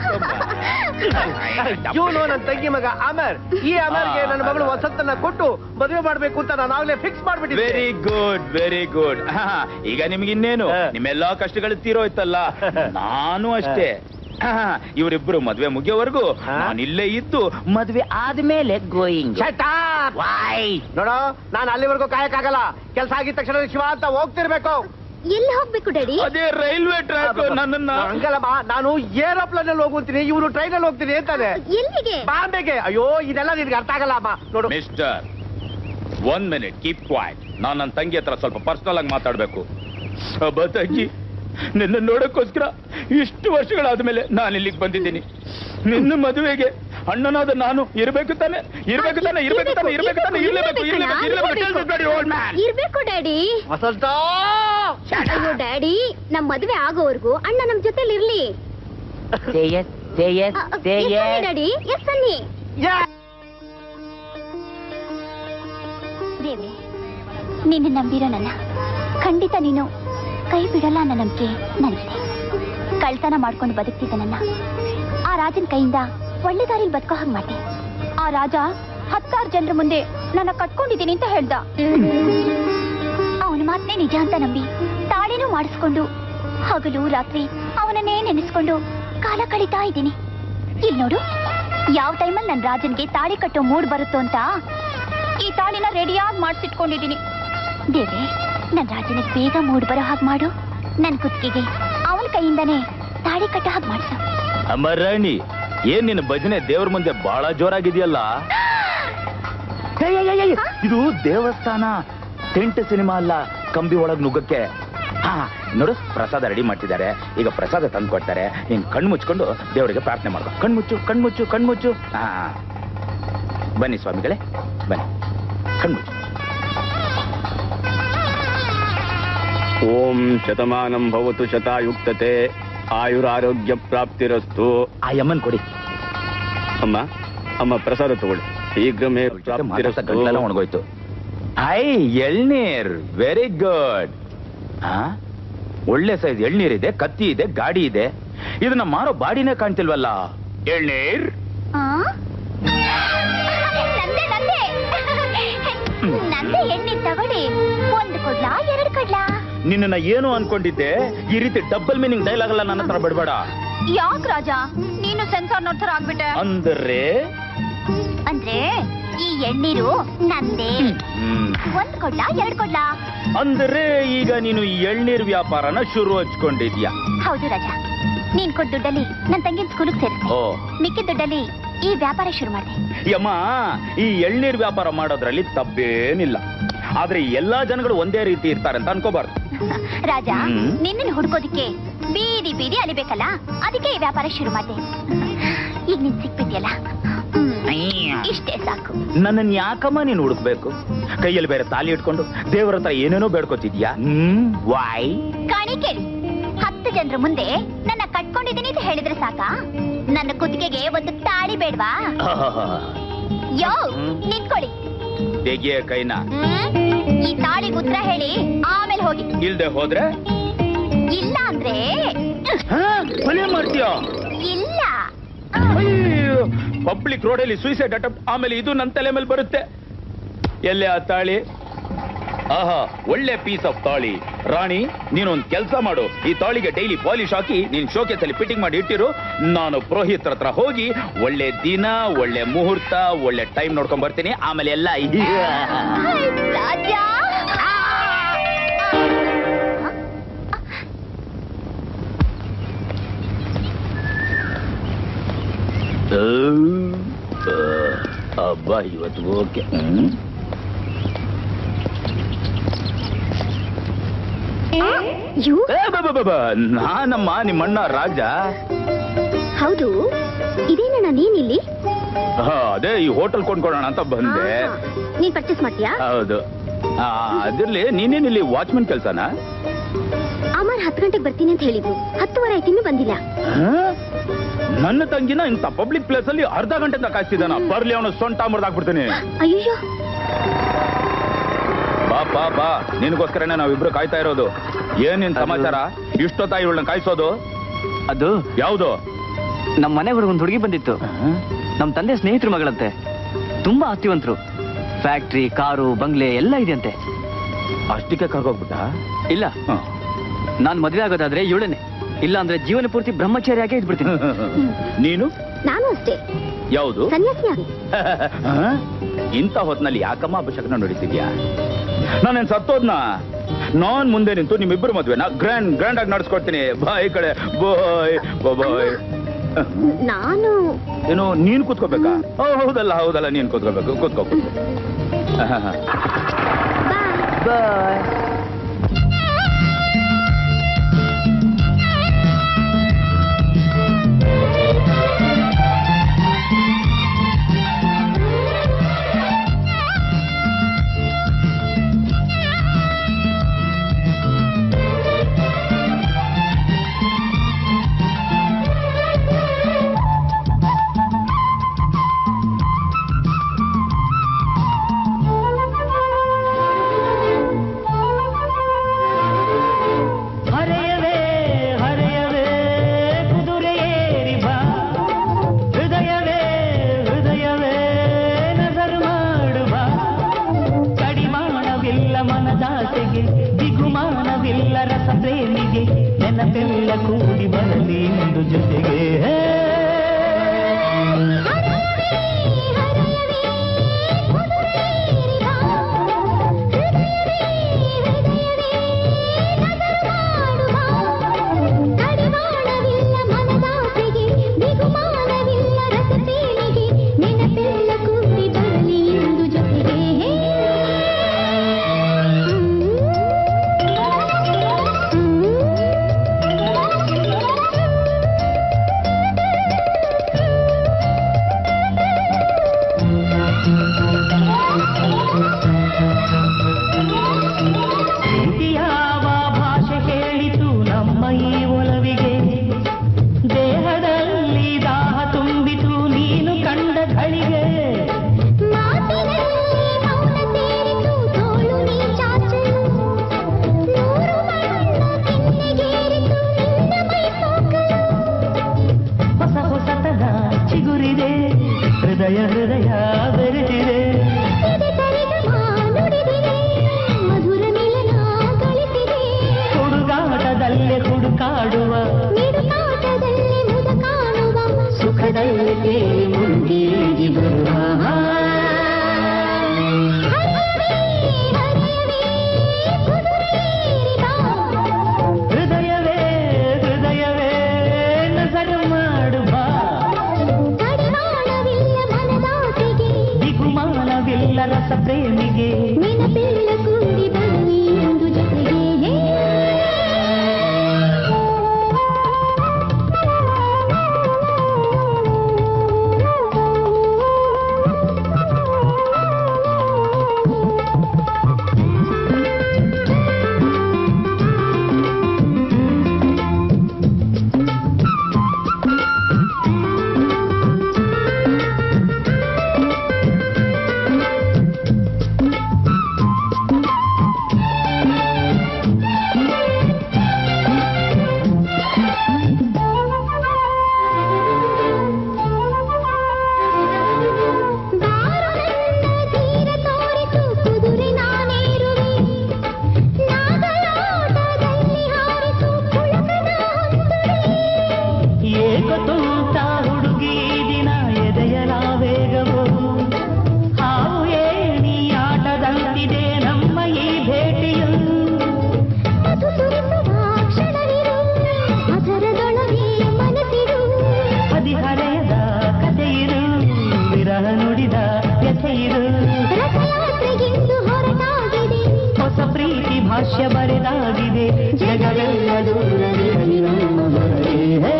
ಇವನು ನನ್ನ ತಂಗಿ ಮಗ ಅಮರ್ ಈ ಅಮರ್ಗೆ ನನ್ನ ಮಗಳು ವಸಂತನ ಕೊಟ್ಟು ಮದುವೆ ಮಾಡ್ಬೇಕು ಅಂತ ನಾನು ಆಗ್ಲೇ ಫಿಕ್ಸ್ ಮಾಡ್ಬಿಟ್ಟಿದ್ದೆ ವೆರಿ ಗುಡ್ ವೆರಿ ಗುಡ್ ಈಗ ನಿಮ್ಗೆ ಇನ್ನೇನು ಹಾ. ನಿಮ್ಮೆಲ್ಲಾ ಕಷ್ಟಗಳು ತೀರೋಯ್ತಲ್ಲ ನಾನು ಅಷ್ಟೇ ಇವರಿಬ್ರು ಮದ್ವೆ ಮುಗಿಯೋವರೆಗೂ ಹಾ. ನಾನು ಇಲ್ಲೇ ಇದ್ದು ಮದ್ವೆ ಆದ್ಮೇಲೆ ಗೋಯಿಂಗ್ Shut up! ವಾಯ್ ನೋಡೋ ನಾನು ಅಲ್ಲಿವರೆಗೂ ಕಾಯಕ್ಕಾಗಲ್ಲ ಕೆಲಸ ಆಗಿದ ತಕ್ಷಣ ಶಿವ ಅಂತ ಹೋಗ್ತಿರ್ಬೇಕು ಎಲ್ಲಿ ಹೋಗ್ಬೇಕು ಡ್ಯಾಡಿ ಅದೇ ರೈಲ್ವೆ ಟ್ರ್ಯಾಕ್ ನನ್ನನ್ನ ಹಂಗಲ್ಲಮ್ಮ ನಾನು ಏರೋಪ್ಲೇನ್ ಅಲ್ಲಿ ಹೋಗ್ತೀನಿ ಇವನು ಟ್ರೈನ್ ಅಲ್ಲಿ ಹೋಗ್ತೀನಿ ಅಂತಾನೆ ಎಲ್ಲಿಗೆ ಬಾಂಬೆಗೆ ಅಯ್ಯೋ ಇದೆಲ್ಲ ನಿನ್ಗೆ ಅರ್ಥ ಆಗಲ್ಲ ಅಮ್ಮ ನೋಡು mister one minute keep quiet ನಾನು ನನ್ನ ತಂಗಿ ಹತ್ರ ಸ್ವಲ್ಪ ಪರ್ಸನಲ್ ಆಗಿ ಮಾತಾಡ್ಬೇಕು ಸಬ ತಂಗಿ ನಿನ್ನ ನೋಡಕ್ಕೋಸ್ಕರ ಇಷ್ಟು ವರ್ಷಗಳಾದ್ಮೇಲೆ ನಾನು ಇಲ್ಲಿಗೆ ಬಂದಿದ್ದೀನಿ ನಿನ್ನ ಮದುವೆಗೆ ಅಣ್ಣನಾದ ನಾನು ಇರ್ಬೇಕು ತಾನೆ ಇರ್ಬೇಕು ತಾನೆ ಇರ್ಬೇಕು ತಾನೆ ಇರ್ಬೇಕು ತಾನೆ ಇರ್ಲೇಬೇಕು ಇರ್ಲೇಬೇಕು ಇರ್ಲೇಬೇಕು Tell me, bloody old man. ಇರ್ಬೇಕು ಡ್ಯಾಡಿ ವಸಂತ ಅಯ್ಯೋ ಡ್ಯಾಡಿ ನಮ್ ಮದ್ವೆ ಆಗೋವರೆಗೂ ಅಣ್ಣ ನಮ್ ಜೊತೆಲಿ ಇರ್ಲಿ Say yes, say yes, say yes. Daddy yes ಅನ್ನಿ ದೇವ್ರೆ ನಿನ್ನ ನಂಬಿರೋ ನನ್ನ ಖಂಡಿತ ನೀನು ಕೈ ಬಿಡಲ್ಲ ಅನ್ನೋ ನಂಬಿಕೆ ನನಗಿದೆ ಕಳ್ತನ ಮಾಡ್ಕೊಂಡು ಬದುಕ್ತಿದ್ದ ನನ್ನ ಆ ರಾಜನ ಕೈಯಿಂದ ಒಳ್ಳೆ ದಾರಿಲಿ ಬದುಕೋ ಹಾಗೆ ಮಾಡ್ದೆ ಆ ರಾಜ ಹತ್ತಾರು ಜನರ ಮುಂದೆ ನನ್ನ ಕಟ್ಕೊಂಡಿದ್ದೀನಿ ಅಂತ ಹೇಳ್ದ ಅವನ ಮಾತನೇ ನಿಜ ಅಂತ ನಂಬಿ ತಾಳಿನೂ ಮಾಡಿಸ್ಕೊಂಡು ಹಗಲು ರಾತ್ರಿ ಅವನನ್ನೇ ನೆನೆಸ್ಕೊಂಡು ಕಾಲ ಕಳೀತಾ ಇದ್ದೀನಿ ಇಲ್ಲಿ ನೋಡು ಯಾವ ಟೈಮಲ್ಲಿ ನನ್ನ ರಾಜನ್ಗೆ ತಾಳಿ ಕಟ್ಟೋ ಮೂಡ್ ಬರುತ್ತೋ ಅಂತ ಈ ತಾಳಿನ ರೆಡಿಯಾಗಿ ಮಾಡಿಸಿಟ್ಕೊಂಡಿದ್ದೀನಿ ದೇವ್ರೆ ನನ್ನ ರಾಜನಿಗೆ ಬೇಗ ಮೂಡ್ ಬರೋ ಹಾಗೆ ಮಾಡು ನನ್ನ ಕುತ್ತಿಗೆಗೆ ಅವನ ಕೈಯಿಂದಾನೇ ತಾಳಿ ಕಟ್ಟೋ ಹಾಗೆ ಮಾಡಿಸು ಅಮರಾಣಿ ಏನ್ ನಿನ್ನ ಭಜನೆ ದೇವ್ರ ಮುಂದೆ ಬಹಳ ಜೋರಾಗಿದೆಯಲ್ಲ ಏಯ್, ಏಯ್, ಏಯ್, ಏಯ್, ಇದು ದೇವಸ್ಥಾನ ಟೆಂಟ್ ಸಿನಿಮಾ ಅಲ್ಲ ಕಂಬಿ ಒಳಗ್ ನುಗ್ಗಕ್ಕೆ ಹಾ ನೋಡು ಪ್ರಸಾದ ರೆಡಿ ಮಾಡ್ತಿದ್ದಾರೆ ಈಗ ಪ್ರಸಾದ ತಂದು ಕೊಡ್ತಾರೆ ನೀನ್ ಕಣ್ಣು ಮುಚ್ಕೊಂಡು ದೇವರಿಗೆ ಪ್ರಾರ್ಥನೆ ಮಾಡ್ಕೊ ಕಣ್ಮುಚ್ಚು ಕಣ್ಮುಚ್ಚು ಕಣ್ಮುಚ್ಚು ಹಾ ಬನ್ನಿ ಸ್ವಾಮಿಗಳೇ ಬನ್ನಿ ಕಣ್ಮುಚ್ಚು ಓಂ ಶತಮಾನಂ ಭವತು ಶತಾಯುಕ್ತತೆ ಆಯುರಾರೋಗ್ಯ ಪ್ರಾಪ್ತಿರಸ್ತು ಆ ಯಮ್ಮನ್ ಕೊಡಿ ಅಮ್ಮ ಅಮ್ಮ ಪ್ರಸಾದ ತಗೊಳ್ಳಿ ಶೀಘ್ರಮೇ ಗಂಟಲೆಲ್ಲ ಪ್ರಾಪ್ತಿರಸ್ತು ಒಣಗೋಯ್ತು ಐ ಎಳ್ನೀರ್ ವೆರಿ ಗುಡ್ ಹಾ ಒಳ್ಳೆ ಸೈಜ್ ಎಳ್ನೀರ್ ಇದೆ ಕತ್ತಿ ಇದೆ ಗಾಡಿ ಇದೆ ಇದನ್ನ ಮಾರೋ ಬಾಡಿನೇ ಕಾಣ್ತಿಲ್ವಲ್ಲ ಎಳ್ನೀರ್ ಆ? ನಂದೆ ನಂದೆ ನಂದೆ ಎಣ್ಣೆ ತಗೊಳ್ಳಿ ಒಂದು ಕೊಡ್ಲಾ ಎರಡು ಕೊಡ್ಲಾ ನಿನ್ನ ಏನು ಅನ್ಕೊಂಡಿದ್ದೆ ಈ ರೀತಿ ಡಬಲ್ ಮೀನಿಂಗ್ ಡೈಲಾಗ್ ಎಲ್ಲ ನನ್ನ ಹತ್ರ ಬಿಡಬೇಡ ಯಾಕ್ ರಾಜ ನೀನು ಸೆನ್ಸಾರ್ ನೋಡ್ತಾರ ಆಗ್ಬಿಟ್ಟೆ ಅಂದ್ರೆ ಅಂದ್ರೆ ಈ ಎಣ್ಣೀರು ನಂದೇ ಹ್ಮ್ ಒಂದ್ ಕೊಡ್ಲಾ ಎರಡ್ ಕೊಡ್ಲಾ ಅಂದ್ರೆ ಈಗ ನೀನು ಈ ಎಳ್ನೀರ್ ವ್ಯಾಪಾರನ ಶುರು ಹಚ್ಕೊಂಡಿದ್ಯಾ ಹೌದು ರಾಜ ನೀನ್ ಕೊಟ್ಟ ದುಡ್ಡಲ್ಲಿ ನನ್ ತಂಗಿನ ಸ್ಕೂಲಿಗೆ ಸೇರಿಸ್ದೆ ಓ ಮಿಕ್ಕಿದ ದುಡ್ಡಲ್ಲಿ ಈ ವ್ಯಾಪಾರ ಶುರು ಮಾಡಿದೆ ಯಮ್ಮ ಈ ಎಳ್ನೀರ್ ವ್ಯಾಪಾರ ಮಾಡೋದ್ರಲ್ಲಿ ತಪ್ಪೇನಿಲ್ಲ ಆದ್ರೆ ಎಲ್ಲಾ ಜನಗಳು ಒಂದೇ ರೀತಿ ಇರ್ತಾರೆ ಅಂತ ಅನ್ಕೋಬಾರ್ದು ರಾಜ ಹ್ಮ್. ನಿನ್ನನ್ನು ಹುಡ್ಕೋದಿಕ್ಕೆ ಬೀದಿ ಬೀದಿ ಅಲಿಬೇಕಲ್ಲ ಅದಕ್ಕೆ ಈ ವ್ಯಾಪಾರ ಶುರು ಮಾಡಿದೆ ಈಗ ನೀನ್ ಸಿಕ್ಬಿದ್ಯಲ್ಲ ಹ್ಮ್. ಇಷ್ಟೇ ಸಾಕು ನನ್ನನ್ ಯಾಕಮ್ಮ ನೀನು ಹುಡುಕ್ಬೇಕು ಕೈಯಲ್ಲಿ ಬೇರೆ ತಾಲಿ ಇಟ್ಕೊಂಡು ದೇವರ ಹತ್ರ ಏನೇನೋ ಬೇಡ್ಕೊತಿದ್ಯಾ ಹ್ಮ್ ವಾಯ್ ಕಾಣಿ ಕೇಳಿ ಹತ್ತು ಜನರ ಮುಂದೆ ನನ್ನ ಕಟ್ಕೊಂಡಿದ್ದೀನಿ ಅಂತ ಹೇಳಿದ್ರೆ ಸಾಕಾ ನನ್ನ ಕುತ್ತಿಗೆಗೆ ಒಂದು ತಾಳಿ ಬೇಡ್ವಾ ಯೋ ಹ್ಮ್. ನಿಂತ್ಕೊಳ್ಳಿ ತೆಗಿಯ ಕೈನ ಹ್ಮ್? ಈ ತಾಳಿಗೆ ಉತ್ತರ ಹೇಳಿ ಆಮೇಲೆ ಹೋಗಿ ಇಲ್ದೆ ಹೋದ್ರೆ ಇಲ್ಲ ಅಂದ್ರೆ ಕೊಲೆ ಮಾಡ್ತೀಯ ಇಲ್ಲ ಪಬ್ಲಿಕ್ ರೋಡಲ್ಲಿ ಸೂಸೈಡ್ ಅಟೆಂಪ್ಟ್ ಆಮೇಲೆ ಇದು ನನ್ನ ತಲೆ ಮೇಲೆ ಬರುತ್ತೆ ಎಲ್ಲಿ ಆ ತಾಳಿ ಆಹಾ ಒಳ್ಳೆ ಪೀಸ್ ಆಫ್ ತಾಳಿ ರಾಣಿ ನೀನೊಂದ್ ಕೆಲಸ ಮಾಡು ಈ ತಾಳಿಗೆ ಡೈಲಿ ಪಾಲಿಶ್ ಹಾಕಿ ನೀನ್ ಶೋಕೇಸ್ ಅಲ್ಲಿ ಫಿಟ್ಟಿಂಗ್ ಮಾಡಿ ಇಟ್ಟಿರು ನಾನು ಪುರೋಹಿತ್ರ ಹತ್ರ ಹೋಗಿ ಒಳ್ಳೆ ದಿನ ಒಳ್ಳೆ ಮುಹೂರ್ತ ಒಳ್ಳೆ ಟೈಮ್ ನೋಡ್ಕೊಂಡ್ ಬರ್ತೀನಿ ಆಮೇಲೆ ಎಲ್ಲ ರಾಜ ಹಬ್ಬ ಇವತ್ತು ಓಕೆ ಯು ನಾನಮ್ಮ ನಿಮ್ಮಣ್ಣ ರಾಜ ಹೌದು ಇದೇನಣ್ಣ ನೀನಿಲ್ಲಿ ಹಾ, ಅದೇ ಈ ಹೋಟೆಲ್ ಕೊಂಡ್ಕೊಳ್ಳೋಣ ಅಂತ ಬಂದೆ ನೀನ್ ಪರ್ಚೇಸ್ ಮಾಡ್ತೀಯಾ ಹೌದು ಆ, ಅದಿರ್ಲಿ ನೀನೇನ್ ಇಲ್ಲಿ ವಾಚ್ಮನ್ ಕೆಲ್ಸನಾ ಅಮರ್ ಹತ್ತು ಗಂಟೆಗೆ ಬರ್ತೀನಿ ಅಂತ ಹೇಳಿದ್ರು ಹತ್ತುವರೆ ಆಯ್ತು ಇನ್ನೂ ಬಂದಿಲ್ಲ ಹಾ? ನನ್ನ ತಂಗಿನ ಇಂಥ ಪಬ್ಲಿಕ್ ಪ್ಲೇಸ್ ಅಲ್ಲಿ ಅರ್ಧ ಗಂಟೆಯಿಂದ ಕಾಯ್ತಿದ್ದಾನ ಬರ್ಲಿ ಅವನು ಸೊಂಟ ಮುರಿದಾಕ್ಬಿಡ್ತೀನಿ ಅಯ್ಯೋ ಬಾ ಬಾ ಬಾ ನಿನಗೋಸ್ಕರನೇ ನಾವಿಬ್ರು ಕಾಯ್ತಾ ಇರೋದು ಏನ್ ನಿನ್ ಸಮಾಚಾರ ಇಷ್ಟೊತ್ತಾಗಿ ಇವಳನ್ನ ಕಾಯಿಸೋದು ಅದು ಯಾವ್ದು ನಮ್ಮ ಮನೆ ಒಂದು ಹುಡುಗಿ ಬಂದಿತ್ತು ನಮ್ಮ ತಂದೆ ಸ್ನೇಹಿತರ ಮಗಳಂತೆ ತುಂಬಾ ಆಸ್ತಿವಂತರು ಫ್ಯಾಕ್ಟ್ರಿ ಕಾರು ಬಂಗ್ಲೆ ಎಲ್ಲ ಇದೆಯಂತೆ ಅಷ್ಟಕ್ಕೆ ಕರ್ಕೋಗ್ಬಿಟ್ಟ ಇಲ್ಲ ನಾನ್ ಮದುವೆ ಆಗೋದಾದ್ರೆ ಇವಳನೆ ಇಲ್ಲ ಅಂದ್ರೆ ಜೀವನ ಪೂರ್ತಿ ಬ್ರಹ್ಮಚಾರಿಯಾಗೇ ಇದ್ಬಿಡ್ತೀನಿ ನೀನು ನಾನು ಅಷ್ಟೇ ಯಾವುದು ಸನ್ಯಾಸಿ ಆಗಿ ಆ? ಇಂಥ ಹೊತ್ನಲ್ಲಿ ಯಾಕಮ್ಮ ಅಭಿಷೇಕನ ನೋಡಿತಿದ್ಯಾ ನಾನೇನ್ ಸತ್ತೋದ್ನ ನಾನ್ ಮುಂದೆ ನಿಂತು ನಿಮ್ಮಿಬ್ಬರು ಮದ್ವೆನ ಗ್ರ್ಯಾಂಡ್ ಗ್ರ್ಯಾಂಡ್ ಆಗಿ ನಡ್ಸ್ಕೊಡ್ತೀನಿ ಬಾಯ್ ಕಡೆ ಬಾಯ್ ಬಾಯ್ ನಾನು ಏನು ನೀನ್ ಕೂತ್ಕೋಬೇಕಾ ಓ ಹೌದಲ್ಲ ಹೌದಲ್ಲ ನೀನ್ ಕೂತ್ಕೋಬೇಕು ಕೂತ್ಕೋ ಕೂತ್ಕೋ. ಆಹಾ. ಬಾಯ್ ಹರೆಯವೇ ಹರೆಯವೇ ಕುದುರೆಯೇರಿ ಬಾ ಹೃದಯವೇ ಹೃದಯವೇ ನಜರು ಮಾಡು ಬಾ ಕಡಿಮಾನವಿಲ್ಲ ಮನದಾಸೆಗೆ ದಿಗುಮಾನವಿಲ್ಲ ರಸ ಪ್ರೇಮಿಗೆ ನೆನಪೆಲ್ಲ ಕೂಡಿ ಬರಲಿ ಒಂದು ಜೊತೆಗೆ ಕಡಿವಾಣವಿಲ್ಲ ಮನದಾಸೆಗೆ ಬಿಗುಮಾನವಿಲ್ಲ ರಸಪೇಲಿಗೆ ನೆನಪೆಲ್ಲ ಕೂಡಿ ಬರಲಿ ಎಂದು ಜೊತೆಗೆ ಪ್ರೇಮಿಗೆ ನೆನಪೆಲ್ಲ ಕೂಡಿ ಬನ್ನಿ ಒಂದು ಜೊತೆಗೆ ತೀರ ತೋರಿತು ಕುದುರೆ ನಾನೇರುವೆ ನಾಗಲೋಟದಲ್ಲಿ ಹಾರಿತು ಪುಳಕನ ಹೊಂದುವೆ ಏಕತೂತ ಹುಡುಗಿ ದಿನ ಎದೆಯಲ ವೇಗವು ಹಾವು ಏಣಿ ಆಟದಂತಿದೆ ನಮ್ಮ ಈ ಭೇಟಿಯು ಅದು ಸುರಿಸುವ ಕ್ಷಣವಿರು ಅದರದೊಳಗೆ ಮನಸ್ಸಿರು ಹದಿಹರೆಯದ ಕಥೆಯಿರು ವಿರಹ ನುಡಿದ ವ್ಯಥೆಯಿರು ರಥಯಾತ್ರೆಗೆಂದು ಹೊರಟಾಗಿದೆ ಹೊಸ ಪ್ರೀತಿ ಭಾಷ್ಯ ಬರೆದಾಗಿದೆ ಜಗವೆಲ್ಲ ದೂರವಿರಲಿ ನಮ್ಮ ಹೊರಗೆ. ಹೇ!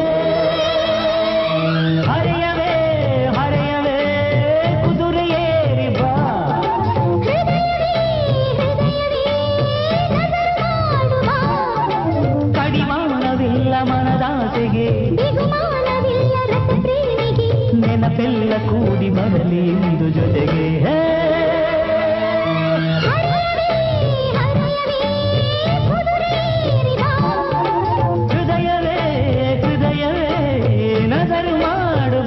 ಹರೆಯವೇ ಹರೆಯವೇ ಕುದುರೆಯೇರಿ ಬಾ ಹೃದಯವೇ ಹೃದಯವೇ ನಗರು ಮಾಡುವ ಕಡಿಮಾನವಿಲ್ಲ ಮನದಾಸೆಗೆ ಬಿಗುಮಾನವಿಲ್ಲ ರಸ ಪ್ರೇಮಿಗೆ ನೆನಪೆಲ್ಲ ಕೂಡಿ ಬರಲಿ ಇಂದು ಜೊತೆಗೆ ಹೇ! ಹರೆಯವೇ ಹರೆಯವೇ ಕುದುರೇರಿ ಬಾ ಹೃದಯವೇ ಹೃದಯವೇ ನಗರು ಮಾಡುವ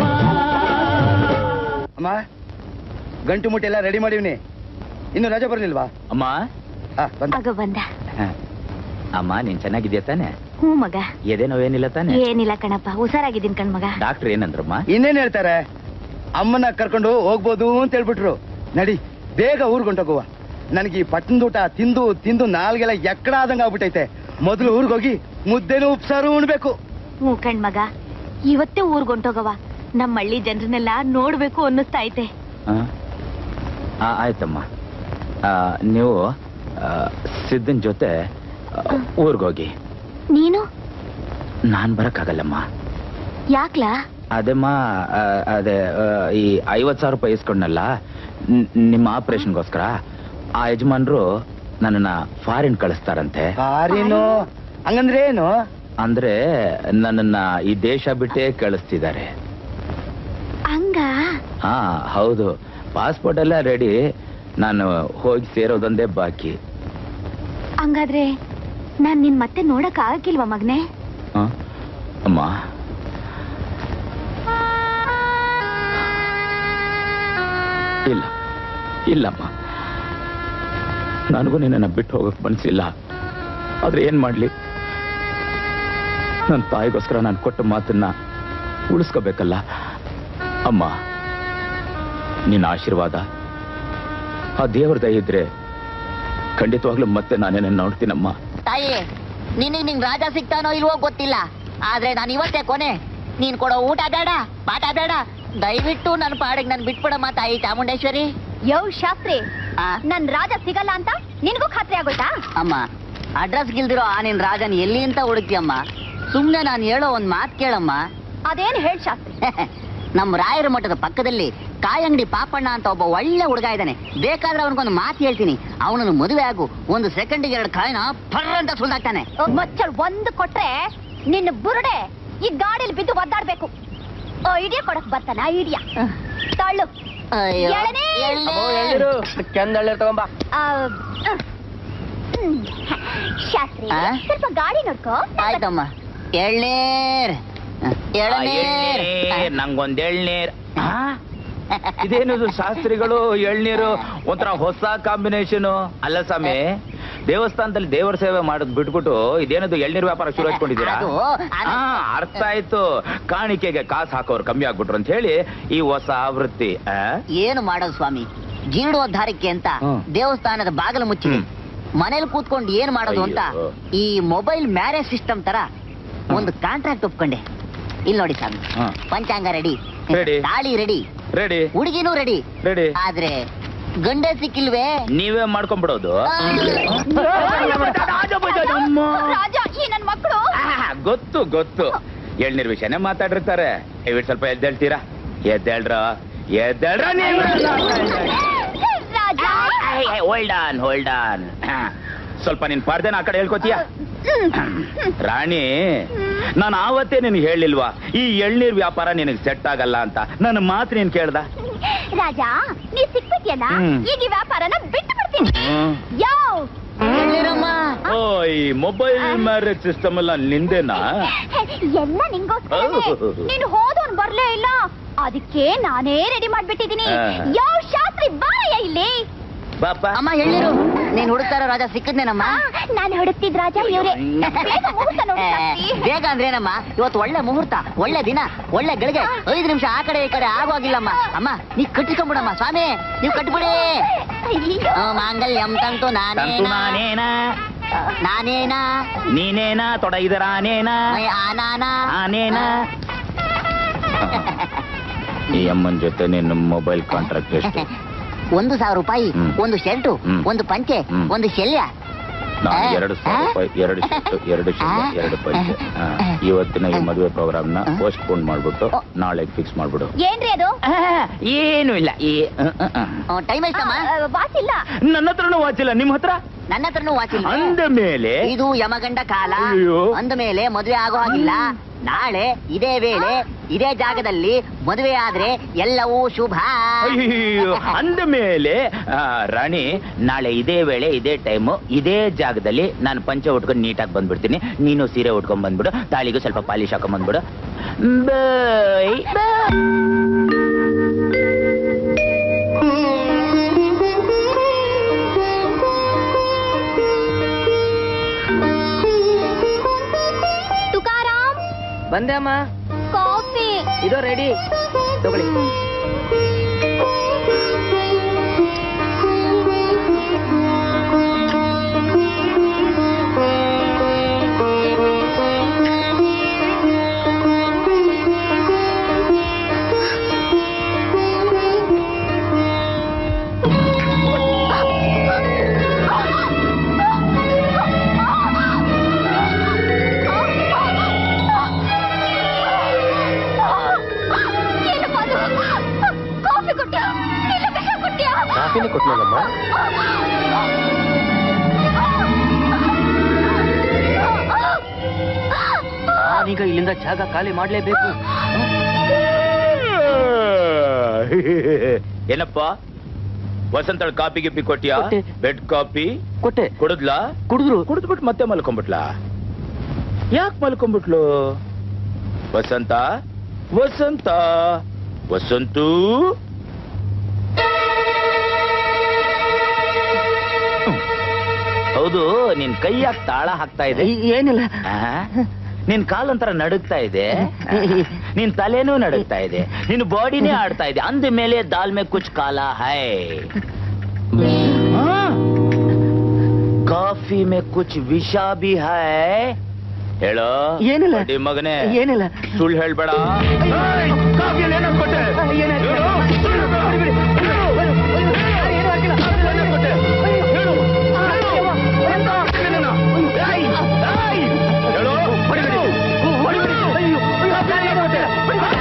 ಅಮ್ಮ ಗಂಟು ಮುಟ್ಟೆ ಎಲ್ಲ ರೆಡಿ ಮಾಡಿವ್ನಿ ಇನ್ನು ರಜೆ ಬರ್ಲಿಲ್ವಾ ಅಮ್ಮ ಹಾ ಬಂದ ಆಗ ಬಂದ ಅಮ್ಮ ನೀನ್ ಚೆನ್ನಾಗಿದ್ಯಾ ತಾನೆ ಹ್ಞೂ ಮಗ ಎದೆ ನೋವೇನಿಲ್ಲ ತಾನೆ ಏನಿಲ್ಲ ಕಣಪ್ಪ ಹುಷಾರಾಗಿದ್ದೀನಿ ಕಣ್ ಮಗ ಡಾಕ್ಟರ್ ಏನಂದ್ರಮ್ಮ ಇನ್ನೇನ್ ಹೇಳ್ತಾರೆ ಅಮ್ಮನ ಕರ್ಕೊಂಡು ಹೋಗ್ಬೋದು ಅಂತ ಹೇಳ್ಬಿಟ್ರು ನಡಿ ಬೇಗ ಊರ್ಗೊಂಡೋಗುವ ನನಗೆ ಈ ಪಟ್ಟಣದೂಟ ತಿಂದು ತಿಂದು ನಾಲ್ಗೆಲ್ಲ ಎಕ್ಕಡ ಆದಂಗ ಆಗ್ಬಿಟ್ಟೈತೆ ಮೊದಲು ಊರ್ಗೋಗಿ ಮುದ್ದೆನೂ ಉಪ್ಸಾರು ಉಣ್ಬೇಕು ಹ್ಞೂ ಕಣ್ ಮಗ ಇವತ್ತೇ ಊರ್ಗೊಂಟೋಗವ ನಮ್ಮ ಹಳ್ಳಿ ಜನರನ್ನೆಲ್ಲ ನೋಡ್ಬೇಕು ಅನ್ನಿಸ್ತಾ ಐತೆ ಆ? ಆ, ಆಯ್ತಮ್ಮ ಆ, ನೀವು ಆ, ಸಿದ್ದನ್ ಜೊತೆ ಊರ್ಗೋಗಿ ನೀನು ನಾನ್ ಬರಕ್ಕಾಗಲ್ಲಮ್ಮ ಯಾಕ್ಲಾ ಅದೇಮ್ಮ ಆ, ಅದೇ ಆ, ಈ ಐವತ್ ಸಾವಿರ ರೂಪಾಯಿ ಇಸ್ಕೊಂಡಲ್ಲ ನ್- ನಿಮ್ಮ ಆಪರೇಷನ್ಗೋಸ್ಕರ ಆ ಯಜಮಾನ್ರು ನನ್ನನ್ನ ಫಾರಿನ್ ಕಳಿಸ್ತಾರಂತೆ ಆರೇನು ಹಂಗಂದ್ರೆ ಏನು ಅಂದ್ರೆ ನನ್ನನ್ನ ಈ ದೇಶ ಬಿಟ್ಟೇ ಕಳಿಸ್ತಿದ್ದಾರೆ ಹಂಗ ಹಾ ಹೌದು ಪಾಸ್ಪೋರ್ಟ್ ಎಲ್ಲ ರೆಡಿ ನಾನು ಹೋಗಿ ಸೇರೋದೊಂದೇ ಬಾಕಿ ಹಂಗಾದ್ರೆ ನಾನ್ ನಿನ್ ಮತ್ತೆ ನೋಡಕ್ ಆಗಕ್ಕಿಲ್ವಾ ಮಗ್ನೆ ಹ? ಅಮ್ಮ ಇಲ್ಲ ಇಲ್ಲಮ್ಮ ನನಗೂ ನಿನ್ನನ್ನು ಬಿಟ್ಟು ಹೋಗಕ್ ಮನ್ಸಿಲ್ಲ ಆದ್ರೆ ಏನ್ ಮಾಡ್ಲಿ ನನ್ನ ತಾಯಿಗೋಸ್ಕರ ನಾನು ಕೊಟ್ಟ ಮಾತನ್ನ ಉಳಿಸ್ಕೋಬೇಕಲ್ಲ ಅಮ್ಮ ನಿನ್ನ ಆಶೀರ್ವಾದ ಆ ದೇವ್ರ ದಯ ಇದ್ರೆ ಖಂಡಿತವಾಗ್ಲೂ ಮತ್ತೆ ನಾನೇನ ನೋಡ್ತೀನಮ್ಮ ತಾಯಿ ನಿನಗ್ ನಿಂಗ್ ರಾಜ ಸಿಗ್ತಾನೋ ಇಲ್ವೋ ಗೊತ್ತಿಲ್ಲ ಆದ್ರೆ ನಾನು ಇವತ್ತೇ ಕೊನೆ ನೀನ್ ಕೊಡೋ ಊಟ ಬೇಡ ಪಾಠ ಬೇಡ ದಯವಿಟ್ಟು ನನ್ನ ಪಾಡಿಗೆ ನನ್ ಬಿಟ್ಬಿಡಮ್ಮ ತಾಯಿ ಚಾಮುಂಡೇಶ್ವರಿ ಯೋ ಶಾಸ್ತ್ರಿ ಆ, ನನ್ ರಾಜ ಸಿಗಲ್ಲ ಅಂತ ನಿನ್ಗೂ ಖಾತ್ರಿ ಆಗೋಯ್ತಾ ಅಮ್ಮ ಅಡ್ರೆಸ್ ಗಿಲ್ದಿರೋ ಆ ನಿನ್ ರಾಜನ್ ಎಲ್ಲಿ ಅಂತ ಹುಡುಕ್ತಿಯಮ್ಮ ಸುಮ್ನೆ ನಾನು ಹೇಳೋ ಒಂದ್ ಮಾತ್ ಕೇಳಮ್ಮ ಅದೇನ್ ಹೇಳ್ ಶಾಸ್ತ್ರಿ ನಮ್ ರಾಯರ ಮಠದ ಪಕ್ಕದಲ್ಲಿ ಕಾಯಂಗಡಿ ಪಾಪಣ್ಣ ಅಂತ ಒಬ್ಬ ಒಳ್ಳೆ ಹುಡುಗ ಇದ್ದಾನೆ ಬೇಕಾದ್ರೆ ಅವನಿಗೊಂದು ಮಾತು ಹೇಳ್ತೀನಿ ಅವನನ್ನು ಮದುವೆ ಆಗು ಒಂದು ಸೆಕೆಂಡಿಗೆ ಎರಡು ಕಾಯಿನ ಫರ್ ಅಂತ ಸುಳ್ದಾಗ್ತಾನೆ ಮಚ್ಚಳ್ ಒಂದು ಕೊಟ್ರೆ ನಿನ್ನ ಬುರುಡೆ ಈ ಗಾಡಿಯಲ್ಲಿ ಬಿದ್ದು ಒದ್ದಾಡ್ಬೇಕು ಐಡಿಯಾ ಕೊಡಕ್ ಬರ್ತಾನ ಐಡಿಯಾ ತಳ್ಳು ಅಯ್ಯೋ, ಎಳನೀರ್. ಎಳ್ನೀರು. ಕೆಂದಳ್ಳಿ ತಗೊಂಬ ಆ, ಅಹ್. ಹ್ಮ್. ಶಾಸ್ತ್ರಿ ಆ? ಸ್ವಲ್ಪ ಗಾಡಿ ನೋಡ್ಕೋ ಆಯ್ತಮ್ಮ ಎಳ್ನೀರ್ ಎಳನೀರ್ ನಂಗೊಂದ್ ಎಳ್ನೀರ್ ಆ? ಇದೇನದು ಶಾಸ್ತ್ರಿಗಳು ಎಳ್ನೀರು ಒಂಥರ ಹೊಸ ಕಾಂಬಿನೇಷನ್ ಅಲ್ಲ ಸ್ವಾಮಿ ದೇವಸ್ಥಾನದಲ್ಲಿ ದೇವರ ಸೇವೆ ಮಾಡೋದ್ ಬಿಟ್ಬಿಟ್ಟು ಇದೇನದು ಎಳ್ನೀರ್ ವ್ಯಾಪಾರ ಶುರು ಹಚ್ಕೊಂಡಿದ್ದೀರಾ ಅದು ಅದು- ಹಾ ಅರ್ಥ ಆಯ್ತು ಕಾಣಿಕೆಗೆ ಕಾಸು ಹಾಕೋರು ಕಮ್ಮಿ ಆಗ್ಬಿಟ್ರು ಅಂತ ಹೇಳಿ ಈ ಹೊಸ ಆವೃತ್ತಿ ಆ? ಏನು ಮಾಡೋದು ಸ್ವಾಮಿ ಜೀರ್ಣೋದ್ಧಾರಕ್ಕೆ ಅಂತ ಹ್ಮ್. ದೇವಸ್ಥಾನದ ಬಾಗಿಲು ಮುಚ್ಚಿದೆ ಹ್ಮ್. ಮನೇಲಿ ಕೂತ್ಕೊಂಡು ಏನ್ ಮಾಡೋದು ಅಂತ ಅಯ್ಯೋ. ಈ ಮೊಬೈಲ್ ಮ್ಯಾರೇಜ್ ಸಿಸ್ಟಮ್ ತರ ಒಂದು ಕಾಂಟ್ರಾಕ್ಟ್ ಒಪ್ಕೊಂಡೆ ಇಲ್ಲಿ ನೋಡಿ ಸ್ವಾಮಿ ಹಾ. ಪಂಚಾಂಗ ರೆಡಿ Ready. ತಾಳಿ ರೆಡಿ ರೆಡಿ ಹುಡುಗಿನೂ ರೆಡಿ ರೆಡಿ ಆದ್ರೆ ಗಂಡೆ ಸಿಕ್ಕಿಲ್ವೇ ನೀವೇ ಮಾಡ್ಕೊಂಡ್ಬಿಡೋದು ರಾಜ ಈ ನನ್ ಮಕ್ಕಳು ಆ, ಗೊತ್ತು ಗೊತ್ತು ಎಳ್ನೀರ್ ವಿಷಯನೇ ಮಾತಾಡಿರ್ತಾರೆ ದಯವಿಟ್ಟು ಸ್ವಲ್ಪ ಎದ್ದೇಳ್ತೀರಾ ಎದ್ದೇಳ್ರ ಎದ್ದೇಳ್ರ ನೀವು Raja hold on hold on ಸ್ವಲ್ಪ ನಿನ್ ಪಾಡ್ದೇನ ಆ ಕಡೆ ಹೇಳ್ಕೊತೀಯ ರಾಣಿ ನಾನು ಆವತ್ತೇ ನಿನ್ಗೆ ಹೇಳಿಲ್ವಾ ಈ ಎಳ್ನೀರ್ ವ್ಯಾಪಾರ ನಿನಗೆ ಸೆಟ್ ಆಗಲ್ಲ ಅಂತ ನನ್ನ ಮಾತು ನೀನ್ ಕೇಳ್ದ ರಾಜ ನೀ ಸಿಕ್ಬಿಟ್ಯಲ್ಲ ಹ್ಮ್. ಈಗ ಈ ವ್ಯಾಪಾರನ ಬಿಟ್ಟು ಬಿಡ್ತೀನಿ ಹ್ಮ್. ಯೋ ಹೇಳಿರಮ್ಮ ಓ ಈ ಮೊಬೈಲ್ ಮ್ಯಾರೇಜ್ ಸಿಸ್ಟಮ್ ಎಲ್ಲ ನಿಂದೇನಾ ಎಲ್ಲ ನಿಂಗೋಸ್ಕರನೇ ಓಹ್. ನೀನು ಹೋದವನ್ ಬರ್ಲೇ ಇಲ್ಲ ಅದಕ್ಕೆ ನಾನೇ ರೆಡಿ ಮಾಡ್ಬಿಟ್ಟಿದೀನಿ ಆ. ಯಾವ ಶಾಸ್ತ್ರಿ ಬಾರಯ್ಯ ಇಲ್ಲಿ ಬಾಪ ಅಮ್ಮ ಹೇಳಿರು ನೀನ್ ಹುಡುಕ್ತಾ ಇರೋ ರಾಜ ಸಿಕ್ಕದ್ನೇನಮ್ಮ ನಾನು ಹುಡುಕ್ತಿದ್ ರಾಜ ಇವ್ರೆ ಬೇಗ ಮುಹೂರ್ತ ನೋಡು ಶಾಸ್ತ್ರಿ. ಬೇಗ ಅಂದ್ರೇನಮ್ಮ ಇವತ್ತು ಒಳ್ಳೆ ಮುಹೂರ್ತ ಒಳ್ಳೆ ದಿನ ಒಳ್ಳೆ ಗಳಿಗೆ ಐದು ನಿಮಿಷ ಆ ಕಡೆ ಈ ಕಡೆ ಆಗೋಗಿಲ್ಲಮ್ಮ ಅಮ್ಮ ನೀ ಕಟ್ಟಿಕೊಂಬಿಡಮ್ಮ ಸ್ವಾಮಿ ನೀವು ಕಟ್ಬಿಡಿ ಅಯ್ಯೋ. ಆ, ಮಾಂಗಲ್ಯಂ ತಂತು ತಂತು ನಾನೇನಾ ನಾನೇನಾ ನಾನೇನಾ ನೀನೇನಾ ತೊಡ ಇದರಾನೇನಾ ಮೈ ಆನಾನಾ ಆನೇನಾ ಈ ಅಮ್ಮನ ಜೊತೆ ನಿನ್ನ ಮೊಬೈಲ್ ಕಾಂಟ್ರಾಕ್ಟ್ ಎಷ್ಟು ಒಂದು ಸಾವಿರ ರೂಪಾಯಿ ಹ್ಮ್. ಒಂದು ಶರ್ಟು ಹ್ಮ್. ಒಂದು ಪಂಚೆ ಹ್ಮ್. ಒಂದು ಶಲ್ಯ ನಾನು ಆ? ಎರಡು ಸಾವಿರ ಆ? ರೂಪಾಯಿ ಎರಡು ಶರ್ಟ್ ಎರಡು ಶರ್ಟ್ ಆ? ಎರಡು ಪೈಸೆ ಆ? ಇವತ್ತಿನ ಈ ಮದುವೆ ಪ್ರೋಗ್ರಾಮ್ ನ ಆ? ಪೋಸ್ಟ್ ಪೋನ್ ಮಾಡ್ಬಿಟ್ಟು ಓ. ನಾಳೆ ಫಿಕ್ಸ್ ಮಾಡ್ಬಿಡು ಏನ್ರಿ ಅದು ಏನು ಇಲ್ಲ ಈ ಟೈಮ್ ಎಷ್ಟಮ್ಮ ವಾಚ್ ಇಲ್ಲ ನನ್ನ ಹತ್ರನೂ ವಾಚಿಲ್ಲ ನಿಮ್ಮ ಹತ್ರ ನನ್ನ ಹತ್ರನೂ ವಾಚ್ ಇಲ್ಲ ಅಂದ ಮೇಲೆ ಇದು ಯಮಗಂಡ ಕಾಲ ಅಯ್ಯೋ. ಅಂದ ಮೇಲೆ ಮದುವೆ ಆಗೋ ಹಾಗಿಲ್ಲ ನಾಳೆ ಇದೇ ವೇಳೆ ಇದೇ ಜಾಗದಲ್ಲಿ ಮದುವೆ ಆದ್ರೆ ಎಲ್ಲವೂ ಶುಭ ಅಯ್ಯೋ ಅಂದ ಮೇಲೆ ಆ, ರಾಣಿ ನಾಳೆ ಇದೇ ವೇಳೆ ಇದೇ ಟೈಮು ಇದೇ ಜಾಗದಲ್ಲಿ ನಾನು ಪಂಚೆ ಉಟ್ಕೊಂಡು ನೀಟಾಗಿ ಬಂದ್ಬಿಡ್ತೀನಿ ನೀನು ಸೀರೆ ಉಟ್ಕೊಂಡ್ ಬಂದ್ಬಿಡು ತಾಳಿಗೂ ಸ್ವಲ್ಪ ಪಾಲಿಶ್ ಹಾಕೊಂಡ್ ಬಂದ್ಬಿಡು ಬೈ ತುಕಾರಾಮ್ ಬಂದೆ ಅಮ್ಮ ಕಾಫಿ ಇದು ರೆಡಿ ತಗೊಳ್ಳಿ ಏನಪ್ಪ ಅದು? ಕಾಫಿ ಕೊಟ್ಟ್ಯಾ ಇಲ್ಲ ವಿಷ ಕೊಟ್ಟ್ಯಾ ಕಾಫಿನೇ ಕೊಟ್ನಲ್ಲಮ್ಮ ನಾನೀಗ ಇಲ್ಲಿಂದ ಜಾಗ ಖಾಲಿ ಮಾಡ್ಲೇಬೇಕು ಏನಪ್ಪ ವಸಂತ ಕಾಪಿ ಗಿಪ್ಪಿ ಕೊಟ್ಟಿಯಾ ಕೊಟ್ಟೆ. ಬೆಡ್ ಕಾಪಿ ಕೊಟ್ಟೆ ಕುಡಿದ್ಲಾ ಕುಡಿದ್ರು ಕುಡಿದ್ಬಿಟ್ಟು ಮತ್ತೆ ಮಲ್ಕೊಂಡ್ಬಿಟ್ಲಾ ಯಾಕೆ ಮಲ್ಕೊಂಡ್ಬಿಟ್ಲು ವಸಂತ ವಸಂತ ವಸಂತು ಹೌದು ನಿನ್ ಕೈ ಯಾಕೆ ತಾಳ ಹಾಕ್ತಾ ಇದೆ ಏನಿಲ್ಲ ಆ? ನಿನ್ ಕಾಲೊಂಥರ ನಡುಗ್ತಾ ಇದೆ ನಿನ್ ತಲೆನೂ ನಡುಗ್ತಾ ಇದೆ ನಿನ್ ಬಾಡಿನೇ ಆಡ್ತಾ ಇದೆ ಅಂದ ಮೇಲೆ ದಾಲ್ ಮೇ ಕುಚ್ ಕಾಲ ಹೈ ಆ? ಕಾಫಿ ಮೇ ಕುಚ್ ವಿಷ ಬಿ ಹೈ ಹೇಳೋ ಏನಿಲ್ಲ. ಬಡ್ಡಿ ಮಗನೇ ಏನಿಲ್ಲ. ಸುಳ್ಳು ಹೇಳ್ಬೇಡ ಏಯ್, ಕಾಫಿಯಲ್ಲಿ ಏನೋ ಕೊಟ್ಟೆ? ಏನಾಯ್ತು? ಹೇಳು, ಸುಳ್ಳು ಹೇಳ್ಬೇಡ. ಹೇಳು, ಹೇಳು. ಏನೋ ಕೊಟ್ಟೆ? ಹೇಳು, ಹೇಳು. ಎಂತ ಕೊಟ್ಟೆ ನೀನು? ಏಯ್, ಏಯ್, ಹೇಳು, ಹೊಡಿಬೇಡಿ. ಹೊಡಿಬೇಡಿ. ಕಾಫಿಯಲ್ಲಿ ಏನೋ ಕೊಟ್ಟೆ?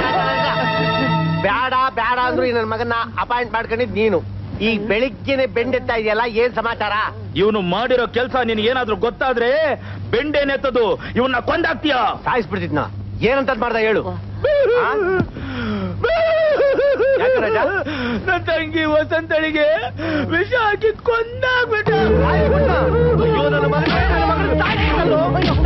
ಬೇಡ ಬೇಡ ಅಂದ್ರು ಈ ನನ್ನ ಮಗನ ಅಪಾಯಿಂಟ್ ಮಾಡ್ಕೊಂಡಿದ್ ನೀನು ಈ ಬೆಳಿಗ್ಗೆನೆ ಬೆಂಡೆತ್ತಾ ಇದೆಯಲ್ಲ ಏನ್ ಸಮಾಚಾರ ಇವನು ಮಾಡಿರೋ ಕೆಲಸ ನಿನ್ಗೆ ಏನಾದ್ರೂ ಗೊತ್ತಾದ್ರೆ ಬೆಂಡೇನೆತ್ತದು ಇವನ್ನ ಕೊಂದಾಕ್ತೀಯ ಸಾಯಿಸ್ಬಿಡ್ತಿದ್ನ ಏನಂತ ಮಾಡ್ದ ಹೇಳು ಆ? ಯಾಕೆ ರಾಜ? ನನ್ನ ತಂಗಿ ವಸಂತಳಿಗೆ ವಿಷ ಹಾಕಿ ಕೊಂದಾಗ್ಬಿಟ್ಟ ಅಯ್ಯೋ, ನನ್ನ ಮಗನೇ, ನನ್ನ ಮಗನ ಸಾಯಿಸ್ಬಿಟ್ನಲ್ಲೋ.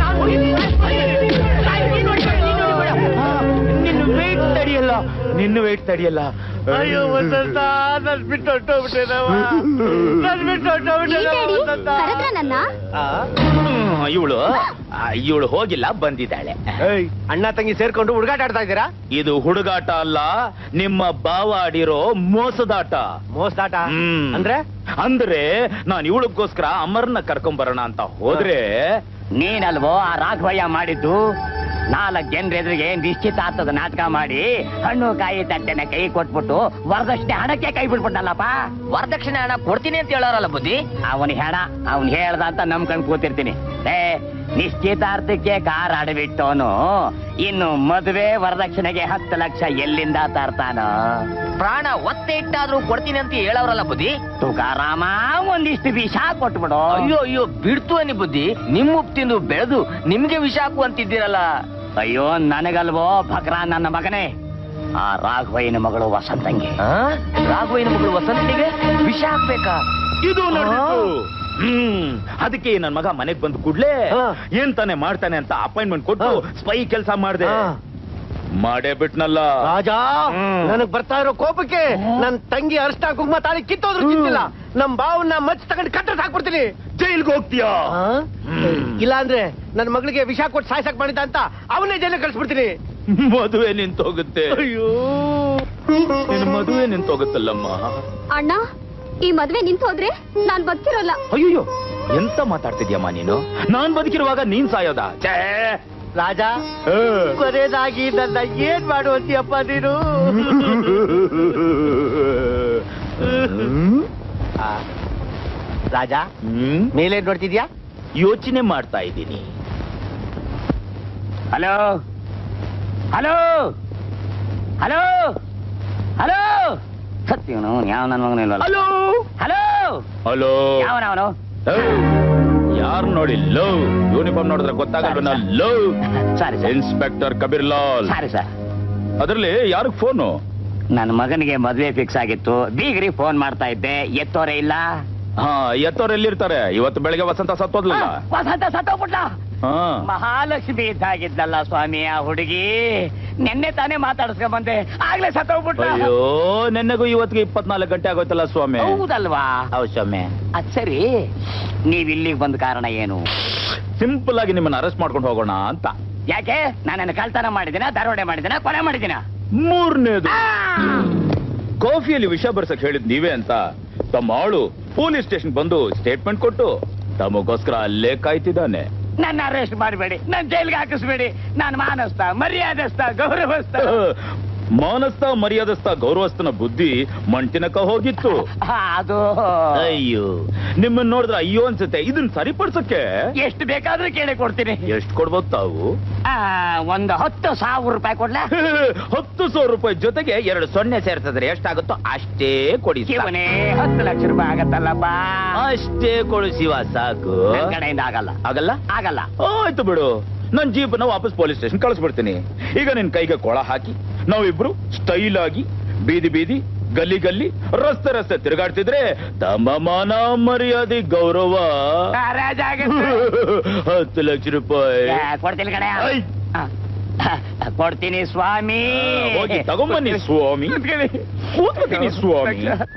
ನಿನ್ನ ವೇಟ್ ತಡಿಯಲ್ಲ ನಿನ್ನ ವೇಟ್ ತಡಿಯಲ್ಲ ಅಯ್ಯೋ ವಸಂತ ನನ್ ಬಿಟ್ಟು ಹೊಟ್ಟೋಗ್ಬಿಟ್ಟೇನವ ನನ್ ಬಿಟ್ಟು ಹೊಟ್ಟೋಗ್ಬಿಟ್ಟೇನವ ಕರೆದ್ರ ನನ್ನ ಇವಳು ಇವಳು ಹೋಗಿಲ್ಲ ಬಂದಿದ್ದಾಳೆ ಏಯ್, ಅಣ್ಣ ತಂಗಿ ಸೇರ್ಕೊಂಡು ಹುಡುಗಾಟ ಆಡ್ತಾ ಇದ್ದೀರಾ ಇದು ಹುಡುಗಾಟ ಅಲ್ಲ ನಿಮ್ಮ ಬಾವ ಆಡಿರೋ ಮೋಸದಾಟ ಮೋಸ್ದಾಟ ಹ್ಮ್. ಅಂದ್ರೆ ಅಂದ್ರೆ ನಾನ್ ಇವಳಕ್ಕೋಸ್ಕರ ಅಮರ್ನ ಕರ್ಕೊಂಡ್ ಬರೋಣ ಅಂತ ಹೋದ್ರೆ ನೀನಲ್ವೋ ಆ ರಾಘವಯ್ಯ ಮಾಡಿದ್ದು ನಾಲ್ಕು ಜನರ ಎದುರಿಗೆ ನಿಶ್ಚಿತಾರ್ಥದ ನಾಟಕ ಮಾಡಿ ಹಣ್ಣು ಕಾಯಿ ತಟ್ಟೆನ ಕೈ ಕೊಟ್ಬಿಟ್ಟು ವರದಕ್ಷಿಣೆ ಹಣಕ್ಕೆ ಕೈ ಬಿಟ್ಬಿಟ್ಟಲ್ಲಪ್ಪ ವರದಕ್ಷಿಣೆ ಹಣ ಕೊಡ್ತೀನಿ ಅಂತ ಹೇಳೋರಲ್ಲ ಬುದ್ಧಿ ಅವನ್ ಹೇಳ ಅವನ್ ಹೇಳ್ದ ಅಂತ ನಂಬ್ಕೊಂಡ್ ಕೂತಿರ್ತೀನಿ ಏ ನಿಶ್ಚಿತಾರ್ಥಕ್ಕೆ ಕಾರ್ ಆಡಬಿಟ್ಟವನು ಇನ್ನು ಮದುವೆ ವರದಕ್ಷಿಣೆಗೆ ಹತ್ತು ಲಕ್ಷ ಎಲ್ಲಿಂದ ತರ್ತಾನೋ ಪ್ರಾಣ ಒತ್ತೆ ಇಟ್ಟಾದ್ರೂ ಕೊಡ್ತೀನಿ ಅಂತ ಹೇಳೋರಲ್ಲ ಬುದ್ಧಿ ತುಕಾರಾಮ ಒಂದಿಷ್ಟು ವಿಷ ಕೊಟ್ಬಿಡು ಅಯ್ಯೋ ಅಯ್ಯೋ ಬಿಡ್ತು ಅನ್ನಿ ಬುದ್ಧಿ ನಿಮ್ ಉಪ್ಪು ತಿಂದು ಬೆಳೆದು ನಿಮ್ಗೆ ವಿಷ ಹಾಕು ಅಂತಿದ್ದೀರಲ್ಲ ಅಯ್ಯೋ ನನಗಲ್ವೋ ಭಕ್ರ ನನ್ನ ಮಗನೇ ಆ ರಾಘವಯ್ಯನ ಮಗಳು ವಸಂತಂಗೆ ಆ? ರಾಘವಯ್ಯನ ಮಗಳು ವಸಂತಿಗೆ ವಿಷ ಹಾಕ್ಬೇಕಾ ಇದು ನಡೆದಿತ್ತು. ಹ್ಮ್ ಅದಕ್ಕೆ ನನ್ ಮಗ ಮನೆಗ್ ಬಂದ್ ಕೂಡ್ಲೆ ಹಾ. ಏನ್ ತಾನೆ ಮಾಡ್ತಾನೆ ಅಂತ ಅಪಾಯಿಂಟ್ಮೆಂಟ್ ಕೊಟ್ಟು ಹಾ. ಸ್ಪೈ ಕೆಲಸ ಮಾಡ್ದೆ ಹಾ. ಮಾಡೇ ಬಿಟ್ನಲ್ಲ ರಾಜ ಹ್ಮ್. ನನಗ್ ಬರ್ತಾ ಇರೋ ಕೋಪಕ್ಕೆ ನನ್ ತಂಗಿ ಅರ್ಷ್ಟ ಕುಂಕುಮ ತಾಳಿ ಕಿತ್ತೋದ್ರು ಚಿಂತಿಲ್ಲ ನಮ್ ಬಾವನ್ನ ಮಚ್ಚ ತಗೊಂಡು ಕಟ್ಟ ಹಾಕ್ಬಿಡ್ತೀನಿ ಜೈಲ್ಗೆ ಹೋಗ್ತೀಯಾ ಇಲ್ಲ ಅಂದ್ರೆ ನನ್ ಮಗಳಿಗೆ ವಿಷ ಕೊಟ್ಟು ಸಾಯ್ಸಕ್ ಮಾಡಿದ್ದ ಅಂತ ಅವನೇ ಜೈಲಿಗೆ ಕಳ್ಸ್ಬಿಡ್ತೀನಿ ಮದುವೆ ನಿಂತೋಗುತ್ತೆ ಅಯ್ಯೋ ನಿನ್ ಮದುವೆ ನಿಂತೋಗುತ್ತಲ್ಲಮ್ಮ ಅಣ್ಣ ಈ ಮದ್ವೆ ನಿಂತು ಹೋದ್ರೆ ನಾನ್ ಬದುಕಿರೋಲ್ಲ ಅಯ್ಯೋ ಎಂತ ಮಾತಾಡ್ತಿದ್ಯಮ್ಮ ನೀನು ನಾನ್ ಬದುಕಿರುವಾಗ ನೀನ್ ಸಾಯೋದಾ ಛೇ! ರಾಜ ಆ. ಕೊನೆಯದಾಗಿ ನನ್ನ ಏನ್ ಮಾಡುವಂತೀಯಪ್ಪ ನೀನು ಆ, ರಾಜ ಹ್ಮ್ ಮೇಲೆ ನೋಡ್ತಿದ್ಯಾ ಯೋಚನೆ ಮಾಡ್ತಾ ಇದ್ದೀನಿ ಹಲೋ ಹಲೋ ಹಲೋ ಹಲೋ ಸತ್ಯವನು ಯಾವ ನನ್ನ ಮಗನ ಇಲ್ವಲ್ಲ ಹಲೋ ಹಲೋ ಹಲೋ ಯಾವನವನು ಯಾರು ನೋಡಿ ಲೋ ಯೂನಿಫಾರ್ಮ್ ನೋಡಿದ್ರೆ ಗೊತ್ತಾಗಲ್ವನ ಲೋ ಸರಿ ಸರಿ ಇನ್ಸ್ಪೆಕ್ಟರ್ ಕಬೀರ್ ಲಾಲ್ ಸರಿ ಸರ್ ಅದ್ರಲ್ಲಿ ಯಾರಿಗ್ ಫೋನು ನನ್ನ ಮಗನಿಗೆ ಮದ್ವೆ ಫಿಕ್ಸ್ ಆಗಿತ್ತು ಬೀಗ್ರಿ ಫೋನ್ ಮಾಡ್ತಾ ಇದ್ದೆ ಎತ್ತೋರೆ ಇಲ್ಲ ಹಾ ಎತ್ತವ್ರು ಎಲ್ಲಿರ್ತಾರೆ ಇವತ್ತು ಬೆಳಗ್ಗೆ ವಸಂತ ಸತ್ತೋದ್ಲಲ್ಲ ಆ, ವಸಂತ ಸತ್ತೋಗ್ಬಿಟ್ಲ ಹಾ ಮಹಾಲಕ್ಷ್ಮಿ ಇದ್ದಾಗಿದ್ದಲ್ಲ ಸ್ವಾಮಿ ಆ ಹುಡುಗಿ ನಿನ್ನೆ ತಾನೇ ಮಾತಾಡ್ಸ್ಕೊಂಡ್ ಬಂದೆ ಆಗ್ಲೇ ಸತ್ತೋಗ್ಬಿಟ್ಲ ಅಯ್ಯೋ ನೆನ್ನೆಗೂ ಇವತ್ತಿಗೆ ಇಪ್ಪತ್ನಾಲ್ಕು ಗಂಟೆ ಆಗೋಯ್ತಲ್ಲ ಸ್ವಾಮಿ ಹೌದಲ್ವಾ ಹೌದು ಸ್ವಾಮಿ ಅದ್ ಸರಿ ನೀವ್ ಇಲ್ಲಿಗೆ ಬಂದ ಕಾರಣ ಏನು ಸಿಂಪಲ್ ಆಗಿ ನಿಮ್ಮನ್ನ ಅರೆಸ್ಟ್ ಮಾಡ್ಕೊಂಡು ಹೋಗೋಣ ಅಂತ ಯಾಕೆ ನಾನೇನು ಕಳ್ತನ ಮಾಡಿದಿನ ದರೋಡೆ ಮಾಡಿದಿನ ಕೊಲೆ ಮಾಡಿದಿನ ಮೂರನೇದು ಕಾಫಿಯಲ್ಲಿ ವಿಷ ಬರ್ಸಕ್ ಹೇಳಿದ್ ನೀವೇ ಅಂತ ತಮ್ಮ ಆಳು ಪೊಲೀಸ್ ಸ್ಟೇಷನ್ ಬಂದು ಸ್ಟೇಟ್ಮೆಂಟ್ ಕೊಟ್ಟು ತಮಗೋಸ್ಕರ ಅಲ್ಲೇ ಕಾಯ್ತಿದ್ದಾನೆ ನನ್ನ ಅರೆಸ್ಟ್ ಮಾಡಬೇಡಿ ನನ್ ಜೈಲ್ಗೆ ಹಾಕಿಸ್ಬೇಡಿ ನಾನು ಮಾನಸ್ತ ಮರ್ಯಾದಸ್ತ ಗೌರವಸ್ತ ಮಾನಸ್ತ ಮರ್ಯಾದಸ್ತ ಗೌರವಸ್ಥನ ಬುದ್ಧಿ ಮಂಟಿನಕ ಹೋಗಿತ್ತು ಆ, ಅದು ಅಯ್ಯೋ ನಿಮ್ಮನ್ನ ನೋಡಿದ್ರೆ ಅಯ್ಯೋ ಅನ್ಸುತ್ತೆ ಇದನ್ನ ಸರಿಪಡ್ಸಕ್ಕೆ ಎಷ್ಟು ಬೇಕಾದ್ರೂ ಕೇಳಿ ಕೊಡ್ತೀನಿ ಎಷ್ಟ್ ಕೊಡ್ಬೋದು ತಾವು ಆ, ಒಂದು ಹತ್ತು ಸಾವಿರ ರೂಪಾಯಿ ಕೊಡ್ಲಾ ಹತ್ತು ಸಾವಿರ ರೂಪಾಯಿ ಜೊತೆಗೆ ಎರಡು ಸೊನ್ನೆ ಸೇರ್ತದ್ರೆ ಎಷ್ಟಾಗುತ್ತೋ ಅಷ್ಟೇ ಕೊಡಿ ಸಾಕು. ಶಿವನೇ ಹತ್ತು ಲಕ್ಷ ರೂಪಾಯಿ ಆಗತ್ತಲ್ಲಪ್ಪ ಅಷ್ಟೇ ಕೊಡು ಶಿವ ಸಾಕು ನನ್ ಕಡೆಯಿಂದ ಆಗಲ್ಲ ಆಗಲ್ಲ ಆಗಲ್ಲ ಆಯ್ತು ಬಿಡು ನನ್ ಜೀಪನ್ನ ವಾಪಸ್ ಪೊಲೀಸ್ ಸ್ಟೇಷನ್ ಕಳಿಸ್ಬಿಡ್ತೀನಿ ಈಗ ನಿನ್ ಕೈಗೆ ಕೊಳ ಹಾಕಿ ನಾವಿಬ್ರು ಸ್ಟೈಲ್ ಆಗಿ ಬೀದಿ ಬೀದಿ ಗಲ್ಲಿ ಗಲ್ಲಿ ರಸ್ತೆ ರಸ್ತೆ ತಿರುಗಾಡ್ತಿದ್ರೆ ತಮ್ಮ ಮಾನ ಮರ್ಯಾದೆ ಗೌರವ ಆ, ರಾಜ ಆಗತ್ತೆ. ಹತ್ತು ಲಕ್ಷ ರೂಪಾಯಿ ಏ, ಕೊಡ್ತೀನಿ ಕಡೆ ಐ. ಕೊಡ್ತೀನಿ ಸ್ವಾಮಿ ಆ, ಹೋಗಿ ತಗೊಂಬನ್ನಿ ಸ್ವಾಮಿ ಕೂತ್ಕೊತೀನಿ ಸ್ವಾಮಿ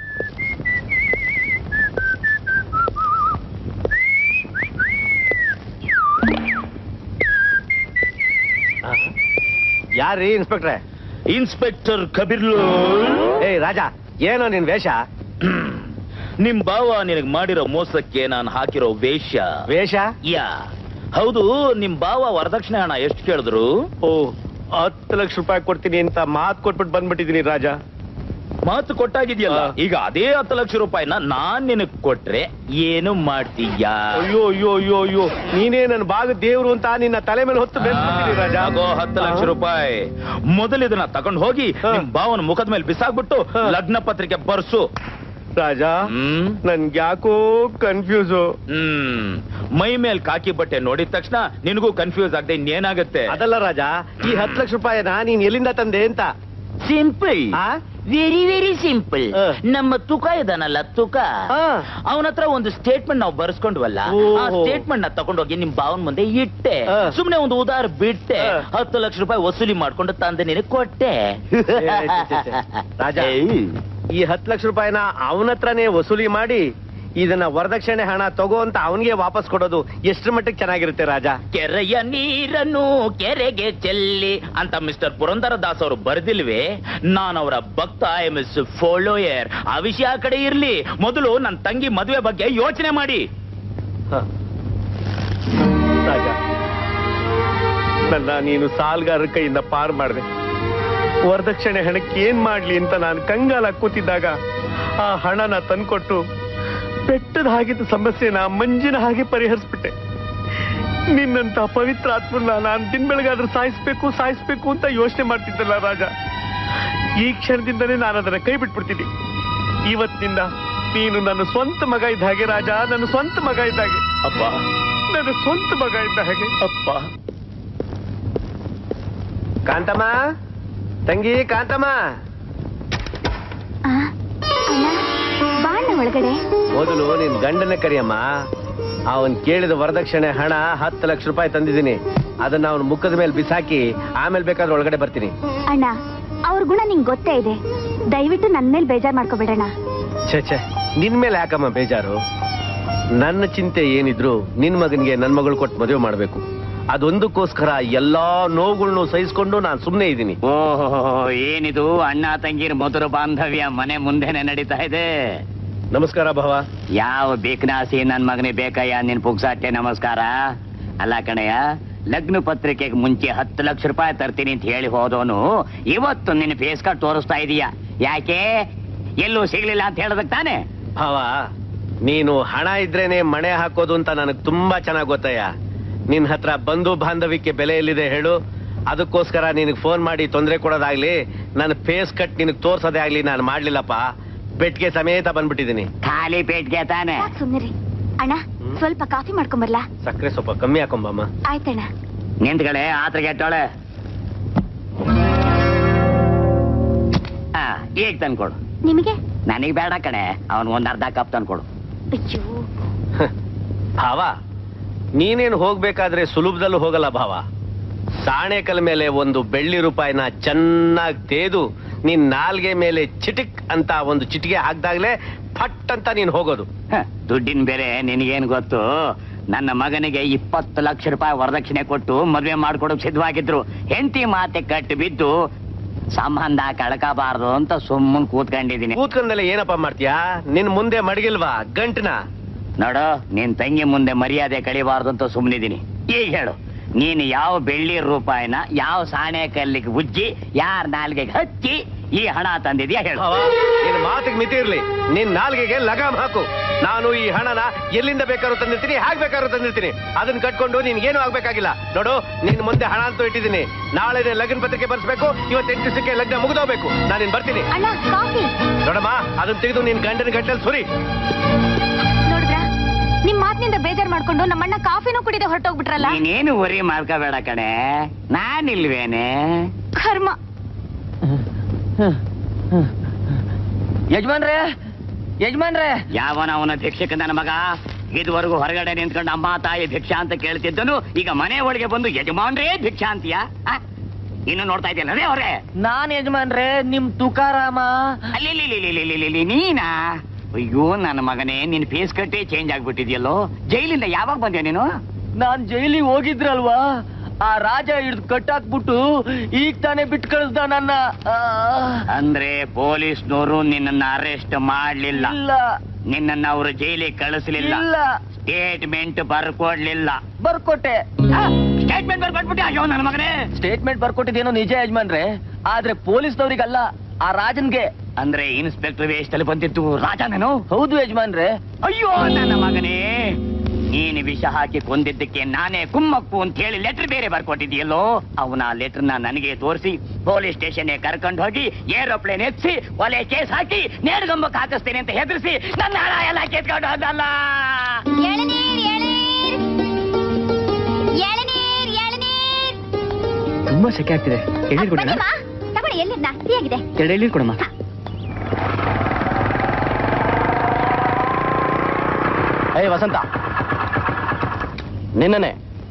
ಯಾರ್ರೀ ಇನ್ಸ್ಪೆಕ್ಟ್ರೆ ಇನ್ಸ್ಪೆಕ್ಟರ್ ಕಬೀರ್ ಏಯ್ ರಾಜ ಏನೋ ನಿನ್ ವೇಷ ನಿಮ್ ಬಾವ ನಿನಗ್ ಮಾಡಿರೋ ಮೋಸಕ್ಕೆ ನಾನು ಹಾಕಿರೋ ವೇಷ ವೇಷ ಯಾ ಹೌದು ನಿಮ್ ಬಾವ ವರದಕ್ಷಿಣೆ ಹಣ ಎಷ್ಟು ಕೇಳಿದ್ರು ಓ ಹತ್ತು ಲಕ್ಷ ರೂಪಾಯಿ ಕೊಡ್ತೀನಿ ಅಂತ ಮಾತ್ ಕೊಟ್ಬಿಟ್ಟು ಬಂದ್ಬಿಟ್ಟಿದೀನಿ ರಾಜ ಮಾತು ಕೊಟ್ಟಾಗಿದ್ಯಲ್ಲ ಹಾ. ಈಗ ಅದೇ ಹತ್ತು ಲಕ್ಷ ರೂಪಾಯಿನ ನಾನ್ ನಿನಗ್ ಕೊಟ್ರೆ ಏನು ಮಾಡ್ತೀಯಾ ಅಯ್ಯೋ ಅಯ್ಯೋ ಅಯ್ಯೋ ಅಯ್ಯೋ ನೀನೇ ನನ್ನ ಭಾಗ ದೇವ್ರು ಅಂತ ನಿನ್ನ ತಲೆ ಮೇಲೆ ಹೊತ್ತು ಬೆಳೆಸ್ಬಿಟ್ಟಿದೀನಿ ರಾಜ ಆಗೋ ಹತ್ತು ಲಕ್ಷ ರೂಪಾಯಿ ಮೊದಲು ಇದನ್ನ ತಗೊಂಡ್ ಹೋಗಿ ಹಾ. ನಿಮ್ ಬಾವನ ಮುಖದ ಮೇಲೆ ಬಿಸಾಕ್ಬಿಟ್ಟು ಹಾ. ಲಗ್ನ ಪತ್ರಿಕೆ ಬರ್ಸು ರಾಜ ಹ್ಮ್ ನನ್ಗೆ ಯಾಕೋ ಕನ್ಫ್ಯೂಸು ಹ್ಮ್ ಮೈ ಮೇಲ್ ಕಾಕಿ ಬಟ್ಟೆ ನೋಡಿದ ತಕ್ಷಣ ನಿನಗೂ ಕನ್ಫ್ಯೂಸ್ ಆಗದೆ ಇನ್ನೇನಾಗತ್ತೆ ಅದಲ್ಲ ರಾಜ ಈ ಹತ್ತು ಲಕ್ಷ ರೂಪಾಯಿನ ನೀನ್ ಎಲ್ಲಿಂದ ತಂದೆ ಅಂತ ಸಿಂಪಲ್ ಆ? ವೆರಿ ವೆರಿ ಸಿಂಪಲ್ ಹ. ನಮ್ಮ ತುಕ ಇದಾನಲ್ಲ ತುಕ ಆ. ಅವನ ಹತ್ರ ಒಂದು ಸ್ಟೇಟ್ಮೆಂಟ್ ನಾವು ಬರ್ಸ್ಕೊಂಡ್ವಲ್ಲ ಓಹೋ. ಆ ಸ್ಟೇಟ್ಮೆಂಟ್ ನ ತಗೊಂಡೋಗಿ ನಿಮ್ ಬಾವನ್ ಮುಂದೆ ಇಟ್ಟೆ ಹ. ಸುಮ್ನೆ ಒಂದು ಉದಾರ ಬಿಟ್ಟೆ ಹ. ಹತ್ತು ಲಕ್ಷ ರೂಪಾಯಿ ವಸೂಲಿ ಮಾಡ್ಕೊಂಡು ತಂದೆ ನಿನಗೆ ಕೊಟ್ಟೆ ಏ, ಛೆ, ಛೆ, ಛೆ. ರಾಜ ಏಯ್. ಈ ಹತ್ತು ಲಕ್ಷ ರೂಪಾಯಿನ ಅವನ ಹತ್ರನೇ ವಸೂಲಿ ಮಾಡಿ ಇದನ್ನ ವರದಕ್ಷಿಣೆ ಹಣ ತಗೋ ಅಂತ ಅವನಿಗೆ ವಾಪಸ್ ಕೊಡೋದು ಎಷ್ಟ್ರ ಮಟ್ಟಿಗೆ ಚೆನ್ನಾಗಿರುತ್ತೆ ರಾಜ ಕೆರೆಯ ನೀರನ್ನು ಕೆರೆಗೆ ಚೆಲ್ಲಿ ಅಂತ ಮಿಸ್ಟರ್ ಪುರಂದರ ದಾಸ್ ಅವರು ಬರ್ದಿಲ್ವೇ ನಾನು ಅವರ ಭಕ್ತ ಐ ಎಮ್ ಎಸ್ ಫಾಲೋಯರ್ ಆ ವಿಷಯ ಆ ಕಡೆ ಇರ್ಲಿ ಮೊದಲು ನನ್ನ ತಂಗಿ ಮದುವೆ ಬಗ್ಗೆ ಯೋಚನೆ ಮಾಡಿ ಹ. ರಾಜ ನನ್ನ ನೀನು ಸಾಲ್ಗಾರರ ಕೈಯಿಂದ ಪಾರು ಮಾಡಿದೆ ವರದಕ್ಷಿಣೆ ಹಣಕ್ಕೆ ಏನ್ ಮಾಡ್ಲಿ ಅಂತ ನಾನು ಕಂಗಾಲ ಕೂತಿದ್ದಾಗ ಆ ಹಣನ ತಂದ್ಕೊಟ್ಟು ಬೆಟ್ಟದ ಹಾಗಿದ್ದ ಸಮಸ್ಯೆನ ಮಂಜಿನ ಹಾಗೆ ಪರಿಹರಿಸ್ಬಿಟ್ಟೆ ನಿನ್ನಂತ ಪವಿತ್ರ ಆತ್ಮನ್ನ ನಾನು ದಿನ ಬೆಳಗಾದ್ರೂ ಸಾಯಿಸ್ಬೇಕು ಸಾಯಿಸ್ಬೇಕು ಅಂತ ಯೋಚನೆ ಮಾಡ್ತಿದ್ದಲ್ಲ ರಾಜ ಈ ಕ್ಷಣದಿಂದಲೇ ನಾನು ಅದನ್ನ ಕೈ ಬಿಟ್ಬಿಡ್ತೀನಿ ಇವತ್ತಿನಿಂದ ನೀನು ನನ್ನ ಸ್ವಂತ ಮಗ ಇದ್ದ ಹಾಗೆ ರಾಜ ನನ್ನ ಸ್ವಂತ ಮಗ ಇದ್ದ ಹಾಗೆ ಅಪ್ಪ ನನ್ನ ಸ್ವಂತ ಮಗ ಇದ್ದ ಹಾಗೆ ಅಪ್ಪ ಕಾಂತಮ್ಮ ತಂಗಿ ಕಾಂತಮ್ಮ ಆ, ಅಣ್ಣ ಬಾಣ ಒಳಗಡೆ ಮೊದಲು ನಿನ್ ಗಂಡನ ಕರಿಯಮ್ಮ ಅವನ್ ಕೇಳಿದ ವರದಕ್ಷಿಣೆ ಹಣ ಹತ್ತು ಲಕ್ಷ ರೂಪಾಯಿ ತಂದಿದ್ದೀನಿ ಅದನ್ನ ಅವನ ಮುಖದ ಮೇಲೆ ಬಿಸಾಕಿ ಆಮೇಲೆ ಬೇಕಾದ್ರೆ ಒಳಗಡೆ ಬರ್ತೀನಿ ಅಣ್ಣ ಅವ್ರ ಗುಣ ನಿಂಗ್ ಗೊತ್ತೇ ಇದೆ ದಯವಿಟ್ಟು ನನ್ ಮೇಲೆ ಬೇಜಾರ್ ಮಾಡ್ಕೋಬೇಡಣ್ಣ ಛೇ ಛೇ ನಿನ್ ಮೇಲೆ ಯಾಕಮ್ಮ ಬೇಜಾರು ನನ್ನ ಚಿಂತೆ ಏನಿದ್ರು ನಿನ್ ಮಗನಿಗೆ ನನ್ ಮಗಳು ಕೊಟ್ಟು ಮದುವೆ ಮಾಡ್ಬೇಕು ಅದೊಂದಕ್ಕೋಸ್ಕರ ಎಲ್ಲಾ ನೋವುಗಳನ್ನು ಸಹಿಸ್ಕೊಂಡು ನಾನು ಸುಮ್ಮನೆ ಇದ್ದೀನಿ ಓಹೋ ಏನಿದು ಅಣ್ಣ ತಂಗಿರ ಮಧುರ ಬಾಂಧವ್ಯ ಮನೆ ಮುಂದೆನೆ ನಡೀತಾ ಇದೆ ನಮಸ್ಕಾರ ಭವ ಯಾವ ಬೇಕನಾಸಿ ನನ್ ಮಗನೇ ಬೇಕಯ್ಯ ನಿನ್ ಪುಗ್ಸಾಟೆ ನಮಸ್ಕಾರ ಅಲ್ಲ ಕಣಯ್ಯ ಲಗ್ನ ಪತ್ರಿಕೆಗೆ ಮುಂಚೆ ಹತ್ತು ಲಕ್ಷ ರೂಪಾಯಿ ತರ್ತೀನಿ ಅಂತ ಹೇಳಿ ಹೋದವನು ಇವತ್ತು ನಿನ್ನ ಫೇಸ್ ಕಾರ್ಡ್ ತೋರಿಸ್ತಾ ಇದೀಯ ಯಾಕೆ ಎಲ್ಲೂ ಸಿಗ್ಲಿಲ್ಲ ಅಂತ ಹೇಳದಕ್ ತಾನೆ ಭಾವ ನೀನು ಹಣ ಇದ್ರೇನೆ ಮಣೆ ಹಾಕೋದು ಅಂತ ನನಗೆ ತುಂಬಾ ಚೆನ್ನಾಗ್ ಗೊತ್ತಯ್ಯ ನಿನ್ ಹತ್ರ ಬಂಧು ಬಾಂಧವ್ಯಕ್ಕೆ ಬೆಲೆ ಎಲ್ಲಿದೆ ಹೇಳು ಅದಕ್ಕೋಸ್ಕರ ನಿನಗೆ ಫೋನ್ ಮಾಡಿ ತೊಂದರೆ ಕೊಡೋದಾಗ್ಲಿ ನನ್ನ ಫೇಸ್ ಕಟ್ ನಿನಗೆ ತೋರ್ಸೋದೇ ಆಗ್ಲಿ ನಾನು ಮಾಡ್ಲಿಲ್ಲಪ್ಪ ಪೆಟ್ಟಿಗೆ ಸಮೇತ ಬಂದ್ಬಿಟ್ಟಿದ್ದೀನಿ ಖಾಲಿ ಪೇಟ್ಗೆ ತಾನೆ ಯಾಕ್ ಸುಮ್ನಿರಿ ಅಣ್ಣ ಸ್ವಲ್ಪ ಕಾಫಿ ಮಾಡ್ಕೊಂಬರ್ಲಾ ಸಕ್ಕರೆ ಸ್ವಲ್ಪ ಕಮ್ಮಿ ಹಾಕೊಂಬಮ್ಮ ಆಯ್ತಣ್ಣ ನಿಂತ್ಗಡೆ ಆತ್ರ ಗೆಟ್ಟೋಳೆ ಹಾ ಈಗ ತಂದ್ಕೊಡು ನಿಮಗೆ ನನಗ್ ಬೇಡ ಕಣೆ ಅವನ್ ಒಂದ್ ಅರ್ಧ ಕಪ್ ತಂದ್ಕೊಡು ಅಯ್ಯೋ ಭಾವ ನೀನೇನು ಹೋಗ್ಬೇಕಾದ್ರೆ ಸುಲಭದಲ್ಲೂ ಹೋಗಲ್ಲ ಭಾವ ಸಾಣೆಕಲ್ ಮೇಲೆ ಒಂದು ಬೆಳ್ಳಿ ರೂಪಾಯಿನ ಚೆನ್ನಾಗಿ ತೇದು ನಿನ್ ನಾಲ್ಗೆ ಮೇಲೆ ಚಿಟಿಕ್ ಅಂತ ಒಂದು ಚಿಟಿಕೆ ಹಾಕ್ದಾಗ್ಲೇ ಫಟ್ ಅಂತ ನೀನ್ ಹೋಗೋದು ಹ, ದುಡ್ಡಿನ ಬೇರೆ ನಿನಗೇನ್ ಗೊತ್ತು ನನ್ನ ಮಗನಿಗೆ ಇಪ್ಪತ್ತು ಲಕ್ಷ ರೂಪಾಯಿ ವರದಕ್ಷಿಣೆ ಕೊಟ್ಟು ಮದ್ವೆ ಮಾಡ್ಕೊಡಕ್ ಸಿದ್ಧವಾಗಿದ್ರು ಹೆಂಡತಿ ಮಾತೆ ಕಟ್ಟು ಬಿದ್ದು ಸಂಬಂಧ ಕಳ್ಕಬಾರ್ದು ಅಂತ ಸುಮ್ಮನ್ ಕೂತ್ಕೊಂಡಿದೀನಿ ಕೂತ್ಕೊಂಡಲ್ಲಿ ಏನಪ್ಪ ಮಾಡ್ತೀಯಾ ನಿನ್ ಮುಂದೆ ಮಡಗಿಲ್ವಾ ಗಂಟನ ನೋಡು ನಿನ್ ತಂಗಿ ಮುಂದೆ ಮರ್ಯಾದೆ ಕಳಿಬಾರ್ದು ಅಂತ ಸುಮ್ಮನಿದ್ದೀನಿ ಈಗ ಹೇಳು ನೀನು ಯಾವ ಬೆಳ್ಳಿ ರೂಪಾಯಿನ ಯಾವ ಸಾಣೆ ಕಲ್ಲಿಗೆ ಉಜ್ಜಿ ಯಾರ ನಾಲ್ಗೆಗೆ ಹಚ್ಚಿ ಈ ಹಣ ತಂದಿದ್ಯಾ ಹೇಳು ಭಾವ ನಿನ್ ಮಾತಿಗೆ ಮಿತಿ ಇರ್ಲಿ ನಿನ್ ನಾಲ್ಗೆಗೆ ಲಗಾಮ್ ಹಾಕು ನಾನು ಈ ಹಣನ ಎಲ್ಲಿಂದ ಬೇಕಾದ್ರೂ ತಂದಿರ್ತೀನಿ ಹಾಗೆ ಬೇಕಾದ್ರೂ ತಂದಿರ್ತೀನಿ ಅದನ್ನ ಕಟ್ಕೊಂಡು ನಿನ್ಗೇನು ಆಗ್ಬೇಕಾಗಿಲ್ಲ ನೋಡು ನಿನ್ ಮುಂದೆ ಹಣ ಅಂತೂ ಇಟ್ಟಿದ್ದೀನಿ ನಾಳೆ ಲಗ್ನ ಪತ್ರಿಕೆ ಬರ್ಸ್ಬೇಕು ಇವತ್ತು ಎಂಟು ದಿವಸಕ್ಕೆ ಲಗ್ನ ಮುಗಿದೋಗ್ಬೇಕು ನಾನು ಬರ್ತೀನಿ ಅಣ್ಣ ಕಾಫಿ ನೋಡಮ್ಮ ಅದನ್ನ ತೆಗೆದು ನಿನ್ ಗಂಡನ ಗಟ್ಟಲ್ಲಿ ಸುರಿ ನೋಡಿದ್ರ ನಿಮ್ ಮಾತಿನಿಂದ ಬೇಜಾರ್ ಮಾಡ್ಕೊಂಡು ನಮ್ಮಣ್ಣ ಕಾಫಿನೂ ಕುಡಿದೆ ಹೊರಟೋಗ್ಬಿಟ್ರಲ್ಲ ನೀನೇನು ವರಿ ಮಾಡ್ಕೋಬೇಡ ಕಣೆ ನಾನಿಲ್ವೇನೆ ಕರ್ಮ ಯಜಮಾನ್ರೆ ಯಜಮಾನ್ರೆ ಯಾವನ ಅವನ ಭಿಕ್ಷಕ ನನ್ನ ಮಗ ಇದುವರೆಗೂ ಹೊರಗಡೆ ನಿಂತ್ಕೊಂಡು ಅಮ್ಮ ತಾಯಿ ಭಿಕ್ಷಾ ಅಂತ ಕೇಳ್ತಿದ್ದನು ಈಗ ಮನೆ ಒಳಗೆ ಬಂದು ಯಜಮಾನ್ರೇ ಭಿಕ್ಷಾ ಅಂತೀಯ ಆ? ಇನ್ನು ನೋಡ್ತಾ ಇದೆಯಲ್ಲ ಅದೇ ಅವ್ರೆ ನಾನ್ ಯಜಮಾನ್ರೆ ನಿಮ್ ತುಕಾರಾಮ ಅಲ್ಲಿ ಇಲ್ಲಿ, ಇಲ್ಲಿ, ಇಲ್ಲಿ, ಇಲ್ಲಿ, ಇಲ್ಲಿ, ನೀನಾ ಅಯ್ಯೋ ನನ್ನ ಮಗನೇ ನಿನ್ ಫೇಸ್ ಕಟ್ಟೆ ಚೇಂಜ್ ಆಗ್ಬಿಟ್ಟಿದ್ಯಲ್ಲೋ ಜೈಲಿಂದ ಯಾವಾಗ ಬಂದ್ಯಾ ನೀನು ನಾನ್ ಜೈಲಿಗೆ ಹೋಗಿದ್ರಲ್ವಾ ಆ ರಾಜ ಹಿಡ್ದು ಕಟ್ಟಾಕ್ಬಿಟ್ಟು ಈಗ ತಾನೇ ಬಿಟ್ಟು ಕಳಿಸ್ದ ನನ್ನ ಆ, ಅಂದ್ರೆ ಪೊಲೀಸ್ನವರು ನಿನ್ನನ್ನ ಅರೆಸ್ಟ್ ಮಾಡ್ಲಿಲ್ಲ ಇಲ್ಲ ನಿನ್ನನ್ನ ಅವರು ಜೈಲಿಗೆ ಕಳಿಸ್ಲಿಲ್ಲ ಇಲ್ಲ ಸ್ಟೇಟ್ಮೆಂಟ್ ಬರ್ಕೊಡ್ಲಿಲ್ಲ ಬರ್ಕೊಟ್ಟೆ ಸ್ಟೇಟ್ಮೆಂಟ್ ಬರ್ಕೊಟ್ಬಿಟ್ಟೆ ಅಯ್ಯೋ ನನ್ನ ಮಗನೇ ಸ್ಟೇಟ್ಮೆಂಟ್ ಬರ್ಕೊಟ್ಟಿದ್ದೇನೋ ನಿಜ ಯಜಮಾನ್ರೆ ಆದ್ರೆ ಪೊಲೀಸ್ನವ್ರಿಗಲ್ಲ ಆ ರಾಜನ್ಗೆ ಅಂದ್ರೆ ಇನ್ಸ್ಪೆಕ್ಟರ್ ವೇಷದಲ್ಲಿ ಬಂದಿತ್ತು ರಾಜ ನಾನು ಹೌದು ಯಜಮಾನ್ರೆ ಅಯ್ಯೋ ನನ್ನ ಮಗನೇ ನೀನು ವಿಷ ಹಾಕಿ ಕೊಂದಿದ್ದಕ್ಕೆ ನಾನೇ ಕುಮ್ಮಕ್ಕು ಅಂತ ಹೇಳಿ ಲೆಟರ್ ಬೇರೆ ಬರ್ಕೊಟ್ಟಿದ್ಯಲ್ಲೋ ಅವನ ಲೆಟರ್ನ ನನಗೆ ತೋರಿಸಿ ಪೊಲೀಸ್ ಸ್ಟೇಷನ್ ಕರ್ಕೊಂಡು ಹೋಗಿ ಏರೋಪ್ಲೇನ್ ಎತ್ಸಿ ಒಲೆ ಕೇಸ್ ಹಾಕಿ ನೇರ್ಗಂಬಕ್ಕೆ ಹಾಕಿಸ್ತೇನೆ ಅಂತ ಹೆದರ್ಸಿ ನನ್ನ ಹಣ ಎಲ್ಲ ಕಿತ್ಕೊಂಡು ಹೋದಲ್ಲ ಎಳನೀರ್ ಎಳನೀರ್ ಎಳನೀರ್ ಎಳನೀರ್ ತುಂಬಾ ಸೆಕೆ ಆಗ್ತಿದೆ ಎಳ್ನೀರು ಕೊಡೋಣ ಬನ್ನಿಮ್ಮ, ತಗೊಳ್ಳಿ ಎಲ್ಲಿರ್ನ ಆಗಿದೆ ಎರಡು ಎಳ್ನೀರು ಕೊಡಮ್ಮ ಏಯ್ ವಸಂತ ನಿನ್ನನೆ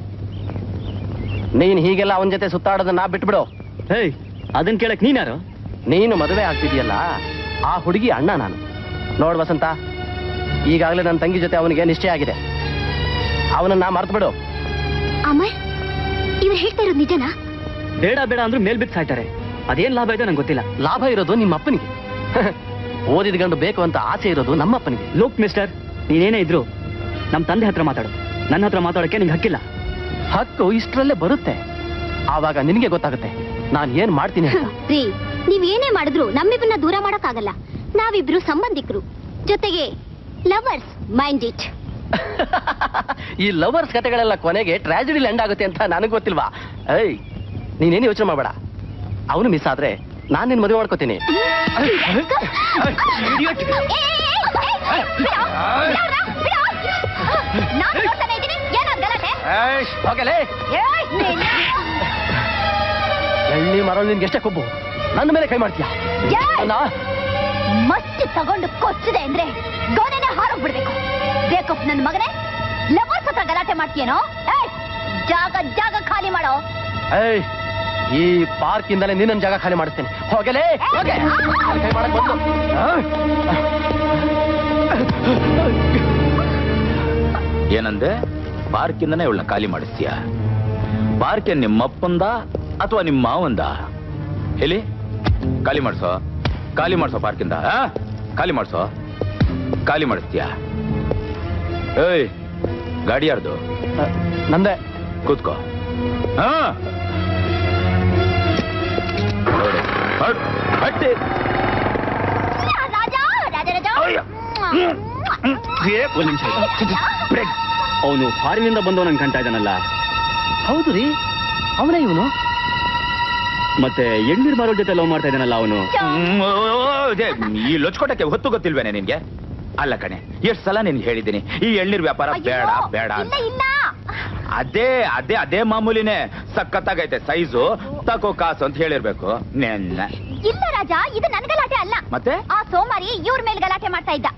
ನೀನ್ ಹೀಗೆಲ್ಲ ಅವನ ಜೊತೆ ಸುತ್ತಾಡೋದನ್ನ ಬಿಟ್ಬಿಡು ಹೇಯ್ ಅದನ್ ಕೇಳಕ್ ನೀನ್ಯಾರು ನೀನು ಮದುವೆ ಆಗ್ತಿದೀಯಲ್ಲ ಆ ಹುಡುಗಿ ಅಣ್ಣ ನಾನು ನೋಡ್ ವಸಂತ ಈಗಾಗಲೇ ನನ್ನ ತಂಗಿ ಜೊತೆ ಅವನಿಗೆ ನಿಶ್ಚಯ ಆಗಿದೆ ಅವನನ್ನ ಮರ್ತು ಬಿಡು ಅಮ್ಮ ಇವ್ರು ಹೇಳ್ತಾ ಇರೋದು ನಿಜನಾ ಬೇಡ ಬೇಡ ಅಂದ್ರೂ ಮೇಲ್ ಬಿದ್ದು ಸಾಯ್ತಾರೆ ಅದೇನ್ ಲಾಭ ಇದೆ ನಂಗೆ ಗೊತ್ತಿಲ್ಲ ಲಾಭ ಇರೋದು ನಿಮ್ಮ ಅಪ್ಪನಿಗೆ ಓದಿದ ಗಂಡು ಬೇಕು ಅಂತ ಆಸೆ ಇರೋದು ನಮ್ಮ ಅಪ್ಪನಿಗೆ ಲೋಕ್ ಮಿಸ್ಟರ್ ನೀನೇನೇ ಇದ್ರು ನಮ್ ತಂದೆ ಹತ್ರ ಮಾತಾಡು ನನ್ನ ಹತ್ರ ಮಾತಾಡಕ್ಕೆ ನಿಂಗೆ ಹಕ್ಕಿಲ್ಲ ಹಕ್ಕು ಇಷ್ಟರಲ್ಲೇ ಬರುತ್ತೆ ಆವಾಗ ನಿನಗೆ ಗೊತ್ತಾಗುತ್ತೆ ನಾನು ಏನ್ ಮಾಡ್ತೀನಿ ಅಂತ ರೀ ನೀವ್ ಏನೇ ಮಾಡಿದ್ರು ನಮ್ಮಿಬ್ಬರನ್ನ ದೂರ ಮಾಡಕ್ಕಾಗಲ್ಲ ನಾವಿಬ್ರು ಸಂಬಂಧಿಕರು ಜೊತೆಗೆ ಲವರ್ಸ್ ಮೈಂಡ್ ಇಟ್ ಈ ಲವರ್ಸ್ ಕತೆಗಳೆಲ್ಲ ಕೊನೆಗೆ ಟ್ರಾಜಿಡಿ ಎಂಡ್ ಆಗುತ್ತೆ ಅಂತ ನನಗೆ ಗೊತ್ತಿಲ್ವಾ ಏಯ್ ನೀನೇನು ಯೋಚನೆ ಮಾಡಬೇಡ ಅವನು ಮಿಸ್ ಆದ್ರೆ ನಾನು ನಿನ್ ಮದುವೆ ಮಾಡ್ಕೋತೀನಿ ನಾನು ನೋಡ್ತಾನೆ ಇದ್ದೀನಿ ಏನಾದ್ ಗಲಾಟೆ ಹೋಗಲೇ ಏಯ್, ನೀನು- ಎಳ್ಳಿ ಮರ ನಿನ್ಗೆ ಎಷ್ಟೇ ಕೊಬ್ಬು ನನ್ನ ಮೇಲೆ ಕೈ ಮಾಡ್ತೀಯ ಏಯ್! ಮಸ್ತ್ ತಗೊಂಡು ಕೊಚ್ಚಿದೆ ಅಂದ್ರೆ ಗೋನೆನೆ ಹಾರೋಗ್ಬಿಡ್ಬೇಕು ಬೇಕಪ್ಪ ನನ್ನ ಮಗನೇ ಲವರ್ಸ್ ಹತ್ರ ಗಲಾಟೆ ಮಾಡ್ತೀಯೇನೋ ಏಯ್, ಜಾಗ ಜಾಗ ಖಾಲಿ ಮಾಡೋ ಏಯ್ ಈ ಪಾರ್ಕ್ ಇಂದಲೇ ನಿನ್ನ ಜಾಗ ಖಾಲಿ ಮಾಡಿಸ್ತೇನೆ ಹೋಗಲೇ ಹೋಗೆ ಕೈ ಮಾಡಕ್ ಬಂದು ಆ? ಏನಂದೆ ಪಾರ್ಕಿಂದನೇ ಇವಳನ್ನ ಖಾಲಿ ಮಾಡಿಸ್ತೀಯ ಪಾರ್ಕ್ ಏನ್ ನಿಮ್ಮಪ್ಪಂದ ಅಥವಾ ನಿಮ್ಮ ಮಾವಂದ ಹೇಳಿ ಖಾಲಿ ಮಾಡ್ಸೋ ಖಾಲಿ ಮಾಡ್ಸೋ ಪಾರ್ಕಿಂದ ಆ? ಖಾಲಿ ಮಾಡ್ಸೋ ಖಾಲಿ ಮಾಡಿಸ್ತೀಯ ಏಯ್ ಗಾಡಿ ಯಾರ್ದು ನಂದೇ ಕೂತ್ಕೋ ಹಾ ನೋಡಿ, ಹಟ್, ಹಟ್ಟಿ. ರಾಜ ರಾಜ ರಾಜ ಒಂದ್ ನಿಮಿಷ ಬ್ರೇಕ್ ಅವನು ಫಾರಿನಿಂದ ಬಂದವನಂಗ್ ಕಾಣ್ತಾ ಇದ್ದಾನಲ್ಲ ಹೌದು ರೀ ಅವನೇ ಇವನು ಮತ್ತೆ ಎಣ್ಣೀರ್ ಮಾರೋ ಜೊತೆ ಲವ್ ಮಾಡ್ತಾ ಇದ್ದಾನಲ್ಲ ಅವನು ಹ್ಮ್, ಓ, ಇದೆ, ಈ ಲೊಚ್ಕೊಟಕ್ಕೆ ಹೊತ್ತು ಗೊತ್ತಿಲ್ವೇನೆ ನಿನ್ಗೆ ಅಲ್ಲ ಕಣೆ ಎಷ್ಟ್ ಸಲ ನಿನ್ಗೆ ಹೇಳಿದ್ದೀನಿ ಈ ಎಳ್ನೀರ್ ವ್ಯಾಪಾರ ಬೇಡ ಬೇಡ ಅಂತ ಇಲ್ಲ ಇಲ್ಲ ಅದೇ ಅದೇ ಅದೇ ಮಾಮೂಲಿನೇ ಸಖತ್ತಾಗೈತೆ ಸೈಜು ತಕೋ ಕಾಸು ಅಂತ ಹೇಳಿರ್ಬೇಕು ನೆನ್ನೆ ಇಲ್ಲ ರಾಜ ಇದು ನನ್ ಗಲಾಟೆ ಅಲ್ಲ ಮತ್ತೆ ಆ ಸೋಮಾರಿ ಇವ್ರ ಮೇಲೆ ಗಲಾಟೆ ಮಾಡ್ತಾ ಇದ್ದ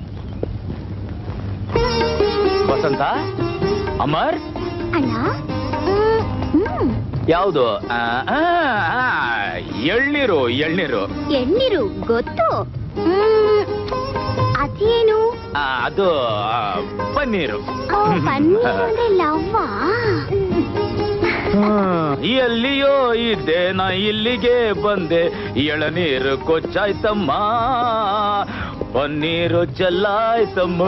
ವಸಂತ ಅಮರ್ ಅಣ್ಣ ಹ್ಮ್ ಯಾವುದು ಆ, ಆ, ಆ, ಎಳ್ನೀರು ಎಳ್ನೀರು ಎಣ್ಣೀರು ಗೊತ್ತು ಹ್ಮ್, ಅದೇನು ಆ, ಅದು ಆ, ಪನ್ನೀರು ಆ, ಪನ್ನೀರ್ ಅಂದ್ರೆ ಲವ್ವಾ ಎಲ್ಲಿಯೋ ಇದ್ದೆ ನಾ ಇಲ್ಲಿಗೆ ಬಂದೆ ಎಳನೀರು ಕೊಚ್ಚಾಯ್ತಮ್ಮ ಪನ್ನೀರು ಚೆಲ್ಲಾಯ್ತಮ್ಮ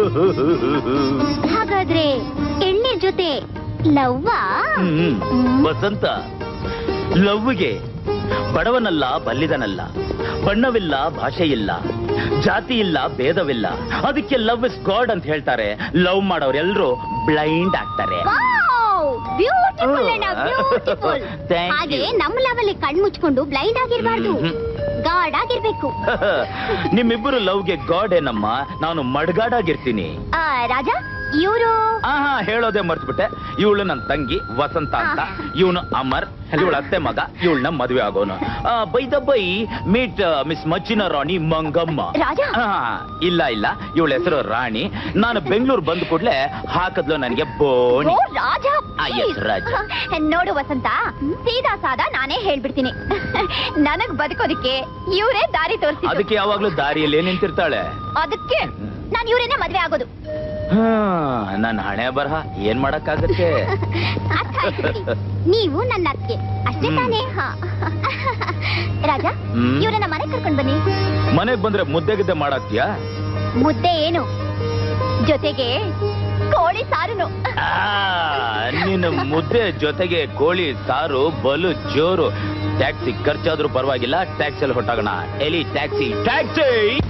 ಹಾಗಾದ್ರೆ ಎಣ್ಣೀರ್ ಜೊತೆ ಲವ್ವಾ ಹ್ಮ್. ವಸಂತ ಲವ್ಗೆ ಬಡವನಲ್ಲ ಬಲ್ಲಿದನಲ್ಲ ಬಣ್ಣವಿಲ್ಲ ಭಾಷೆ ಇಲ್ಲ ಜಾತಿ ಇಲ್ಲ ಭೇದವಿಲ್ಲ ಅದಕ್ಕೆ ಲವ್ ಇಸ್ ಗಾಡ್ ಅಂತ ಹೇಳ್ತಾರೆ ಲವ್ ಮಾಡೋರೆಲ್ಲರೂ ಬ್ಲೈಂಡ್ ಆಗ್ತಾರೆ ಬ್ಯೂಟಿಫುಲ್ ಅಣ್ಣ Oh. ಬ್ಯೂಟಿಫುಲ್ Thank ಹಾಗೆ you. ನಮ್ಮ ಲವಲ್ಲಿ ಕಣ್ ಮುಚ್ಕೊಂಡು ಬ್ಲೈಂಡ್ ಆಗಿರ್ಬಾರ್ದು ಹ್ಮ್. ಗಾಡ್ ಆಗಿರ್ಬೇಕು ನಿಮ್ಮಿಬ್ಬರು ಲವ್ಗೆ ಗಾಡ್ ಏನಮ್ಮ ನಾನು ಮಡ್ಗಾಡಾಗಿರ್ತೀನಿ ಆ, ರಾಜ ಇವರು ಆ ಹಾ ಹೇಳೋದೇ ಮರ್ತ್ಬಿಟ್ಟೆ ಇವಳು ನನ್ನ ತಂಗಿ ವಸಂತ ಅಂತ ಇವನು ಅಮರ್ ಇವಳ ಅತ್ತೆ ಮಗ ಇವಳನ್ನ ಮದುವೆ ಆಗೋನು by the by meet miss ಮಚ್ಚಿನ ರಾಣಿ ಮಂಗಮ್ಮ ರಾಜ? ಆ, ಇಲ್ಲ ಇಲ್ಲ ಇವಳ ಹೆಸರು ರಾಣಿ ನಾನು ಬೆಂಗಳೂರು ಬಂದ ಕೂಡ್ಲೆ ಹಾಕದ್ಲು ನನಗೆ ಬೋಣಿ ಓ ರಾಜ ಆ, yes, please. ರಾಜ. ನೋಡು ವಸಂತ ಸೀದಾ ಸಾದಾ ನಾನೇ ಹೇಳ್ಬಿಡ್ತೀನಿ ನನಗ್ ಬದುಕೋದಿಕ್ಕೆ ಇವರೇ ದಾರಿ ತೋರಿಸಿದ್ರು ಅದಕ್ಕೆ ಯಾವಾಗ್ಲೂ ದಾರಿಯಲ್ಲಿ ನಿಂತಿರ್ತಾಳೆ ಅದಕ್ಕೆ ನಾನು ಇವರೇನೆ ಮದ್ವೆ ಆಗೋದು ಹಾ ನನ್ನ ಹಣೆ ಬರಹ ಏನ್ ಮಾಡಕ್ಕಾಗತ್ತೆ ಅರ್ಥ ಆಯ್ತು ಬಿಡಿ. ನೀವು ನನ್ನ ಅತ್ತೆ ಅಷ್ಟೇ ಹ್ಮ್. ತಾನೇ ಹಾ ರಾಜ ಹ್ಮ್. ಇವರನ್ನ ಮನೆ ಕರ್ಕೊಂಡ್ ಬನ್ನಿ ಮನೆಗ್ ಬಂದ್ರೆ ಮುದ್ದೆ ಗಿದ್ದೆ ಮಾಡಾಕ್ತಿಯಾ ಮುದ್ದೆ ಏನು ಜೊತೆಗೆ ಕೋಳಿ ಸಾರುನು ಆ, ನಿನ್ನ ಮುದ್ದೆ ಜೊತೆಗೆ ಕೋಳಿ ಸಾರು ಬಲು ಜೋರು ಟ್ಯಾಕ್ಸಿ ಖರ್ಚಾದ್ರೂ ಪರವಾಗಿಲ್ಲ ಟ್ಯಾಕ್ಸಿಯಲ್ಲಿ ಹೊಟ್ಟಾಗೋಣ ಎಲಿ ಟ್ಯಾಕ್ಸಿ ಟ್ಯಾಕ್ಸಿ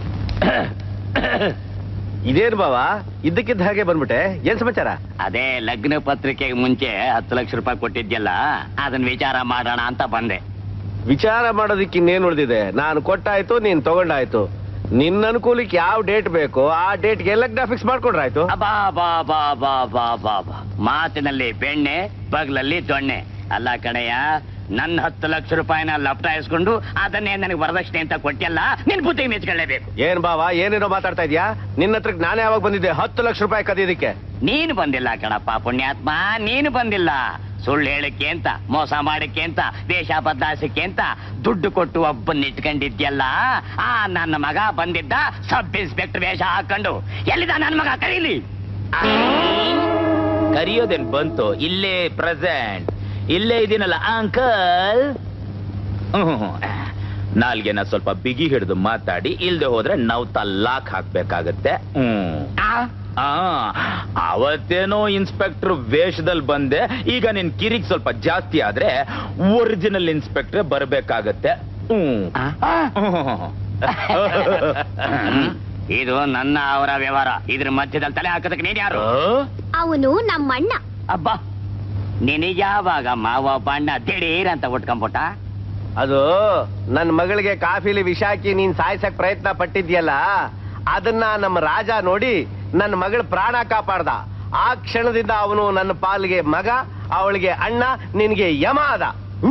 ಇದೇನು ಬಾವ ಇದ್ದಕ್ಕಿದ್ದ ಹಾಗೆ ಬಂದ್ಬಿಟ್ಟೆ ಏನ್ ಸಮಾಚಾರ ಅದೇ ಲಗ್ನ ಪತ್ರಿಕೆಗೆ ಮುಂಚೆ ಹತ್ತು ಲಕ್ಷ ರೂಪಾಯಿ ಕೊಟ್ಟಿದ್ಯಲ್ಲ ಅದನ್ನ ವಿಚಾರ ಮಾಡೋಣ ಅಂತ ಬಂದೆ ವಿಚಾರ ಮಾಡೋದಕ್ಕೆ ಇನ್ನೇನ್ ಉಳಿದಿದೆ ನಾನು ಕೊಟ್ಟಾಯ್ತು ನೀನ್ ತಗೊಂಡಾಯ್ತು ನಿನ್ನ ಅನುಕೂಲಕ್ಕೆ ಯಾವ ಡೇಟ್ ಬೇಕು ಆ ಡೇಟ್ಗೆ ಲಗ್ನ ಫಿಕ್ಸ್ ಮಾಡ್ಕೊಂಡ್ರಾಯ್ತು ಬಾ ಬಾ ಬಾ ಬಾ ಬಾ ಬಾ ಬಾ ಮಾತಿನಲ್ಲಿ ಬೆಣ್ಣೆ ಬಗ್ಲಲ್ಲಿ ದೊಣ್ಣೆ ಅಲ್ಲ ಕಣಯ್ಯ ನನ್ನ ಹತ್ತು ಲಕ್ಷ ರೂಪಾಯಿನ ಲಪ್ಟಾಯಿಸ್ಕೊಂಡು ಅದನ್ನೇ ನನಗೆ ವರದಕ್ಷಿಣೆ ಅಂತ ಕೊಟ್ಟಿಯಲ್ಲ ನಿನ್ ಬುದ್ಧಿಗೆ ಮೆಚ್ಕೊಳ್ಳೇಬೇಕು ಏನ್ ಬಾವ ಏನೇನೋ ಮಾತಾಡ್ತಾ ಇದ್ಯಾ ನಿನ್ನ ಹತ್ರಕ್ಕೆ ನಾನೇ ಯಾವಾಗ ಬಂದಿದ್ದೆ ಹತ್ತು ಲಕ್ಷ ರೂಪಾಯಿ ಕದಿಯೋದಕ್ಕೆ ನೀನು ಬಂದಿಲ್ಲ ಕಣಪ್ಪ ಪುಣ್ಯಾತ್ಮ ನೀನು ಬಂದಿಲ್ಲ ಸುಳ್ಳು ಹೇಳಕ್ಕೆ ಅಂತ ಮೋಸ ಮಾಡಕ್ಕೆ ಅಂತ ವೇಷ ಬದಲಾಯಿಸಕ್ಕೆ ಅಂತ ದುಡ್ಡು ಕೊಟ್ಟು ಒಬ್ಬನ್ ಇಟ್ಕೊಂಡಿದ್ಯಲ್ಲ ಆ ನನ್ನ ಮಗ ಬಂದಿದ್ದ ಸಬ್ ಇನ್ಸ್ಪೆಕ್ಟರ್ ವೇಷ ಹಾಕೊಂಡು ಎಲ್ಲಿದ ನನ್ನ ಮಗ ಕರೀಲಿ ಕರಿಯೋದೇನ್ ಬಂತು ಇಲ್ಲೇ ಪ್ರೆಸೆಂಟ್ ಇಲ್ಲೇ ಇದೀನಲ್ಲ ಅಂಕಲ್ ನಾಲ್ಗೆನ ಸ್ವಲ್ಪ ಬಿಗಿ ಹಿಡಿದು ಮಾತಾಡಿ ಇಲ್ದೆ ಹೋದ್ರೆ ನಾವು ಲಾಕ್ ಹಾಕ್ಬೇಕಾಗತ್ತೆ ಹ್ಮ್ ಆ ಅವತ್ತೇನೋ ಇನ್ಸ್ಪೆಕ್ಟರ್ ವೇಷದಲ್ಲಿ ಬಂದೆ ಈಗ ನಿನ್ ಕಿರಿಕ್ ಸ್ವಲ್ಪ ಜಾಸ್ತಿ ಆದ್ರೆ ಒರಿಜಿನಲ್ ಇನ್ಸ್ಪೆಕ್ಟರ್ ಬರ್ಬೇಕಾಗತ್ತೆ ಹ್ಮ್ ಇದು ನನ್ನ ಅವರ ವ್ಯವಹಾರ ಇದ್ರ ಮಧ್ಯದಲ್ಲಿ ತಲೆ ಹಾಕೋದಕ್ಕೆ ನೀನ್ ಯಾರು ಅವನು ನಮ್ಮ ಅಣ್ಣ ಅಬ್ಬಾ ನಿನಗೆ ಯಾವಾಗ ಮಾವ ಬಣ್ಣ ದಿಢೀರ್ ಅಂತ ಉಟ್ಕೊಂಬಿಟ್ಟ ಅದು ನನ್ನ ಮಗಳಿಗೆ ಕಾಫಿಲಿ ವಿಷ ಹಾಕಿ ನೀನ್ ಸಾಯ್ಸಕ್ ಪ್ರಯತ್ನ ಪಟ್ಟಿದ್ಯಲ್ಲ ಅದನ್ನ ನಮ್ಮ ರಾಜ ನೋಡಿ ನನ್ನ ಮಗಳ ಪ್ರಾಣ ಕಾಪಾಡ್ದ ಆ ಕ್ಷಣದಿಂದ ಅವನು ನನ್ನ ಪಾಲಿಗೆ ಮಗ ಅವಳಿಗೆ ಅಣ್ಣ ನಿನ್ಗೆ ಯಮ ಅದ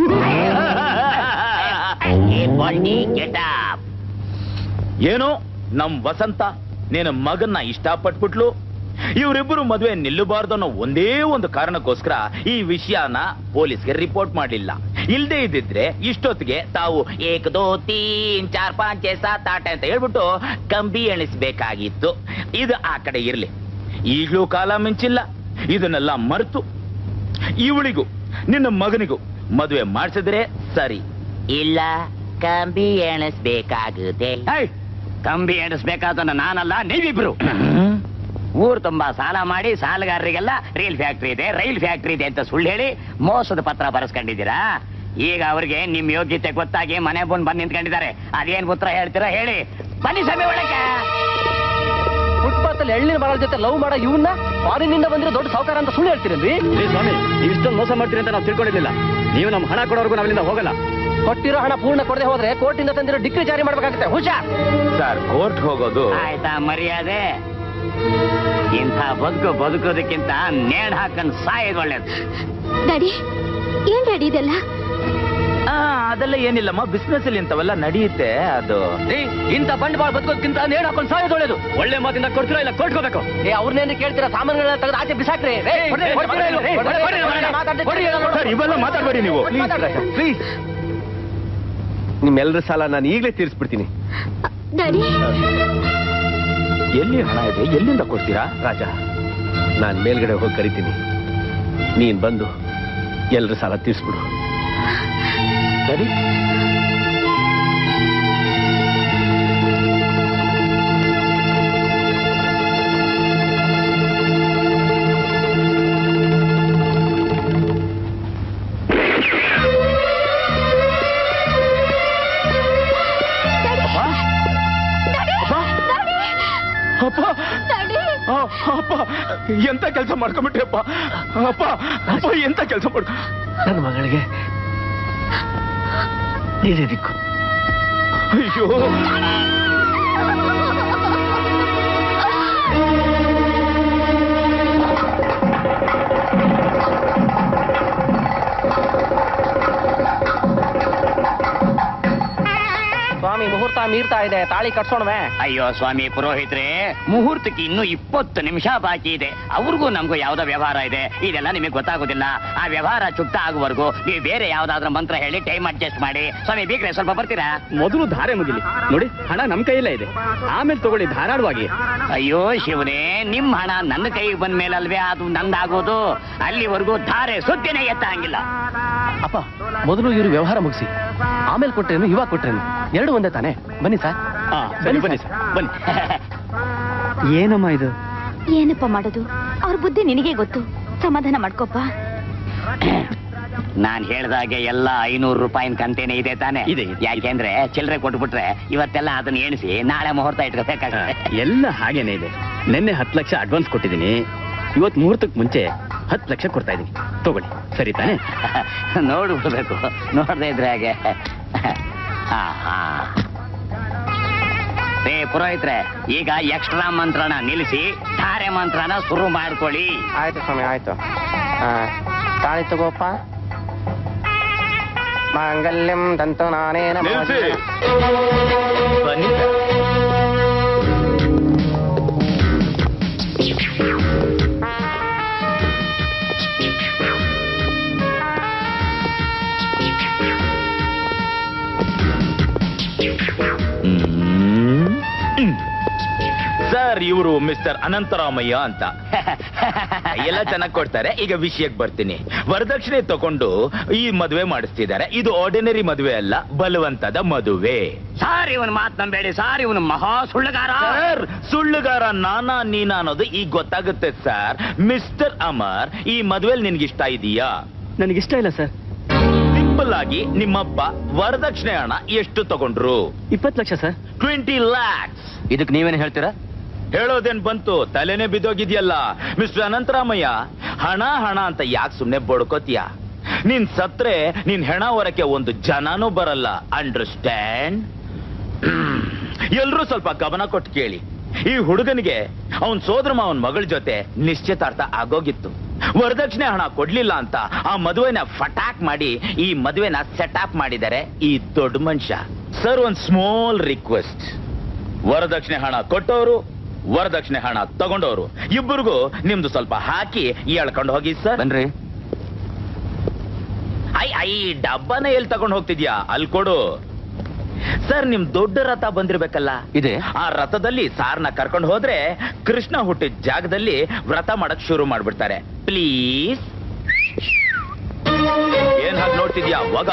ಏ ಬಾಲ್ಟಿ, get up. ಏನೋ ನಮ್ ವಸಂತ ನಿನ್ನ ಮಗನ್ನ ಇಷ್ಟಪಟ್ಬಿಟ್ಲು ಇವರಿಬ್ಬರು ಮದುವೆ ನಿಲ್ಲಬಾರ್ದು ಅನ್ನೋ ಒಂದೇ ಒಂದು ಕಾರಣಕ್ಕೋಸ್ಕರ ಈ ವಿಷಯನ ಪೊಲೀಸ್ಗೆ ರಿಪೋರ್ಟ್ ಮಾಡಲಿಲ್ಲ ಇಲ್ದೇ ಇದ್ದಿದ್ರೆ ಇಷ್ಟೊತ್ತಿಗೆ ತಾವು ಏಕ್ ದೋ ತೀನ್ ಚಾರ್ ಪಾಂಚ್ ಛೇ ಸಾತ್ ಆಟ ಅಂತ ಹೇಳ್ಬಿಟ್ಟು ಕಂಬಿ ಎಣಿಸ್ಬೇಕಾಗಿತ್ತು ಇದು ಆ ಕಡೆ ಇರ್ಲಿ ಈಗಲೂ ಕಾಲ ಮಿಂಚಿಲ್ಲ ಇದನ್ನೆಲ್ಲ ಮರೆತು ಇವಳಿಗೂ ನಿನ್ನ ಮಗನಿಗೂ ಮದುವೆ ಮಾಡಿಸಿದ್ರೆ ಸರಿ ಇಲ್ಲ ಕಂಬಿ ಎಣಿಸ್ಬೇಕಾಗುತ್ತೆ ಏಯ್, ಕಂಬಿ ಎಣಿಸ್ಬೇಕಾದನ್ನ ನಾನಲ್ಲ ನೀವಿಬ್ರು ಊರ್ ತುಂಬಾ ಸಾಲ ಮಾಡಿ ಸಾಲಗಾರರಿಗೆಲ್ಲ ರೈಲ್ ಫ್ಯಾಕ್ಟ್ರಿ ಇದೆ ರೈಲ್ ಫ್ಯಾಕ್ಟ್ರಿ ಇದೆ ಅಂತ ಸುಳ್ಳು ಹೇಳಿ ಮೋಸದ ಪತ್ರ ಬರೆಸ್ಕೊಂಡಿದ್ದೀರಾ ಈಗ ಅವ್ರಿಗೆ ನಿಮ್ ಯೋಗ್ಯತೆ ಗೊತ್ತಾಗಿ ಮನೆ ಬಂದು ಬಂದು ನಿಂತ್ಕೊಂಡಿದ್ದಾರೆ ಅದೇನ್ ಉತ್ತರ ಹೇಳ್ತೀರಾ ಹೇಳಿ ಬನ್ನಿ ಸಮಯ ಒಳಗೆ ಫುಟ್ಪಾತ್ ಅಲ್ಲಿ ಎಳ್ಳಿನ ಮಗಳ ಜೊತೆ ಲವ್ ಮಾಡೋ ಇವನ್ನ ಫಾರಿನಿಂದ ಬಂದಿರೋ ದೊಡ್ಡ ಸಾವುಕಾರ ಅಂತ ಸುಳ್ಳು ಹೇಳ್ತೀರೇನ್ರಿ ಏ ಸ್ವಾಮಿ ನೀವು ಇಷ್ಟೊಂದು ಮೋಸ ಮಾಡ್ತೀರಿ ಅಂತ ನಾವು ತಿಳ್ಕೊಂಡಿರ್ಲಿಲ್ಲ ನೀವು ನಮ್ಮ ಹಣ ಕೊಡೋರ್ಗು ನಾವಿಲ್ಲಿಂದ ಹೋಗಲ್ಲ ಕೊಟ್ಟಿರೋ ಹಣ ಪೂರ್ಣ ಕೊಡದೆ ಹೋದ್ರೆ ಕೋರ್ಟಿಂದ ತಂದಿರೋ ಡಿಗ್ರಿ ಜಾರಿ ಮಾಡ್ಬೇಕಾಗುತ್ತೆ ಹುಷಾರ್ ಸರ್ ಕೋರ್ಟ್ ಹೋಗೋದು ಆಯ್ತಾ ಮರ್ಯಾದೆ ಇಂಥ ಬದುಕು ಬದುಕೋದಕ್ಕಿಂತ ನೇಣ್ ಹಾಕೊಂಡ್ ಸಾಯೋದು ಒಳ್ಳೇದು ಡ್ಯಾಡಿ ಏನ್ ಡ್ಯಾಡಿ ಇದೆಲ್ಲ ಆ, ಅದೆಲ್ಲ ಏನಿಲ್ಲಮ್ಮ ಬಿಸ್ನೆಸ್ ಅಲ್ಲಿ ಇಂಥವೆಲ್ಲ ನಡೆಯುತ್ತೆ ಅದು ಇಂಥ ಬಂಡವಾಳ ಬದುಕೋದಕ್ಕಿಂತ ನೇಣು ಹಾಕೊಂಡು ಸಾಯೋದು ಒಳ್ಳೇದು ಒಳ್ಳೆ ಮಾತಿಂದ ಕೊಡ್ತೀರಾ ಇಲ್ಲ ಕೊಟ್ಕೋಬೇಕು ಏ ಅವ್ರನ್ನೇನು ಕೇಳ್ತೀರಾ ಸಾಮಾನುಗಳನ್ನ ತೆಗೆದು ಆಚೆ ಬಿಸಾಕ್ರಿ ರೇ, ಕೊಡ್ರಿ, ಕೊಡ್ತೀರಾ ಇಲ್ವೋ? ರೇ, ಕೊಡ್ರಿ, ಕೊಡ್ರಿ, ಕೊಡ್ರಿ, ಮಾತಾಡ್ದೆ, ಕೊಡ್ರಿ, ಎಲ್ಲ ಸರ್ ಇವೆಲ್ಲ ಮಾತಾಡ್ಬೇಡಿ ನೀವು ಪ್ಲೀಸ್ ನಿಮ್ಮೆಲ್ಲರ ಸಾಲ ನಾನು ಈಗಲೇ ತೀರಿಸ್ಬಿಡ್ತೀನಿ ಡ್ಯಾಡಿ ಎಲ್ಲಿ ಹಣ ಇದೆ ಎಲ್ಲಿಂದ ಕೊಡ್ತೀರಾ ರಾಜ ನಾನ್ ಮೇಲ್ಗಡೆ ಹೋಗಿ ಕರಿತೀನಿ ನೀನ್ ಬಂದು ಎಲ್ರ ಸಾಲ ತೀರ್ಸ್ಬಿಡು ಸರಿ ಅಪ್ಪ ಆ, ಅಪ್ಪ ಎಂತ ಕೆಲಸ ಮಾಡ್ಕೊಂಬಿಟ್ಟೆ ಅಪ್ಪ ಅಪ್ಪ ಅಪ್ಪ ಎಂತ ಕೆಲಸ ಮಾಡ್ಕೊ ನನ್ನ ಮಗಳಿಗೆ ನೀನೇ ದಿಕ್ಕು ಅಯ್ಯೋ ಸ್ವಾಮಿ ಮುಹೂರ್ತ ಮೀರ್ತಾ ಇದೆ ತಾಳಿ ಕಟ್ಸೋಣವೇ ಅಯ್ಯೋ ಸ್ವಾಮಿ ಪುರೋಹಿತ್ರೆ ಮುಹೂರ್ತಕ್ಕೆ ಇನ್ನು ಇಪ್ಪತ್ತು ನಿಮಿಷ ಬಾಕಿ ಇದೆ ಅವ್ರಿಗೂ ನಮಗೂ ಯಾವ್ದೋ ವ್ಯವಹಾರ ಇದೆ ಇದೆಲ್ಲ ನಿಮಗೆ ಗೊತ್ತಾಗೋದಿಲ್ಲ ಆ ವ್ಯವಹಾರ ಚುಕ್ತ ಆಗುವವರೆಗೂ ನೀವು ಬೇರೆ ಯಾವ್ದಾದ್ರು ಮಂತ್ರ ಹೇಳಿ ಟೈಮ್ ಅಡ್ಜಸ್ಟ್ ಮಾಡಿ ಸ್ವಾಮಿ ಬೀಗ್ರೆ ಸ್ವಲ್ಪ ಬರ್ತೀರಾ ಮೊದಲು ಧಾರೆ ಮುಗಿಲಿ ನೋಡಿ ಹಣ ನಮ್ ಕೈಯಲ್ಲೇ ಇದೆ ಆಮೇಲೆ ತಗೊಳ್ಳಿ ಧಾರಾಳವಾಗಿ ಅಯ್ಯೋ ಶಿವನೇ ನಿಮ್ ಹಣ ನನ್ನ ಕೈಗೆ ಬಂದ ಮೇಲಲ್ವೇ ಅದು ನಂದಾಗೋದು ಅಲ್ಲಿವರೆಗೂ ಧಾರೆ ಸುದ್ದಿನೇ ಎತ್ತಂಗಿಲ್ಲ ಅಪ್ಪ ಮೊದಲು ಇವರು ವ್ಯವಹಾರ ಮುಗಿಸಿ ಆಮೇಲೆ ಕೊಟ್ರೇನು ಇವಾಗ ಕೊಟ್ರೇನು ಎರಡು ಒಂದೇ ತಾನೆ ಬನ್ನಿ ಸರ್ ಹಾ ಸರಿ ಬನ್ನಿ ಸರ್ ಬನ್ನಿ ಏನಮ್ಮ ಇದು ಏನಪ್ಪ ಮಾಡೋದು ಅವ್ರ ಬುದ್ಧಿ ನಿನಗೆ ಗೊತ್ತು ಸಮಾಧಾನ ಮಾಡ್ಕೊಪ್ಪ ನಾನ್ ಹೇಳ್ದಾಗೆ ಎಲ್ಲ ಐನೂರು ರೂಪಾಯಿನ ಕಂತೇನೆ ಇದೆ ತಾನೆ ಇದೆ, ಇದೆ. ಯಾಕೆಂದ್ರೆ ಚಿಲ್ಲರೆ ಕೊಟ್ಬಿಟ್ರೆ ಇವತ್ತೆಲ್ಲ ಅದನ್ನ ಎಣಿಸಿ ನಾಳೆ ಮುಹೂರ್ತ ಇಟ್ಕೋಬೇಕಾಗುತ್ತೆ ಎಲ್ಲ ಹಾಗೇನೆ ಇದೆ ನಿನ್ನೆ ಹತ್ತು ಲಕ್ಷ ಅಡ್ವಾನ್ಸ್ ಕೊಟ್ಟಿದ್ದೀನಿ ಇವತ್ತು ಮುಹೂರ್ತಕ್ಕೆ ಮುಂಚೆ ಹತ್ತು ಲಕ್ಷ ಕೊಡ್ತಾ ಇದ್ದೀನಿ ತಗೊಳ್ಳಿ ಸರಿ ತಾನೆ ನೋಡ್ಬಿಡ್ಬೇಕು ನೋಡ್ದೇ ಇದ್ರೆ ಹಾಗೆ ಹಾ, ಹಾ. ಏ ಪುರೋಹಿತ್ರೆ ಈಗ ಎಕ್ಸ್ಟ್ರಾ ಮಂತ್ರನ ನಿಲ್ಲಿಸಿ ಧಾರೆ ಮಂತ್ರನ ಶುರು ಮಾಡ್ಕೊಳ್ಳಿ ಆಯ್ತು ಸ್ವಾಮಿ ಆಯ್ತು ತಾಳಿ ತಗೋಪ್ಪ ಮಾಂಗಲ್ಯಂ ದಂತು ನಾನೇನ ನಿಲ್ಸಿ. ಬನ್ನಿ ಸರ್. ಹ್ಮ್. ಹ್ಮ್. ಸರ್ ಇವರು ಮಿಸ್ಟರ್ ಅನಂತರಾಮಯ್ಯ ಅಂತ ಎಲ್ಲ ಚೆನ್ನಾಗಿ ಕೊಡ್ತಾರೆ ಈಗ ವಿಷಯಕ್ಕೆ ಬರ್ತೀನಿ ವರದಕ್ಷಿಣೆ ತಗೊಂಡು ಈ ಮದುವೆ ಮಾಡಿಸ್ತಿದ್ದಾರೆ ಇದು ಆರ್ಡಿನರಿ ಮದುವೆ ಅಲ್ಲ ಬಲವಂತದ ಮದುವೆ ಸಾರ್ ಇವನ್ ಮಾತ್ ನಂಬೇಡಿ ಸಾರ್ ಇವನು ಮಹಾ ಸುಳ್ಳುಗಾರ ಸರ್ ಸುಳ್ಳುಗಾರ ನಾನಾ ನೀನಾ ಅನ್ನೋದು ಈಗ ಗೊತ್ತಾಗುತ್ತೆ ಸರ್ ಮಿಸ್ಟರ್ ಅಮರ್ ಈ ಮದುವೆಲಿ ನಿನ್ಗೆ ಇಷ್ಟ ಇದೆಯಾ ನನಗಿಷ್ಟ ಇಲ್ಲ ಸರ್ ಸಿಂಪಲ್ ಆಗಿ ನಿಮ್ಮಪ್ಪ ವರದಕ್ಷಿಣೆ ಹಣ ಎಷ್ಟು ತಗೊಂಡ್ರು ಇಪ್ಪತ್ತು ಲಕ್ಷ ಸರ್ ಟ್ವೆಂಟಿ ಲ್ಯಾಕ್ಸ್ ಇದಕ್ಕೆ ನೀವೇನು ಹೇಳ್ತೀರಾ ಹೇಳೋದೇನ್ ಬಂತು ತಲೆನೇ ಬಿದ್ದೋಗಿದ್ಯಲ್ಲ ಮಿಸ್ಟರ್ ಅನಂತರಾಮಯ್ಯ ಹಣ ಹಣ ಅಂತ ಯಾಕೆ ಸುಮ್ನೆ ಬಡ್ಕೋತೀಯ ನೀನ್ ಸತ್ರೆ ನೀನ್ ಹೆಣ ಹೊರಕ್ಕೆ ಒಂದು ಜನನೂ ಬರಲ್ಲ ಅಂಡರ್ಸ್ಟ್ಯಾಂಡ್ ಎಲ್ರೂ ಸ್ವಲ್ಪ ಗಮನ ಕೊಟ್ಟು ಕೇಳಿ ಈ ಹುಡುಗನಿಗೆ ಅವನ್ ಸೋದರ ಮಾವನ್ ಮಗಳ ಜೊತೆ ನಿಶ್ಚಿತಾರ್ಥ ಆಗೋಗಿತ್ತು ವರದಕ್ಷಿಣೆ ಹಣ ಕೊಡ್ಲಿಲ್ಲ ಅಂತ ಆ ಮದುವೆನ ಫಟಾಕ್ ಮಾಡಿ ಈ ಮದುವೆನ ಸೆಟಪ್ ಮಾಡಿದ್ದಾರೆ ಈ ದೊಡ್ಡ ಮನುಷ್ಯ ಸರ್ ಒಂದ್ ಸ್ಮಾಲ್ ರಿಕ್ವೆಸ್ಟ್ ವರದಕ್ಷಿಣೆ ಹಣ ಕೊಟ್ಟವರು ವರದಕ್ಷಿಣೆ ಹಣ ತಗೊಂಡವರು ಇಬ್ಬರಿಗೂ ನಿಮ್ದು ಸ್ವಲ್ಪ ಹಾಕಿ ಎಳ್ಕೊಂಡು ಹೋಗಿ ಸರ್ ಬನ್ರಿ ಐ ಐ ಡಬ್ಬನ ಎಲ್ಲಿ ತಗೊಂಡು ಹೋಗ್ತಿದ್ಯಾ ಅಲ್ಲಿ ಕೊಡು ಸರ್ ನಿಮ್ ದೊಡ್ಡ ರಥ ಬಂದಿರ್ಬೇಕಲ್ಲ ಇದೆ ಆ ರಥದಲ್ಲಿ ಸಾರ್ನ ಕರ್ಕೊಂಡು ಹೋದ್ರೆ ಕೃಷ್ಣ ಹುಟ್ಟಿದ ಜಾಗದಲ್ಲಿ ವ್ರತ ಮಾಡಕ್ ಶುರು ಮಾಡ್ಬಿಡ್ತಾರೆ ಪ್ಲೀಸ್ ಏನ್ ಹಾಗೆ ನೋಡ್ತಿದ್ಯಾ ಮಗ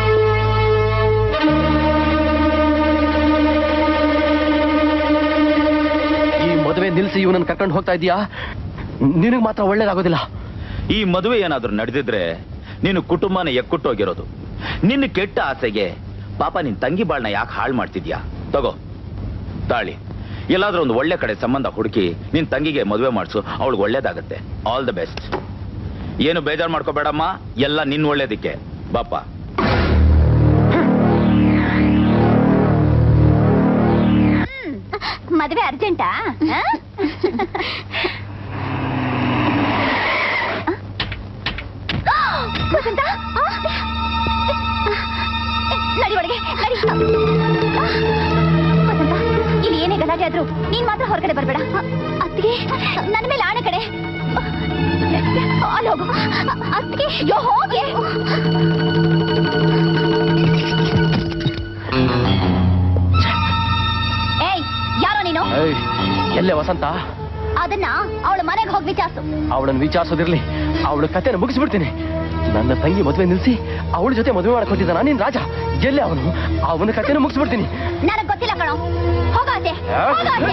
ಈ ಮದುವೆ ನಿಲ್ಸಿ ಇವನನ್ನ ಕರ್ಕೊಂಡು ಹೋಗ್ತಾ ಇದೀಯಾ ನಿನಗೆ ಮಾತ್ರ ಒಳ್ಳೇದಾಗೋದಿಲ್ಲ ಈ ಮದುವೆ ಏನಾದ್ರೂ ನಡೆದಿದ್ರೆ ನೀನು ಕುಟುಂಬನ ಎಕ್ಕುಟ್ಟೋಗಿರೋದು ನಿನ್ನ ಕೆಟ್ಟ ಆಸೆಗೆ ಪಾಪ ನಿನ್ ತಂಗಿ ಬಾಳ್ನ ಯಾಕೆ ಹಾಳು ಮಾಡ್ತಿದ್ಯಾ ತಗೋ ತಾಳಿ ಎಲ್ಲಾದ್ರೂ ಒಂದು ಒಳ್ಳೆ ಕಡೆ ಸಂಬಂಧ ಹುಡುಕಿ ನಿನ್ ತಂಗಿಗೆ ಮದುವೆ ಮಾಡಿಸು ಅವಳಿಗೆ ಒಳ್ಳೇದಾಗತ್ತೆ ಆಲ್ ದ ಬೆಸ್ಟ್ ಏನು ಬೇಜಾರು ಮಾಡ್ಕೋಬೇಡಮ್ಮ ಎಲ್ಲ ನಿನ್ ಒಳ್ಳೇದಕ್ಕೆ ಬಾಪ ಮದ್ವೆ ಅರ್ಜೆಂಟಾ ಆ? ವಸಂತ ಆ? ನಡಿ ಒಳಗೆ ನಡಿ ವಸಂತ ಇಲ್ಲಿ ಏನೇ ಗಲಾಟೆ ಆದ್ರೂ ನೀನ್ ಮಾತ್ರ ಹೊರಗಡೆ ಬರ್ಬೇಡ ಅತ್ತಿಗೆ ನನ್ನ ಮೇಲೆ ಆಣೆ ಕಡೆ ಅಲ್ಲಿ ಹೋಗು ಅತ್ತಿಗೆ ಅಯ್ಯೋ ಹೋಗೆ ಏಯ್ ಯಾರೋ ನೀನು ಎಲ್ಲೇ ವಸಂತ ಅದನ್ನ ಅವಳ ಮನೆಗೆ ಹೋಗಿ ವಿಚಾರಿಸು ಅವಳನ್ನ ವಿಚಾರಿಸೋದಿರ್ಲಿ ಅವಳ ಕತೆನ ಮುಗಿಸ್ಬಿಡ್ತೀನಿ ನನ್ನ ತಂಗಿ ಮದುವೆ ನಿಲ್ಸಿ ಅವಳ ಜೊತೆ ಮದುವೆ ಮಾಡ್ಕೊಟ್ಟಿದ್ದಾನ ನೀನ್ ರಾಜ ಎಲ್ಲೇ ಅವನು ಅವನ ಕತೆನ ಮುಗಿಸ್ಬಿಡ್ತೀನಿ ನನಗ್ ಗೊತ್ತಿಲ್ಲ ಕಣೋ ಹೋಗಾತೆ ಹೋಗಾತೆ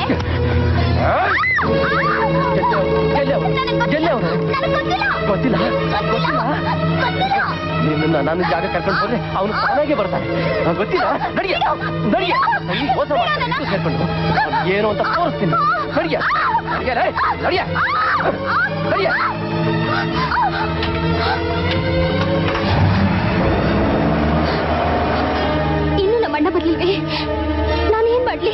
ಎಲ್ಲೇ ಅವನು ಎಲ್ಲೇ ಅವನು ನನಗ್ ಗೊತ್ತಿಲ್ಲ ಗೊತ್ತಿಲ್ಲ ಗೊತ್ತಿಲ್ಲ ನಿನ್ನ ನಾನು ಜಾಗ ಕರ್ಕೊಂಡು ಹೋದ್ರೆ ಅವನು ತಾನಾಗೆ ಬರ್ತಾನೆ ನಾನ್ ಗೊತ್ತಿಲ್ಲ ನಡಿಯ ನಡಿಯ ತಂಗಿ ಮೋಸ ಮಾಡ್ತಾನೆ ಇಬ್ರು ಸೇರ್ಕೊಂಡು ಅವ್ನು ಏನು ಅಂತ ತೋರಿಸ್ತೀನಿ ನಡಿಯ ನಡಿಯ ರೇ, ನಡಿಯ ನಡಿಯ ಇನ್ನು ನಮ್ಮ ಅಣ್ಣ ಬರ್ಲಿಲ್ವೇ ನಾನೇನ್ ಮಾಡ್ಲಿ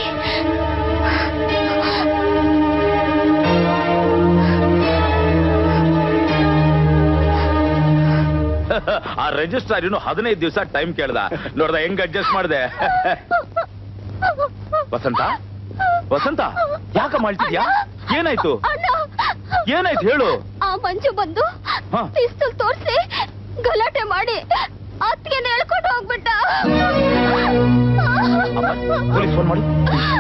ಆ ರಿಜಿಸ್ಟ್ರಾರ್ ಇನ್ನು ಹದಿನೈದು ದಿವಸ ಟೈಮ್ ಕೇಳ್ದ ನೋಡ್ದ ಹೆಂಗ್ ಅಡ್ಜಸ್ಟ್ ಮಾಡ್ದೆ ವಸಂತ ವಸಂತ ಯಾಕ ಮಾಡ್ತಿದ್ಯಾ ಏನಾಯ್ತು ಅಣ್ಣ ಏನಾಯ್ತು ಹೇಳು ಆ ಮಂಜು ಬಂದು ಹಾ. ಪಿಸ್ತೂಲ್ ತೋರಿಸಿ ಗಲಾಟೆ ಮಾಡಿ ಅತ್ತಿಗೆ ಹೇಳ್ಕೊಂಡು ಹೋಗ್ಬಿಟ್ಟ ಪೊಲೀಸ್ ಫೋನ್ ಮಾಡಿ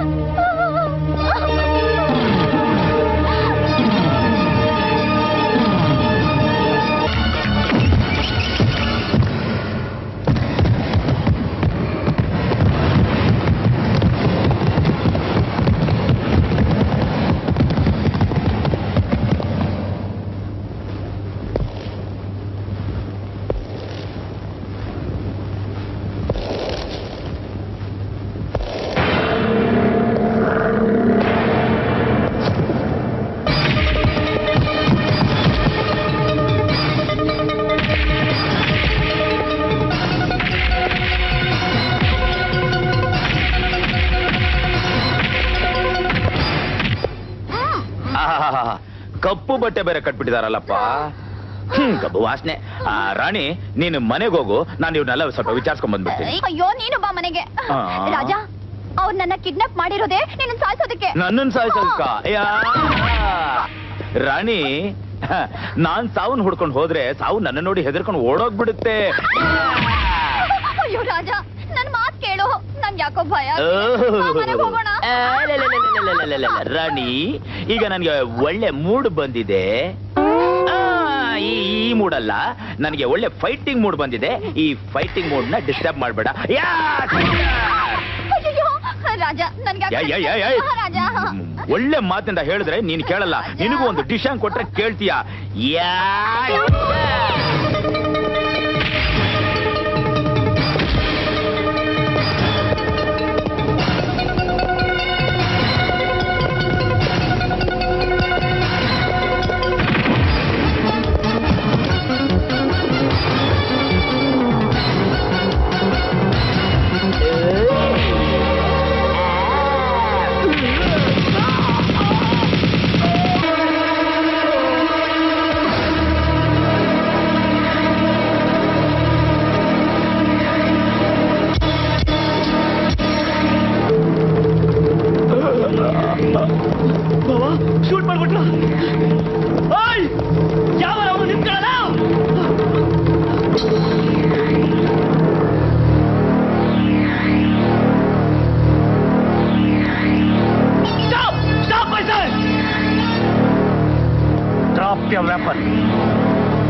ಆಹಾಹಾಹಾ. ಕಪ್ಪು ಬಟ್ಟೆ ಬೇರೆ ಕಟ್ಬಿಟ್ಟಿದಾರಲ್ಲಪ್ಪ ಹ್ಮ್ ಕಬ್ಬು ವಾಸನೆ ಆ, ರಾಣಿ ನೀನು ಮನೆಗೆ ಹೋಗು ನಾನು ಇವ್ರನ್ನೆಲ್ಲ ಸ್ವಲ್ಪ ವಿಚಾರಿಸ್ಕೊಂಡ್ ಬಂದ್ಬಿಡ್ತೀನಿ ಅಯ್ಯೋ ನೀನು ಬಾ ಮನೆಗೆ ಆ. ರಾಜ ಅವ್ರು ನನ್ನ ಕಿಡ್ನಾಪ್ ಮಾಡಿರೋದೇ ನಿನ್ನ ಸಾಯಿಸೋದಕ್ಕೆ ನನ್ನನ್ ಸಾಯಿಸೋದಕ್ಕ ಯಾ. ರಾಣಿ ಹ, ನಾನ್ ಸಾವನ್ ಹುಡ್ಕೊಂಡು ಹೋದ್ರೆ ಸಾವು ನನ್ನ ನೋಡಿ ಹೆದರ್ಕೊಂಡು ಓಡೋಗ್ಬಿಡುತ್ತೆ ಅಯ್ಯೋ ರಾಜ ನನ್ ಮಾತ್ ಕೇಳು ನಂಗೆ ಯಾಕೋ ಭಯ ಓಹ್. ಮನೆಗೆ ಹೋಗೋಣ ಆ, ಲ, ಲ, ಲ, ಲ, ಲ, ಲ, ಲ, ಲ, ರಾಣಿ ಈಗ ನನಗೆ ಒಳ್ಳೆ ಮೂಡ್ ಬಂದಿದೆ ಆ, ಈ ಈ ಮೂಡ್ ಅಲ್ಲ ನನಗೆ ಒಳ್ಳೆ ಫೈಟಿಂಗ್ ಮೂಡ್ ಬಂದಿದೆ ಈ ಫೈಟಿಂಗ್ ಮೂಡ್ ನ ಡಿಸ್ಟರ್ಬ್ ಮಾಡಬೇಡ ಯಾ ಅಯ್ಯಯ್ಯೋ, ರಾಜ ನನ್ಗೆ ಯಾಕೋ ಯಾ, ಯಾ, ಯಾ, ಯಾ. ರಾಜ ಒಳ್ಳೆ ಮಾತಿಂದ ಹೇಳಿದ್ರೆ ನೀನ್ ಕೇಳಲ್ಲ ನಿನಗೂ ಒಂದು ಡಿಶಾಂಗ್ ಕೊಟ್ರೆ ಕೇಳ್ತೀಯ ಯಾ ಶೂಟ್ ಮಾಡ್ಬಿಟ್ಲ ಓಯ್ ಯಾವ ಅವನು ನಿಂತ್ಕೊಳ್ಳಲ್ಲ Stop! Stop, my son! Drop your weapon.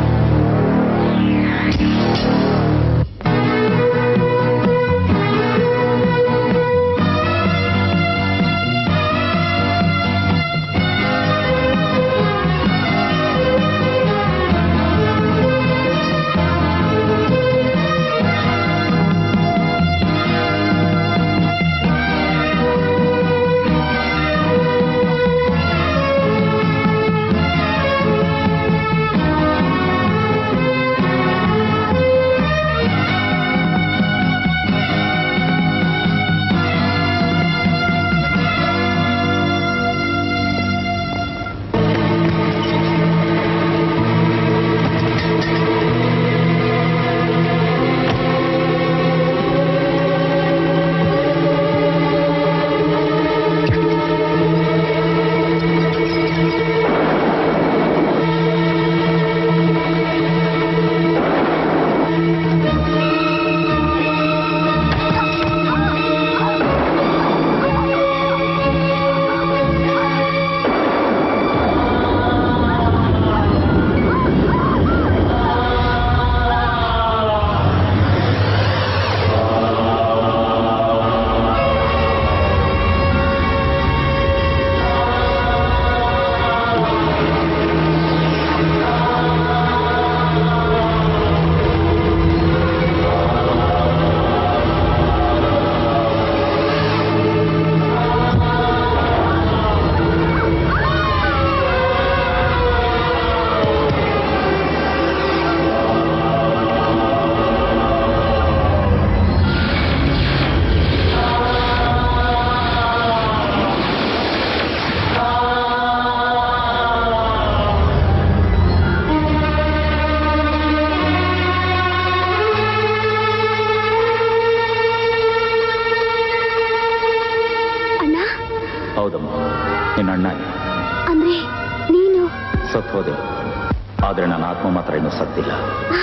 ಅಣ್ಣ ಹೌದಮ್ಮ ನಿನ್ನ ಅಣ್ಣ ಅಂದ್ರೆ ನೀನು ಸತ್ ಹೋದೆ ಆದ್ರೆ ನನ್ನ ಆತ್ಮ ಮಾತ್ರ ಇನ್ನೂ ಸತ್ತಿಲ್ಲ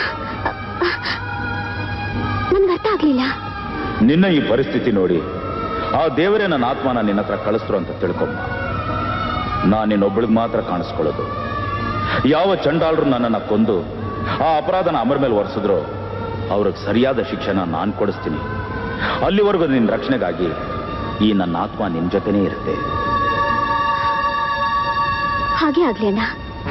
ನನ್ಗೆ ಅರ್ಥ ಆಗ್ಲಿಲ್ಲ ನಿನ್ನ ಈ ಪರಿಸ್ಥಿತಿ ನೋಡಿ ಆ ದೇವರೇ ನನ್ನ ಆತ್ಮನ ನಿನ್ನ ಹತ್ರ ಕಳಿಸ್ರು ಅಂತ ತಿಳ್ಕೊಮ್ಮ ನಾನು ನಿನ್ನೊಬ್ಬಳಿಗೆ ಮಾತ್ರ ಕಾಣಿಸ್ಕೊಳ್ಳೋದು ಯಾವ ಚಂಡಾಳರು ನನ್ನನ್ನ ಕೊಂದು ಆ ಅಪರಾಧನ ಅಮರ ಮೇಲೆ ಒರೆಸಿದ್ರು ಅವ್ರಿಗೆ ಸರಿಯಾದ ಶಿಕ್ಷಣ ನಾನು ಕೊಡಿಸ್ತೀನಿ ಅಲ್ಲಿವರೆಗೂ ನಿನ್ನ ರಕ್ಷಣೆಗಾಗಿ ಈ ನನ್ನ ಆತ್ಮ ನಿನ್ ಜೊತೆನೇ ಇರುತ್ತೆ ಹಾಗೆ ಆಗ್ಲಿ ಅಣ್ಣ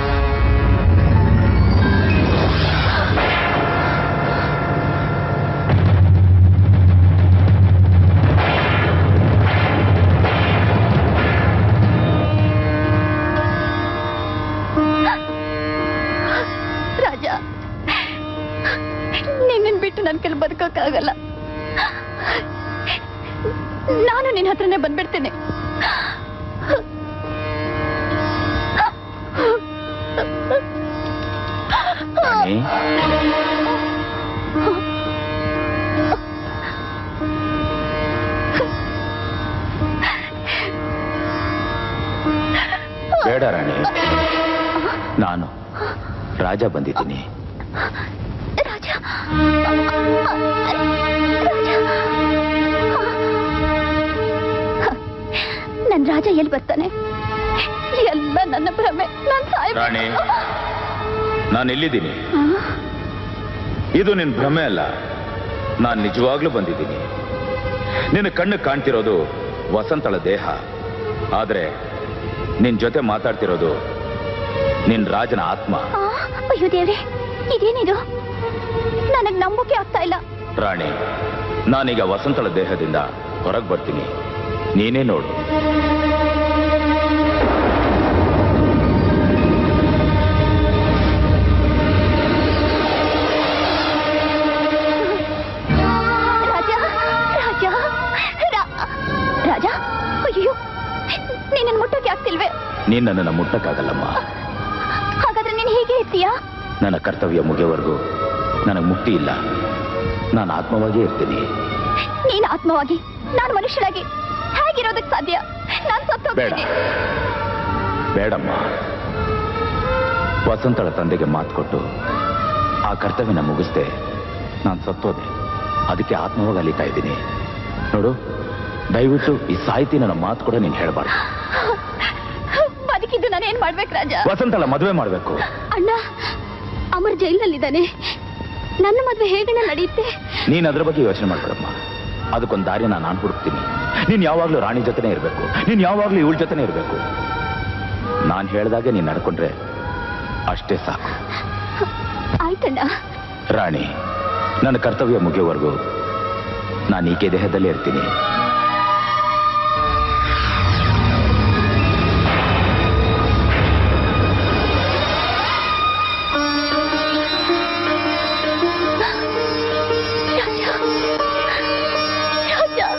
ರಾಜ ನಿನ್ನನ್ ಬಿಟ್ಟು ನನ್ ಕೈಲಿ ಬದುಕೋಕ್ಕಾಗಲ್ಲ ನಾನು ನಿನ್ನ ಹತ್ರನೇ ಬಂದ್ಬಿಡ್ತೇನೆ ರಾಣಿ, ಬೇಡ ರಾಣಿ ನಾನು ರಾಜ ಬಂದಿದ್ದೀನಿ ರಾಜ ರಾಜ ನನ್ ರಾಜ ಎಲ್ಲಿ ಬರ್ತಾನೆ ಎಲ್ಲ ನನ್ನ ಭ್ರಮೆ ನಾನ್ ರಾಣಿ ಸಾಯ್ಬೇಕು ನಾನು ಎಲ್ಲಿದ್ದೀನಿ ಆ, ಇದು ನಿನ್ ಭ್ರಮೆ ಅಲ್ಲ ನಾನು ನಿಜವಾಗ್ಲೂ ಬಂದಿದ್ದೀನಿ ನಿನ್ನ ಕಣ್ಣು ಕಾಣ್ತಿರೋದು ವಸಂತಳ ದೇಹ ಆದ್ರೆ ನಿನ್ ಜೊತೆ ಮಾತಾಡ್ತಿರೋದು ನಿನ್ ರಾಜನ ಆತ್ಮ ಆ, ಅಯ್ಯೋ ದೇವ್ರೆ ಇದೇನಿದು ನನಗ್ ನಂಬೋಕೆ ಆಗ್ತಾ ಇಲ್ಲ ರಾಣಿ ನಾನೀಗ ವಸಂತಳ ದೇಹದಿಂದ ಹೊರಗೆ ಬರ್ತೀನಿ ನೀನೇ ನೋಡು ರಾಜ ರಾಜ ರಾ- ರಾಜ ಅಯ್ಯೋ ನೀನನ್ ಮುಟ್ಟೋಕೆ ಆಗ್ತಿಲ್ವೇ ನೀನ್ ನನ್ನನ್ನು ಮುಟ್ಟಕ್ಕಾಗಲ್ಲಮ್ಮ ಹಾಗಾದ್ರೆ ನೀನ್ ಹೀಗೆ ಇರ್ತೀಯಾ ನನ್ನ ಕರ್ತವ್ಯ ಮುಗಿಯವರೆಗೂ ನನಗೆ ಮುಕ್ತಿ ಇಲ್ಲ ನಾನು ಆತ್ಮವಾಗಿಯೇ ಇರ್ತೀನಿ ನೀನ್ ಆತ್ಮವಾಗಿ ನಾನ್ ಮನುಷ್ಯರಾಗಿ ಹೇಗಿರೋದಕ್ ಸಾಧ್ಯ ನಾನ್ ಬೇಡ ಸತ್ತೋಗ್ತೀನಿ ಬೇಡಮ್ಮ ವಸಂತಳ ತಂದೆಗೆ ಮಾತು ಕೊಟ್ಟು ಆ ಕರ್ತವ್ಯನ ಮುಗಿಸ್ದೆ ನಾನು ಸತ್ತೋದೆ ಅದಕ್ಕೆ ಆತ್ಮವಾಗಿ ಅಲಿತಾ ಇದ್ದೀನಿ ನೋಡು ದಯವಿಟ್ಟು ಈ ಸಾಹಿತಿ ನನ್ನ ಮಾತು ಕೂಡ ನೀನು ಹೇಳಬಾರ್ದು ಬದುಕಿದ್ದು ನಾನು ಏನ್ ಮಾಡ್ಬೇಕು ರಾಜ ವಸಂತಳ ಮದುವೆ ಮಾಡಬೇಕು ಅಣ್ಣ ಅಮರ್ ಜೈಲ್ನಲ್ಲಿದ್ದಾನೆ ನನ್ನ ಮದ್ವೆ ಹೇಗಣ್ಣ ನಡೆಯುತ್ತೆ ನೀನ್ ಅದ್ರ ಬಗ್ಗೆ ಯೋಚನೆ ಮಾಡ್ಬೇಡಮ್ಮ ಅದಕ್ಕೊಂದು ದಾರಿ ನಾನು ನಾನು ಹುಡುಕ್ತೀನಿ ನೀನ್ ಯಾವಾಗ್ಲೂ ರಾಣಿ ಜೊತೆನೇ ಇರಬೇಕು ನೀನ್ ಯಾವಾಗ್ಲೂ ಇವಳ ಜೊತೆನೇ ಇರಬೇಕು ನಾನು ಹೇಳ್ದಾಗೆ ನೀನ್ ನಡ್ಕೊಂಡ್ರೆ ಅಷ್ಟೇ ಸಾಕು ಆಯ್ತಣ್ಣ ರಾಣಿ ನನ್ನ ಕರ್ತವ್ಯ ಮುಗಿಯೋವರೆಗೂ ನಾನು ಈಕೆ ದೇಹದಲ್ಲೇ ಇರ್ತೀನಿ ರಾಜ ರಾಜ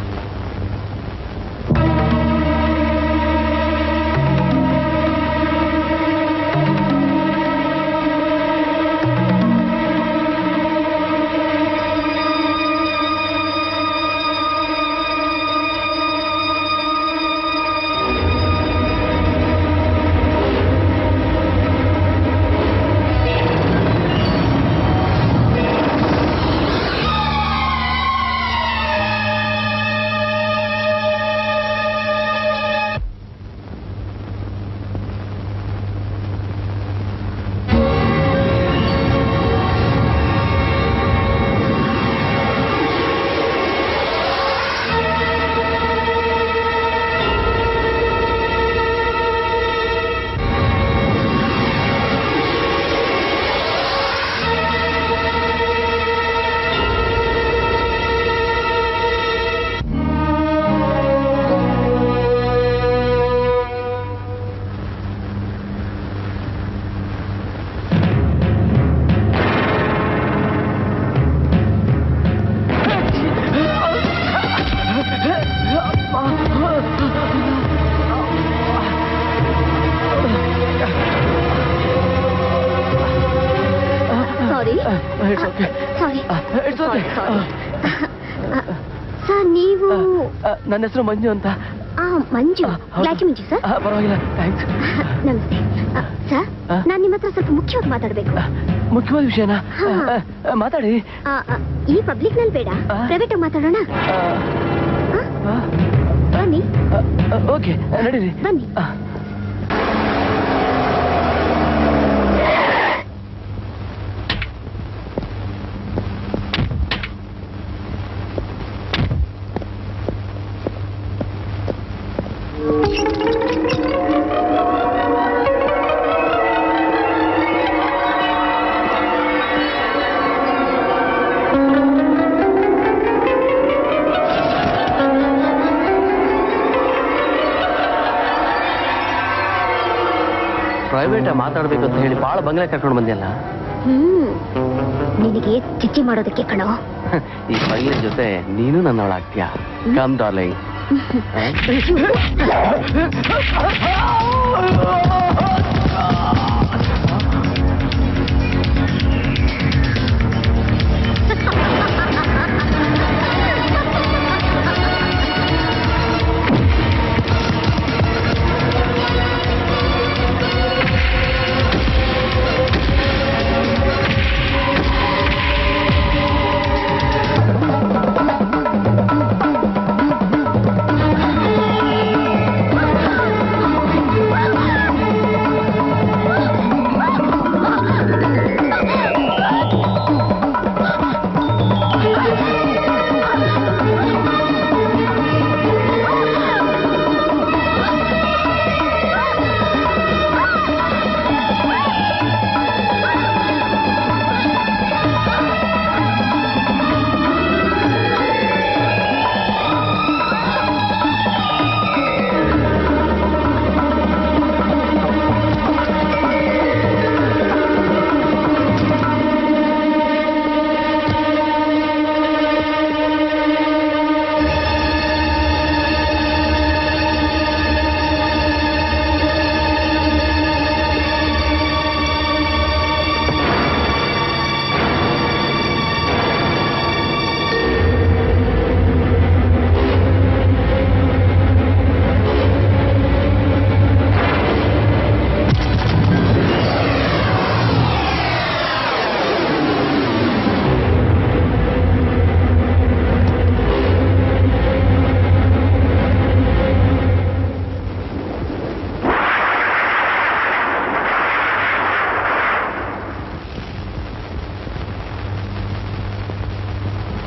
ಸಾರಿ ಸಾರಿ ಸರ್ ನೀವು ನನ್ನ ಹೆಸರು ಮಂಜು ಅಂತ ಆ ಮಂಜು ಆ, ಹೌದು. ಯಾಕೆ ಮಂಜು ಸರ್ ಆ, ಪರವಾಗಿಲ್ಲ ಥ್ಯಾಂಕ್ಸ್ ನಮಸ್ತೆ ಆ, ಸರ್ ಆ? ನಾನ್ ನಿಮ್ಮ ಹತ್ರ ಸ್ವಲ್ಪ ಮುಖ್ಯವಾಗಿ ಮಾತಾಡ್ಬೇಕು ಮುಖ್ಯವಾದ ವಿಷಯನ ಹಾ. ಆ, ಆ, ಮಾತಾಡಿ ಆ, ಆ, ಈ ಪಬ್ಲಿಕ್ ನಲ್ಲಿ ಬೇಡ ಆ? ಪ್ರೈವೇಟ್ ಆಗಿ ಮಾತಾಡೋಣ ಆ, ಆ? ಆ, ಬನ್ನಿ ಆ, ಆ, ಓಕೆ ನಡೀರಿ ಬನ್ನಿ ಆ. ಪ್ರೈವೇಟ್ ಮಾತಾಡ್ಬೇಕು ಅಂತ ಹೇಳಿ ಬಾಳ ಬಂಗ್ಲೆ ಕರ್ಕೊಂಡು ಬಂದಿಯಲ್ಲ ಹ್ಮ್ ನಿನಗೆ ಚಿಚ್ಚಿ ಮಾಡೋದಕ್ಕೆ ಕಣೋ ಈ ಬಂಗ್ಲೆ ಜೊತೆ ನೀನು ನನ್ನವಳಾಗ್ತೀಯ ಕಮ್ ಡಾರ್ಲಿಂಗ್ ಆ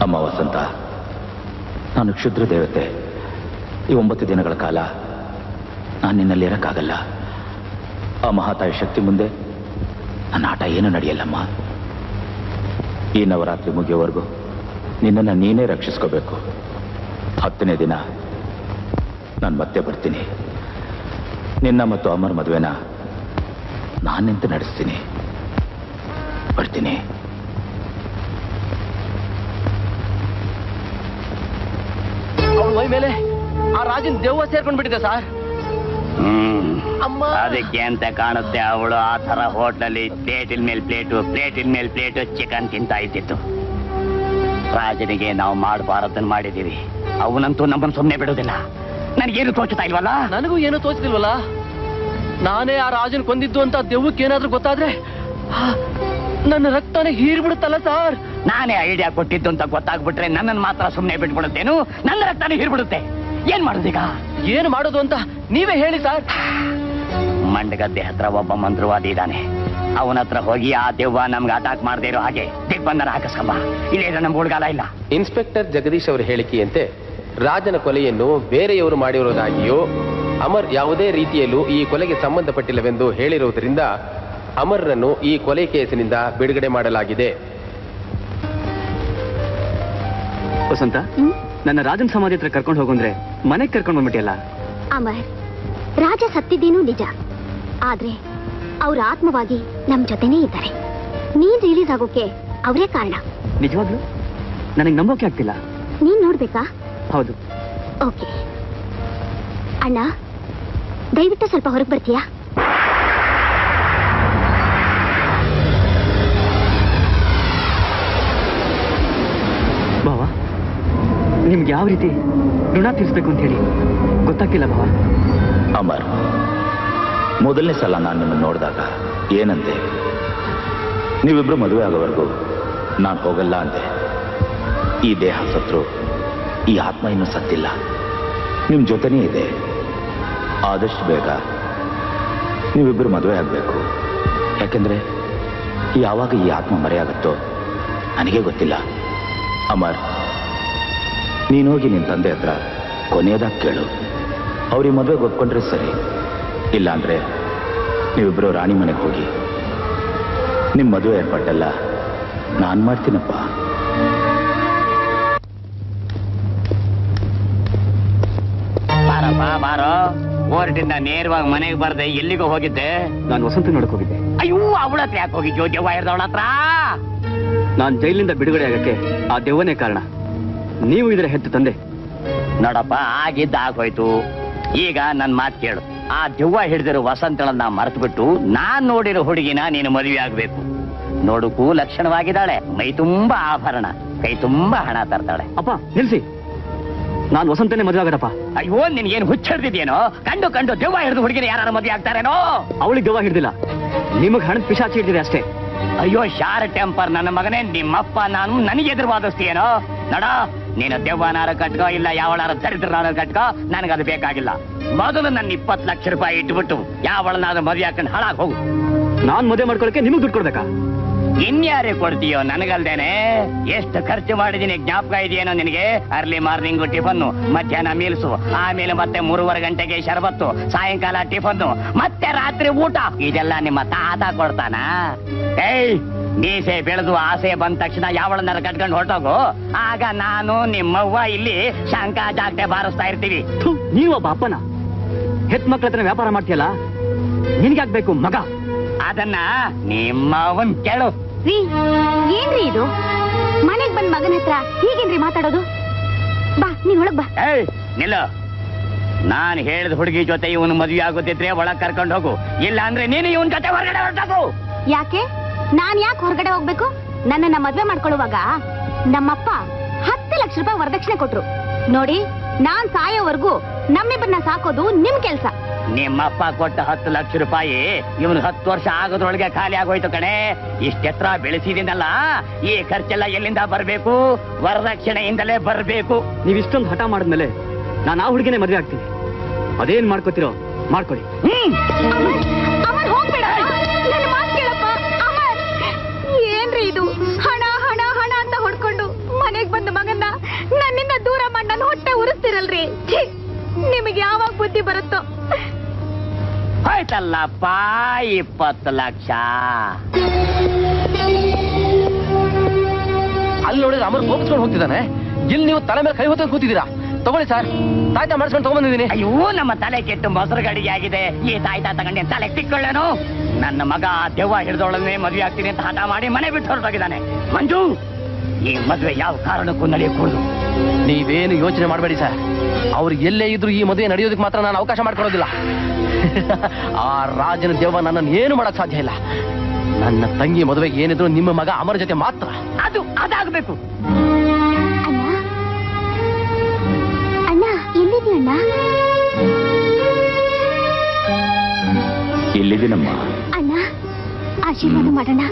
ಅಮ್ಮ ವಸಂತ ನಾನು ಕ್ಷುದ್ರ ದೇವತೆ ಈ ಒಂಬತ್ತು ದಿನಗಳ ಕಾಲ ನಾನು ನಿನ್ನಲ್ಲಿ ಇರಕ್ಕಾಗಲ್ಲ ಆ ಮಹಾತಾಯಿ ಶಕ್ತಿ ಮುಂದೆ ನನ್ನ ಆಟ ಏನು ನಡೆಯಲ್ಲಮ್ಮ ಈ ನವರಾತ್ರಿ ಮುಗಿಯೋವರೆಗೂ ನಿನ್ನನ್ನು ನೀನೇ ರಕ್ಷಿಸ್ಕೋಬೇಕು ಹತ್ತನೇ ದಿನ ನಾನು ಮತ್ತೆ ಬರ್ತೀನಿ ನಿನ್ನ ಮತ್ತು ಅಮರ್ ಮದುವೆನ ನಾನು ನಿಂತು ನಡೆಸ್ತೀನಿ ಬರ್ತೀನಿ ಅವಳ ಮೈ ಮೇಲೆ ಆ ರಾಜನ್ ದೆವ್ವ ಸೇರ್ಕೊಂಡ್ ಬಿಟ್ಟಿದೆ ಸರ್ ಹ್ಮ್ ಅಮ್ಮ ಅದಕ್ಕೆ ಅಂತ ಕಾಣುತ್ತೆ ಅವಳು ಆ ತರ ಹೋಟ್ಲಲ್ಲಿ ಪ್ಲೇಟಿನ ಮೇಲೆ ಪ್ಲೇಟು ಪ್ಲೇಟಿನ ಮೇಲೆ ಪ್ಲೇಟು ಚಿಕನ್ ತಿಂತಾ ಇದ್ದಿತ್ತು ರಾಜನಿಗೆ ನಾವು ಮಾಡಬಾರದನ್ನ ಮಾಡಿದೀವಿ ಅವನಂತೂ ನಮ್ಮನ್ನು ಸುಮ್ಮನೆ ಬಿಡೋದಿಲ್ಲ ನನಗೇನು ತೋಚುತ್ತಾ ಇಲ್ವಲ್ಲ ನನಗೂ ಏನೂ ತೋಚ್ತಿಲ್ವಲ್ಲ ನಾನೇ ಆ ರಾಜನ್ ಕೊಂದಿದ್ದು ಅಂತ ದೆವ್ವಕ್ಕೆ ಏನಾದ್ರೂ ಗೊತ್ತಾದ್ರೆ ಆ, ನನ್ನ ರಕ್ತನೇ ಹೀರ್ಬಿಡುತ್ತಲ್ಲ ಸರ್ ನಾನೇ ಐಡಿಯಾ ಕೊಟ್ಟಿದ್ದು ಅಂತ ಗೊತ್ತಾಗ್ಬಿಟ್ರೆ ನನ್ನನ್ನು ಮಾತ್ರ ಸುಮ್ಮನೆ ಬಿಟ್ಬಿಡುತ್ತೇನು ನನ್ನ ರಕ್ತನೇ ಹೀರ್ಬಿಡುತ್ತೆ ಏನ್ ಮಾಡೋದೀಗ ಏನು ಮಾಡೋದು ಅಂತ ನೀವೇ ಹೇಳಿ ಸರ್ ಮಂಡಗದ್ದೆ ಹತ್ರ ಒಬ್ಬ ಮಂತ್ರವಾದಿ ಇದ್ದಾನೆ ಅವನ ಹತ್ರ ಹೋಗಿ ಆ ದೆವ್ವ ನಮ್ಗೆ ಅಟಾಕ್ ಮಾಡದೇ ಇರೋ ಹಾಗೆ ದಿಗ್ಬಂಧನ ಹಾಕಿಸ್ಕಮ್ಮ ಇಲ್ಲೇ ನಮ್ಗೆ ಉಳ್ಗಾಲ ಇಲ್ಲ ಇನ್ಸ್ಪೆಕ್ಟರ್ ಜಗದೀಶ್ ಅವರ ಹೇಳಿಕೆಯಂತೆ ರಾಜನ ಕೊಲೆಯನ್ನು ಬೇರೆಯವರು ಮಾಡಿರುವುದಾಗಿಯೋ ಅಮರ್ ಯಾವುದೇ ರೀತಿಯಲ್ಲೂ ಈ ಕೊಲೆಗೆ ಸಂಬಂಧಪಟ್ಟಿಲ್ಲವೆಂದು ಹೇಳಿರುವುದರಿಂದ ಅಮರ್ರನ್ನು ಈ ಕೊಲೆ ಕೇಸಿನಿಂದ ಬಿಡುಗಡೆ ಮಾಡಲಾಗಿದೆ ವಸಂತ ನನ್ನ ರಾಜನ್ ಸಮಾಧಿ ಹತ್ರ ಕರ್ಕೊಂಡು ಹೋಗಂದ್ರೆ ಮನೆಗೆ ಕರ್ಕೊಂಡು ಬಂದ್ಬಿಟ್ಟಿಯಲ್ಲ ಅಮರ್ ರಾಜ ಸತ್ತಿದ್ದೇನೂ ನಿಜ ಆದ್ರೆ ಅವ್ರ ಆತ್ಮವಾಗಿ ನಮ್ ಜೊತೆನೇ ಇದ್ದಾರೆ ನೀನ್ ರಿಲೀಸ್ ಆಗೋಕೆ ಅವರೇ ಕಾರಣ ನಿಜವಾಗ್ಲು ನನಗೆ ನಂಬೋಕೆ ಆಗ್ತಿಲ್ಲ ನೀನ್ ನೋಡ್ಬೇಕಾ ಹೌದು ಓಕೆ ಅಣ್ಣ ದಯವಿಟ್ಟು ಸ್ವಲ್ಪ ಹೊರಗೆ ಬರ್ತೀಯಾ ಭಾವ ನಿಮ್ಗೆ ಯಾವ ರೀತಿ ಋಣ ತೀರಿಸ್ಬೇಕು ಅಂತ ಹೇಳಿ ಗೊತ್ತಾಗ್ತಿಲ್ಲ ಭಾವ ಅಮರ್ ಮೊದಲನೇ ಸಲ ನಾನು ನಿಮ್ಮನ್ನು ನೋಡಿದಾಗ ಏನಂತೆ ನೀವಿಬ್ರು ಮದುವೆ ಆಗೋವರೆಗೂ ನಾನು ಹೋಗಲ್ಲ ಅಂದೆ ಈ ದೇಹ ಸತ್ರು ಈ ಆತ್ಮ ಇನ್ನೂ ಸತ್ತಿಲ್ಲ ನಿಮ್ಮ ಜೊತೆನೇ ಇದೆ ಆದಷ್ಟು ಬೇಗ ನೀವಿಬ್ಬರು ಮದುವೆ ಆಗಬೇಕು ಯಾಕೆಂದ್ರೆ ಯಾವಾಗ ಈ ಆತ್ಮ ಮರೆಯಾಗುತ್ತೋ ನನಗೆ ಗೊತ್ತಿಲ್ಲ ಅಮರ್ ನೀನು ಹೋಗಿ ನಿನ್ನ ತಂದೆ ಹತ್ರ ಕೊನೆಯದಾಗಿ ಕೇಳು ಅವ್ರಿಗೆ ಮದುವೆಗೆ ಒಪ್ಕೊಂಡ್ರೆ ಸರಿ ಇಲ್ಲಾಂದ್ರೆ ನೀವಿಬ್ಬರು ರಾಣಿ ಮನೆಗೆ ಹೋಗಿ ನಿಮ್ಮ ಮದುವೆ ಏರ್ಪಾಟೆಲ್ಲ ನಾನು ಮಾಡ್ತೀನಪ್ಪ ಬಾರಪ್ಪ ಬಾರೋ ಕೋರ್ಟಿಂದ ನೇರವಾಗಿ ಮನೆಗೆ ಬರ್ದೆ ಎಲ್ಲಿಗೂ ಹೋಗಿದ್ದೆ ನಾನು ವಸಂತ ನೋಡಕ್ ಹೋಗಿದ್ದೆ ಅಯ್ಯೋ ಅವಳ ಹತ್ರ ಯಾಕೆ ಹೋಗಿದ್ಯೋ ದೆವ್ವ ಹಿಡ್ದವಳ ಹತ್ರ ನಾನು ಜೈಲಿಂದ ಬಿಡುಗಡೆ ಆಗಕ್ಕೆ ಆ ದೆವ್ವನೇ ಕಾರಣ ನೀವು ಇದರ ಹೆತ್ತು ತಂದೆ ನೋಡಪ್ಪ ಆಗಿದ್ದ ಆಗೋಯ್ತು ಈಗ ನನ್ ಮಾತು ಕೇಳು ಆ ದೆವ್ವ ಹಿಡಿದಿರೋ ವಸಂತಳನ್ನ ಮರೆತು ಬಿಟ್ಟು ನಾನ್ ನೋಡಿರೋ ಹುಡುಗಿನ ನೀನು ಮದುವೆ ಆಗ್ಬೇಕು ನೋಡಕ್ಕೂ ಲಕ್ಷಣವಾಗಿದ್ದಾಳೆ ಮೈ ತುಂಬಾ ಆಭರಣ ಕೈ ತುಂಬಾ ಹಣ ತರ್ತಾಳೆ ಅಪ್ಪ ನಿಲ್ಸಿ ನಾನು ವಸಂತನೇ ಮದುವೆ ಆಗದಪ್ಪ ಅಯ್ಯೋ ನಿನ್ಗೇನು ಹುಚ್ಚಿಡ್ದಿದ್ಯೇನೋ ಕಂಡು ಕಂಡು ದೆವ್ವ ಹಿಡಿದು ಹುಡುಗಿನ ಯಾರು ಮದುವೆ ಆಗ್ತಾರೇನೋ ಅವಳಿಗೆ ದೆವ್ವ ಹಿಡ್ದಿಲ್ಲ ನಿಮಗ್ ಹಣದ ಪಿಶಾಚಿ ಹಿಡ್ದಿದೆ ಅಷ್ಟೇ ಅಯ್ಯೋ ಶಾರ್ ಟೆಂಪರ್ ನನ್ನ ಮಗನೇ ನಿಮ್ಮಪ್ಪ ನಾನು ನನಗೆ ಎದುರು ವಾದಿಸ್ತೀಯೇನೋ ನಡ ನೀನು ದೆವ್ವನಾರ ಕಟ್ಕೋ ಇಲ್ಲ ಯಾವಳಾರ ದರಿದ್ರನಾರ ಕಟ್ಕೋ ನನಗದು ಬೇಕಾಗಿಲ್ಲ ಮೊದಲು ನನ್ನ ಇಪ್ಪತ್ತು ಲಕ್ಷ ರೂಪಾಯಿ ಇಟ್ಬಿಟ್ಟು ಯಾವಳನಾದ್ರೂ ಮದುವೆ ಹಾಕೊಂಡು ಹಾಳಾಗ್ ಹೋಗು ನಾನ್ ಮದುವೆ ಮಾಡ್ಕೊಳಕ್ಕೆ ನಿಮಗ್ ದುಡ್ಡು ಕೊಡ್ಬೇಕಾ ಇನ್ಯಾರೇ ಕೊಡ್ತೀಯೋ ನನಗಲ್ದೇನೆ ಎಷ್ಟು ಖರ್ಚು ಮಾಡಿದೀನಿ ಜ್ಞಾಪಕ ಇದೆಯೇನೋ ನಿನಗೆ ಅರ್ಲಿ ಮಾರ್ನಿಂಗು ಟಿಫನ್ನು ಮಧ್ಯಾಹ್ನ ಮೀಲ್ಸು ಆಮೇಲೆ ಮತ್ತೆ ಮೂರುವರೆ ಗಂಟೆಗೆ ಶರಬತ್ತು ಸಾಯಂಕಾಲ ಟಿಫನ್ನು ಮತ್ತೆ ರಾತ್ರಿ ಊಟ ಇದೆಲ್ಲ ನಿಮ್ಮ ತಾತ ಕೊಡ್ತಾನ ಏಯ್ ಮೀಸೆ ಬೆಳೆದು ಆಸೆ ಬಂದ ತಕ್ಷಣ ಯಾವಳನ್ನಾರ ಕಟ್ಕೊಂಡು ಹೊರಟೋಗು ಆಗ ನಾನು ನಿಮ್ಮವ್ವ ಇಲ್ಲಿ ಶಂಕ ಜಾಗಟೆ ಬಾರಿಸ್ತಾ ಇರ್ತೀವಿ ಥು, ನೀವೊಬ್ಬ ಅಪ್ಪನ ಹೆತ್ ಮಕ್ಳ ಹತ್ರ ವ್ಯಾಪಾರ ಮಾಡ್ತೀಯಲ್ಲ ನಿನ್ಗಾಗ್ಬೇಕು ಮಗ ಅದನ್ನ ನಿಮ್ಮವನ್ ಕೇಳು ರೀ ಏನ್ರಿ ಇದು ಮನೆಗ್ ಬಂದ್ ಮಗನ ಹತ್ರ ಹೀಗೇನ್ರಿ ಮಾತಾಡೋದು ಬಾ ನೀನ್ ಒಳಗ್ ಬಾ ಏಯ್ ನಿಲ್ಲ ನಾನ್ ಹೇಳಿದ ಹುಡುಗಿ ಜೊತೆ ಇವನು ಮದುವೆ ಆಗುತ್ತಿದ್ರೆ ಒಳಗ್ ಕರ್ಕೊಂಡು ಹೋಗು ಇಲ್ಲ ಅಂದ್ರೆ ನೀನು ಇವನ್ ಜೊತೆ ಹೊರಗಡೆ ಹೊರಟೋಗು ಯಾಕೆ ನಾನ್ ಯಾಕೆ ಹೊರಗಡೆ ಹೋಗ್ಬೇಕು ನನ್ನನ್ನ ಮದ್ವೆ ಮಾಡ್ಕೊಳ್ಳುವಾಗ ನಮ್ಮಪ್ಪ ಹತ್ತು ಲಕ್ಷ ರೂಪಾಯಿ ವರದಕ್ಷಿಣೆ ಕೊಟ್ರು ನೋಡಿ ನಾನ್ ಸಾಯೋವರೆಗೂ ನಮ್ಮಿಬ್ಬರನ್ನ ಸಾಕೋದು ನಿಮ್ ಕೆಲ್ಸ ನಿಮ್ಮಪ್ಪ ಕೊಟ್ಟ ಹತ್ತು ಲಕ್ಷ ರೂಪಾಯಿ ಇವನು ಹತ್ತು ವರ್ಷ ಆಗೋದ್ರೊಳಗೆ ಖಾಲಿ ಆಗೋಯ್ತು ಕಣೆ ಇಷ್ಟೆತ್ರ ಬೆಳೆಸಿದಿನಲ್ಲ ಈ ಖರ್ಚೆಲ್ಲ ಎಲ್ಲಿಂದ ಬರ್ಬೇಕು ವರದಕ್ಷಿಣೆಯಿಂದಲೇ ಬರ್ಬೇಕು ನೀವ್ ಇಷ್ಟೊಂದು ಹಠ ಮಾಡಿದ್ಮೇಲೆ ನಾನು ಆ ಹುಡುಗಿನೇ ಮದುವೆ ಆಗ್ತೀನಿ ಅದೇನ್ ಮಾಡ್ಕೋತಿರೋ ಮಾಡ್ಕೊಳ್ಳಿ ಹ್ಮ್ ಅಮರ್ ಅಮರ್ ಹೋಗ್ಬೇಡ ನನ್ನ ಮಾತು ಕೇಳಪ್ಪ ಅಮರ್ ಏನ್ರಿ ಇದು ಹಣ ಹಣ ಹಣ ಅಂತ ಹೊಡ್ಕೊಂಡು ಮನೆಗ್ ಬಂದ ಆಯ್ತಲ್ಲಪ್ಪ ಇಪ್ಪತ್ತು ಲಕ್ಷ ಅಲ್ಲಿ ನೋಡಿದ್ರೆ ಅಮರ್ ಕೋಪಿಸ್ಕೊಂಡು ಹೋಗ್ತಿದ್ದಾನೆ ಇಲ್ಲಿ ನೀವು ತಲೆ ಮೇಲೆ ಕೈ ಹೊತ್ತು ಕೂತಿದ್ದೀರಾ ತಗೊಳ್ಳಿ ಸರ್ ತಾಯ್ತ ಮಾಡಿಸ್ಕೊಂಡು ತಗೊಂಡ್ಬಂದಿದ್ದೀನಿ ಅಯ್ಯೋ ನಮ್ಮ ತಲೆ ಕೆಟ್ಟು ಮೊಸರು ಗಡಿಗೆ ಆಗಿದೆ ಈ ತಾಯ್ತಾ ತಗೊಂಡೆ ತಲೆ ತಿಕ್ಕೊಳ್ಳೇನು ನನ್ನ ಮಗ ದೆವ್ವ ಹಿಡಿದೊಳನೆ ಮದುವೆ ಆಗ್ತೀನಿ ಅಂತ ಹಠ ಮಾಡಿ ಮನೆ ಬಿಟ್ಟು ಹೊರಟೋಗಿದ್ದಾನೆ ಮಂಜು ಈ ಮದುವೆ ಯಾವ ಕಾರಣಕ್ಕೂ ನಡೆಯಕೂಡದು ನೀವೇನು ಯೋಚನೆ ಮಾಡಬೇಡಿ ಸರ್ ಅವ್ರು ಎಲ್ಲೇ ಇದ್ರು ಈ ಮದುವೆ ನಡೆಯೋದಕ್ಕೆ ಮಾತ್ರ ನಾನು ಅವಕಾಶ ಮಾಡ್ಕೊಡೋದಿಲ್ಲ ಆ ರಾಜನ ದೇವ ನನ್ನನ್ನು ಏನು ಮಾಡಕ್ ಸಾಧ್ಯ ಇಲ್ಲ ನನ್ನ ತಂಗಿ ಮದುವೆಗೆ ಏನಿದ್ರು ನಿಮ್ಮ ಮಗ ಅಮರ ಜೊತೆ ಮಾತ್ರ ಅದು ಅದಾಗಬೇಕು ಅಣ್ಣ ಎಲ್ಲಿದ್ಯ ಅಣ್ಣ ಇಲ್ಲಿದ್ದೀನಮ್ಮ ಅಣ್ಣ ಆಶೀರ್ವಾದ ಮಾಡೋಣ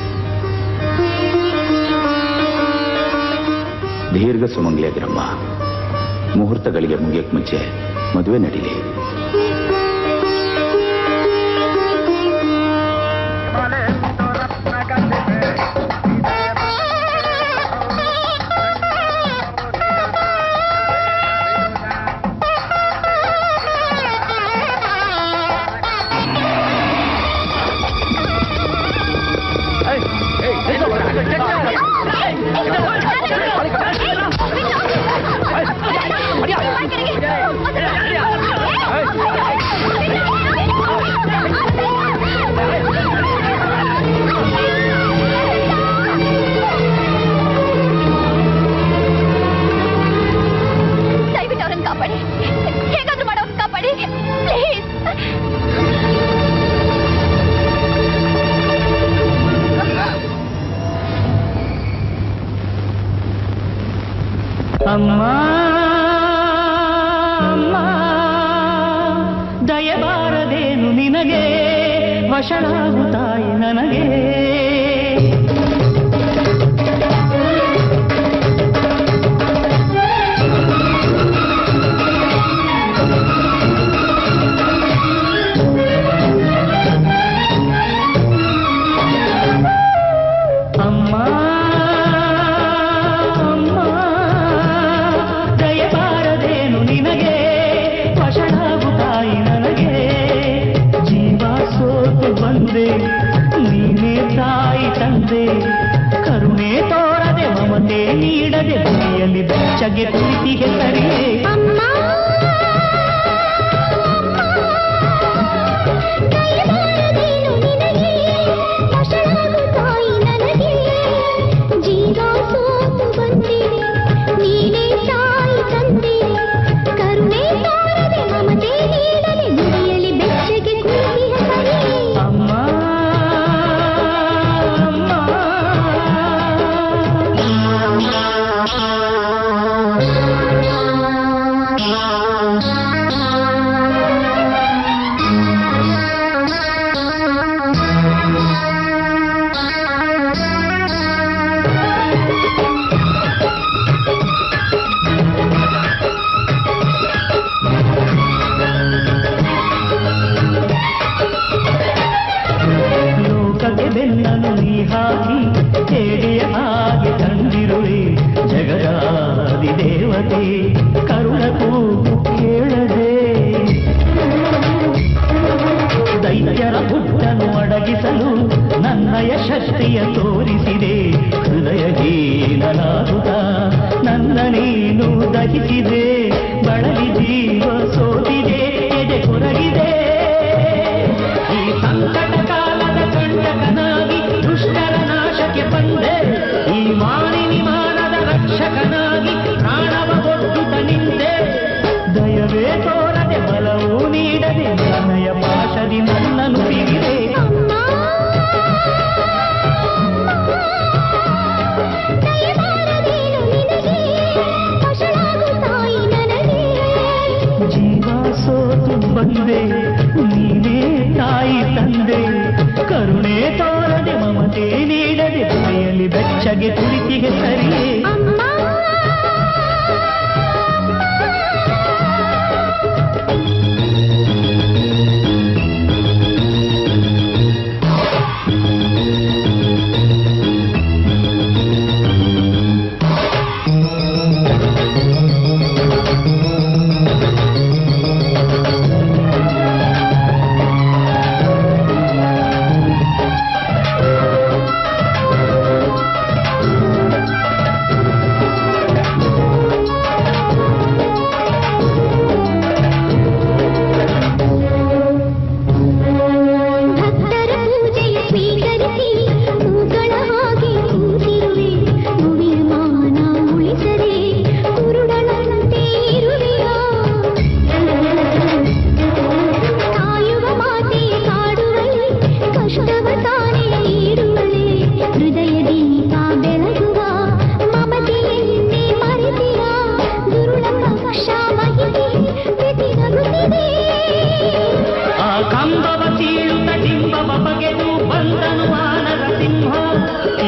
ದೀರ್ಘ ಸುಮಂಗ್ಲಿಯಾಗಿರಮ್ಮ ಮುಹೂರ್ತಗಳಿಗೆ ಮುಗಿಯಕ್ ಮುಂಚೆ ಮದುವೆ ನಡೀಲಿ ದಯವಿಟ್ಟು ಅವ್ರನ್ನ ಕಾಪಾಡಿ ಹೇಗಾದ್ರೂ ಮಾಡೋ ಕಾಪಾಡಿ ಪ್ಲೀಸ್ ಅಮ್ಮ ಅಮ್ಮ ದಯಬಾರದೇನು ನಿನಗೆ ವಶಳಾಗುತ್ತಾಯಿ ನನಗೆ ಅಮ್ಮ ಅಮ್ಮ ದಯಬಾರದೇನು ನಿನಗೆ ವಶಳಾಗುತ್ತಾಯಿ ನನಗೆ ಜೀವ ಸೋತು ಬಂದೆ ನೀನೇ ತಾಯಿ ತಂದೆ ಕರುಣೆ ತೋರದೆ ಮಮತೆ ನೀಡದೆ ಬಗೆಯಲ್ಲಿ ಬೆಚ್ಚಗೆ ಪ್ರೀತಿಗೆ ಸರಿಯೇ ಜೀವ ಸೋತು ಬಂದೆ ನೀನೇ ತಾಯಿ ತಂದೆ ಕರುಣೆ ತಾರದೆ ಮಮತೆ ನೀಡಲೆ ನುಡಿಯಲಿ ಬೆಚ್ಚಗೆ ಕುಳಿಯ ಸರಿ ಅಮ್ಮ ಅಮ್ಮ ಲೋಕಕ್ಕೆ ಬೆನ್ನನು ನೀ ಹಾಕಿ ಹೇಗೆಯ ಹಾಗೆ ತಂದಿರುವೆ ಜಗದಾದಿ ದೇವತೆ ಕರುಣಕ್ಕೂ ಕೇಳದೆ ದೈತ್ಯರ ಹುಟ್ಟನ್ನು ಅಡಗಿಸಲು ನನ್ನಯ ಶಕ್ತಿಯ ತೋರಿಸಿದೆ ಹೃದಯ ಹೀನನಾಗುತ್ತ ನನ್ನ ನೀನು ದಹಿಸಿದೆ ಬಳಲಿ ಜೀವ ಸೋತಿದೆ ಎದೆ ಕೊರಗಿದೆ ಈ ಸಂಕಟ ಕಾಲದ ಕಂಟಕನಾಗಿ ದುಷ್ಟರ ನಾಶಕ್ಕೆ ಬಂದೆ ಈ ಮಾನಿನಿ ಮಾನದ ರಕ್ಷಕನಾಗಿ ಪ್ರಾಣವ ಒಡ್ಡುತ್ತ ನಿಂದೆ ದಯವೇ ತೋರದೆ ಬಲವೂ ನೀಡದೆ ನನ್ನಯ ಪಾಶದಿ ನನ್ನನ್ನು ಬಿಗಿದೆ ಜೀವ ಸೋತು ಬಂದೆ ನೀನೇ ತಾಯಿ ತಂದೆ ಕರುಣೆ ತೋರದೆ ಮಮತೆ ನೀಡದೆ ಬಾಯಲ್ಲಿ ಬೆಚ್ಚಗೆ ತುರಿತಿಗೆ ಸರಿಯೇ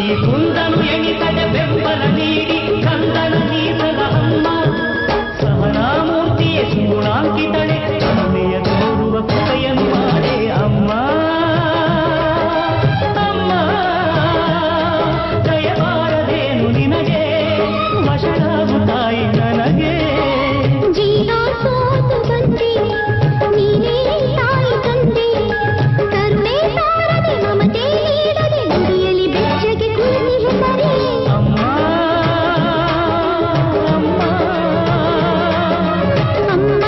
ಕುಂದನು ಎಣಿಸದೆ ಬೆಂಬಲ ನೀಡಿ ಕಂದನ ನೀಸಲ ಅಮ್ಮ ಸಹನಾಮೂರ್ತಿಯ ಸುಗುಣಾಂಕಿತಳೆ ಕರುಣೆಯ ತೋರುವ ಕೃಪೆಯನ್ನು ಮಾಡೆ ಅಮ್ಮ ಅಮ್ಮ ದಯಮಾರದೇನು ನಿನಗೆ ವಶರಾಗು ತಾಯಿ ನನಗೆ ಜೀವ ಸೋತು ಬಂದೆ ನೀನೇ ತಾಯಿ ತಂದೆ ಕರುಣೆ ಸಾರದೆ ಮಮತೆ ನೀಡದೆ ನುಡಿಯಲಿ ಬೆಚ್ಚಗೆ ಕೂಗಿ ಹೆಸರೇ ಅಮ್ಮ ಅಮ್ಮ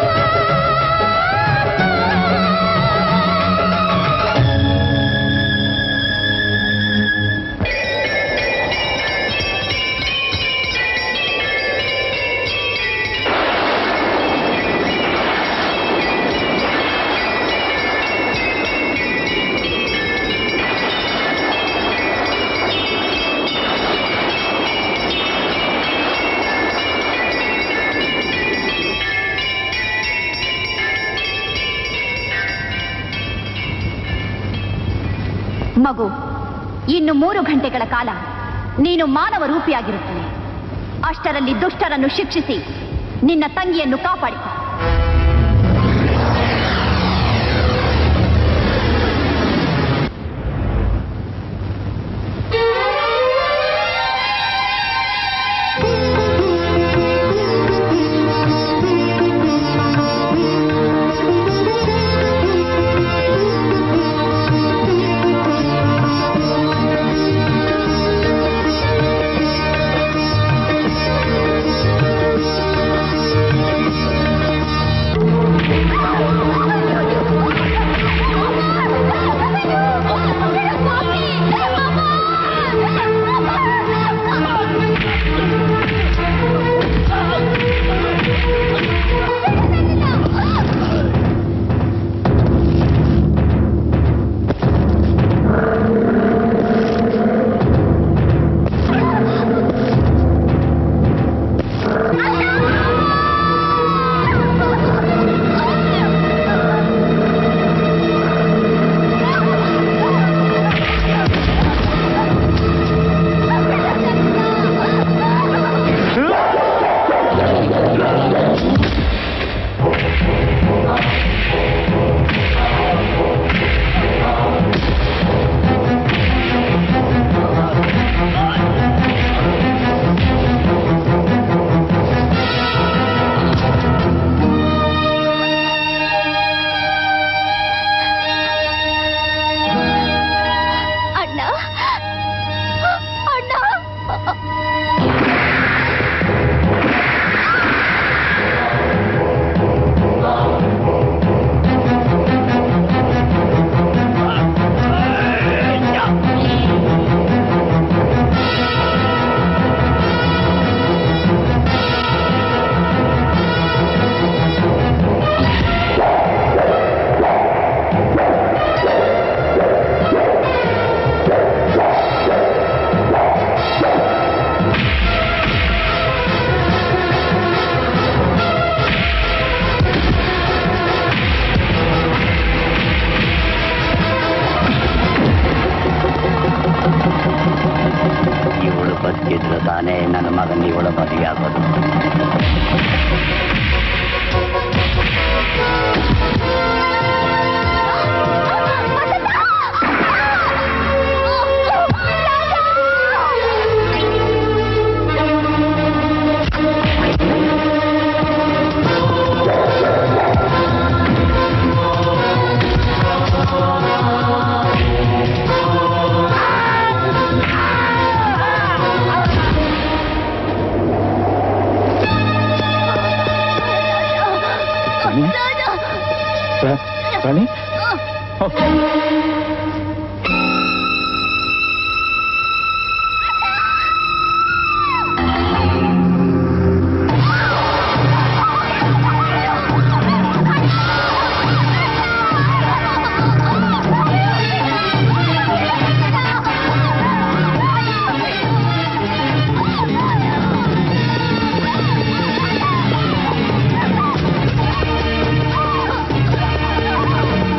ಮಗು ಇನ್ನು ಮೂರು ಗಂಟೆಗಳ ಕಾಲ ನೀನು ಮಾನವ ರೂಪಿಯಾಗಿರುತ್ತದೆ ಅಷ್ಟರಲ್ಲಿ ದುಷ್ಟರನ್ನು ಶಿಕ್ಷಿಸಿ ನಿನ್ನ ತಂಗಿಯನ್ನು ಕಾಪಾಡಿಕೊ ಅಣ್ಣ ಅಣ್ಣ ಇವಳು ಬದುಕಿದ್ರೆ ತಾನೇ ನನ್ನ ಮಗನ ಇವಳು ಮದುವೆ ಆಗೋದು ರಾಣಿ ಅಣ್ಣ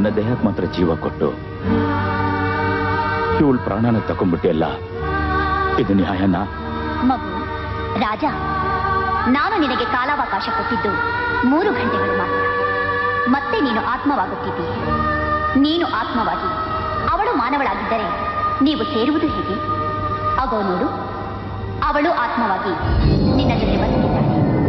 ನನ್ನ ದೇಹಕ್ಕೆ ಮಾತ್ರ ಜೀವ ಕೊಟ್ಟು ಇವಳು ಪ್ರಾಣನ ತಕೊಂಡ್ಬಿಟ್ಟಿಯಲ್ಲ ಇದು ನ್ಯಾಯನ ಮಗು ರಾಜ ನಾನು ನಿನಗೆ ಕಾಲಾವಕಾಶ ಕೊಟ್ಟಿದ್ದು ಮೂರು ಗಂಟೆಗಳು ಮಾತ್ರ ಮತ್ತೆ ನೀನು ಆತ್ಮವಾಗುತ್ತಿದ್ದೀಯ ನೀನು ಆತ್ಮವಾಗಿ ಅವಳು ಮಾನವಳಾಗಿದ್ದರೆ ನೀವು ಸೇರುವುದು ಹೇಗೆ ಅಗೋ ನೋಡು ಅವಳು ಆತ್ಮವಾಗಿ ನಿನ್ನ ಜೊತೆ ಬದುಕಿದ್ದಾಳೆ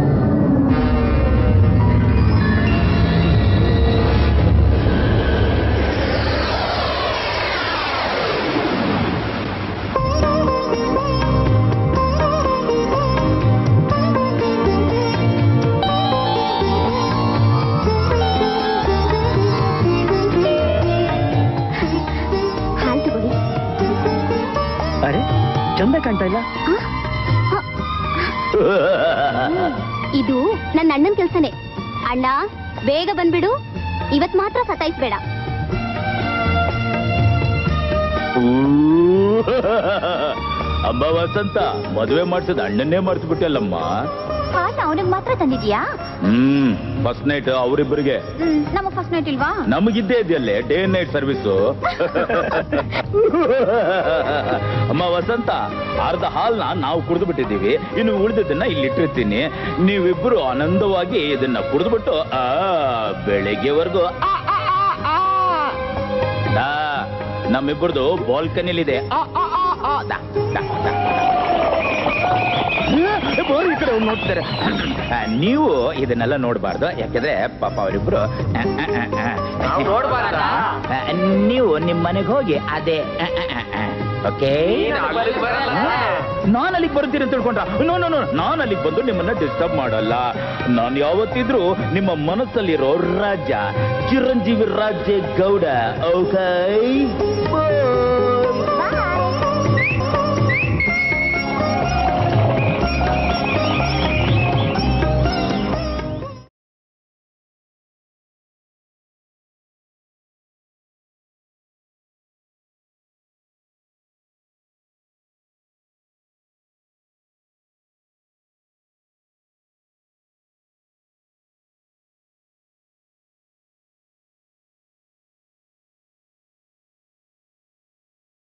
ಹಾಲು ತಗೊಳ್ಳಿ ಅರೆ ಚಂದ ಕಾಣ್ತಾ ಇಲ್ಲ ಇದು ನನ್ನ ಅಣ್ಣನ ಕೆಲ್ಸನೇ ಅಣ್ಣ ಬೇಗ ಬಂದ್ಬಿಡು ಇವತ್ ಮಾತ್ರ ಸತಾಯಿಸ್ಬೇಡ ಅಮ್ಮ ವಸಂತ ಮದುವೆ ಮಾಡ್ಸದ ಅಣ್ಣನ್ನೇ ಮರ್ತು ಬಿಟ್ಟಲ್ಲಮ್ಮ ಹಾಲು ಅವನಿಗೆ ಮಾತ್ರ ತಂದಿದ್ಯಾ ಹ್ಮ್ ಫಸ್ಟ್ ನೈಟ್ ಅವರಿಬ್ಬರಿಗೆ ಹ್ಮ್ ನಮಗ್ ಫಸ್ಟ್ ನೈಟ್ ಇಲ್ವಾ ನಮಗಿದ್ದೇ ಇದೆಯಲ್ಲೇ ಡೇ ನೈಟ್ ಸರ್ವಿಸು ಅಮ್ಮ ವಸಂತ ಅರ್ಧ ಹಾಲ್ನ ನಾವು ಕುಡಿದು ಬಿಟ್ಟಿದ್ದೀವಿ ಇನ್ನು ಉಳಿದದನ್ನ ಇಲ್ಲಿ ಇಟ್ಟಿರ್ತೀನಿ ನೀವಿಬ್ರು ಆನಂದವಾಗಿ ಇದನ್ನ ಕುಡಿದ್ಬಿಟ್ಟು ಆ ಬೆಳಿಗ್ಗೆವರೆಗೂ ಆ, ಆ, ಆ, ಆ. ದಾ, ನಮ್ಮಿಬ್ಬರದು ಬಾಲ್ಕನಿಲಿದೆ ಆ, ಆ, ಆ, ಆ, ದಾ, ದಾ, ದಾ. ಏ, ಬೋರ್ ಈ ಕಡೆ ಒಂದ್ ನೋಡ್ತಾರೆ ಆ, ನೀವು ಇದನ್ನೆಲ್ಲ ನೋಡಬಾರ್ದು ಯಾಕಂದ್ರೆ ಪಾಪ ಅವರಿಬ್ರು ನೋಡ್ಬಾರ್ದಾ? ನೀವು ನಿಮ್ಮ ಮನೆಗೆ ಹೋಗಿ ಅದೇ ಓಕೆ ಅಲ್ಲಿಗ್ ಬರಲ್ಲ? ನಾನು ಅಲ್ಲಿಗೆ ಬರ್ತೀನಿ ಅಂತ ತಿಳ್ಕೊಂಡ್ರ ನೋ ನೋ ನೋ ನಾನು ಅಲ್ಲಿಗೆ ಬಂದು ನಿಮ್ಮನ್ನ ಡಿಸ್ಟರ್ಬ್ ಮಾಡಲ್ಲ ನಾನು ಯಾವತ್ತಿದ್ರೂ ನಿಮ್ಮ ಮನಸ್ಸಲ್ಲಿರೋ ರಾಜ ಚಿರಂಜೀವಿ ರಾಜೇ ಗೌಡ ಓಕೆ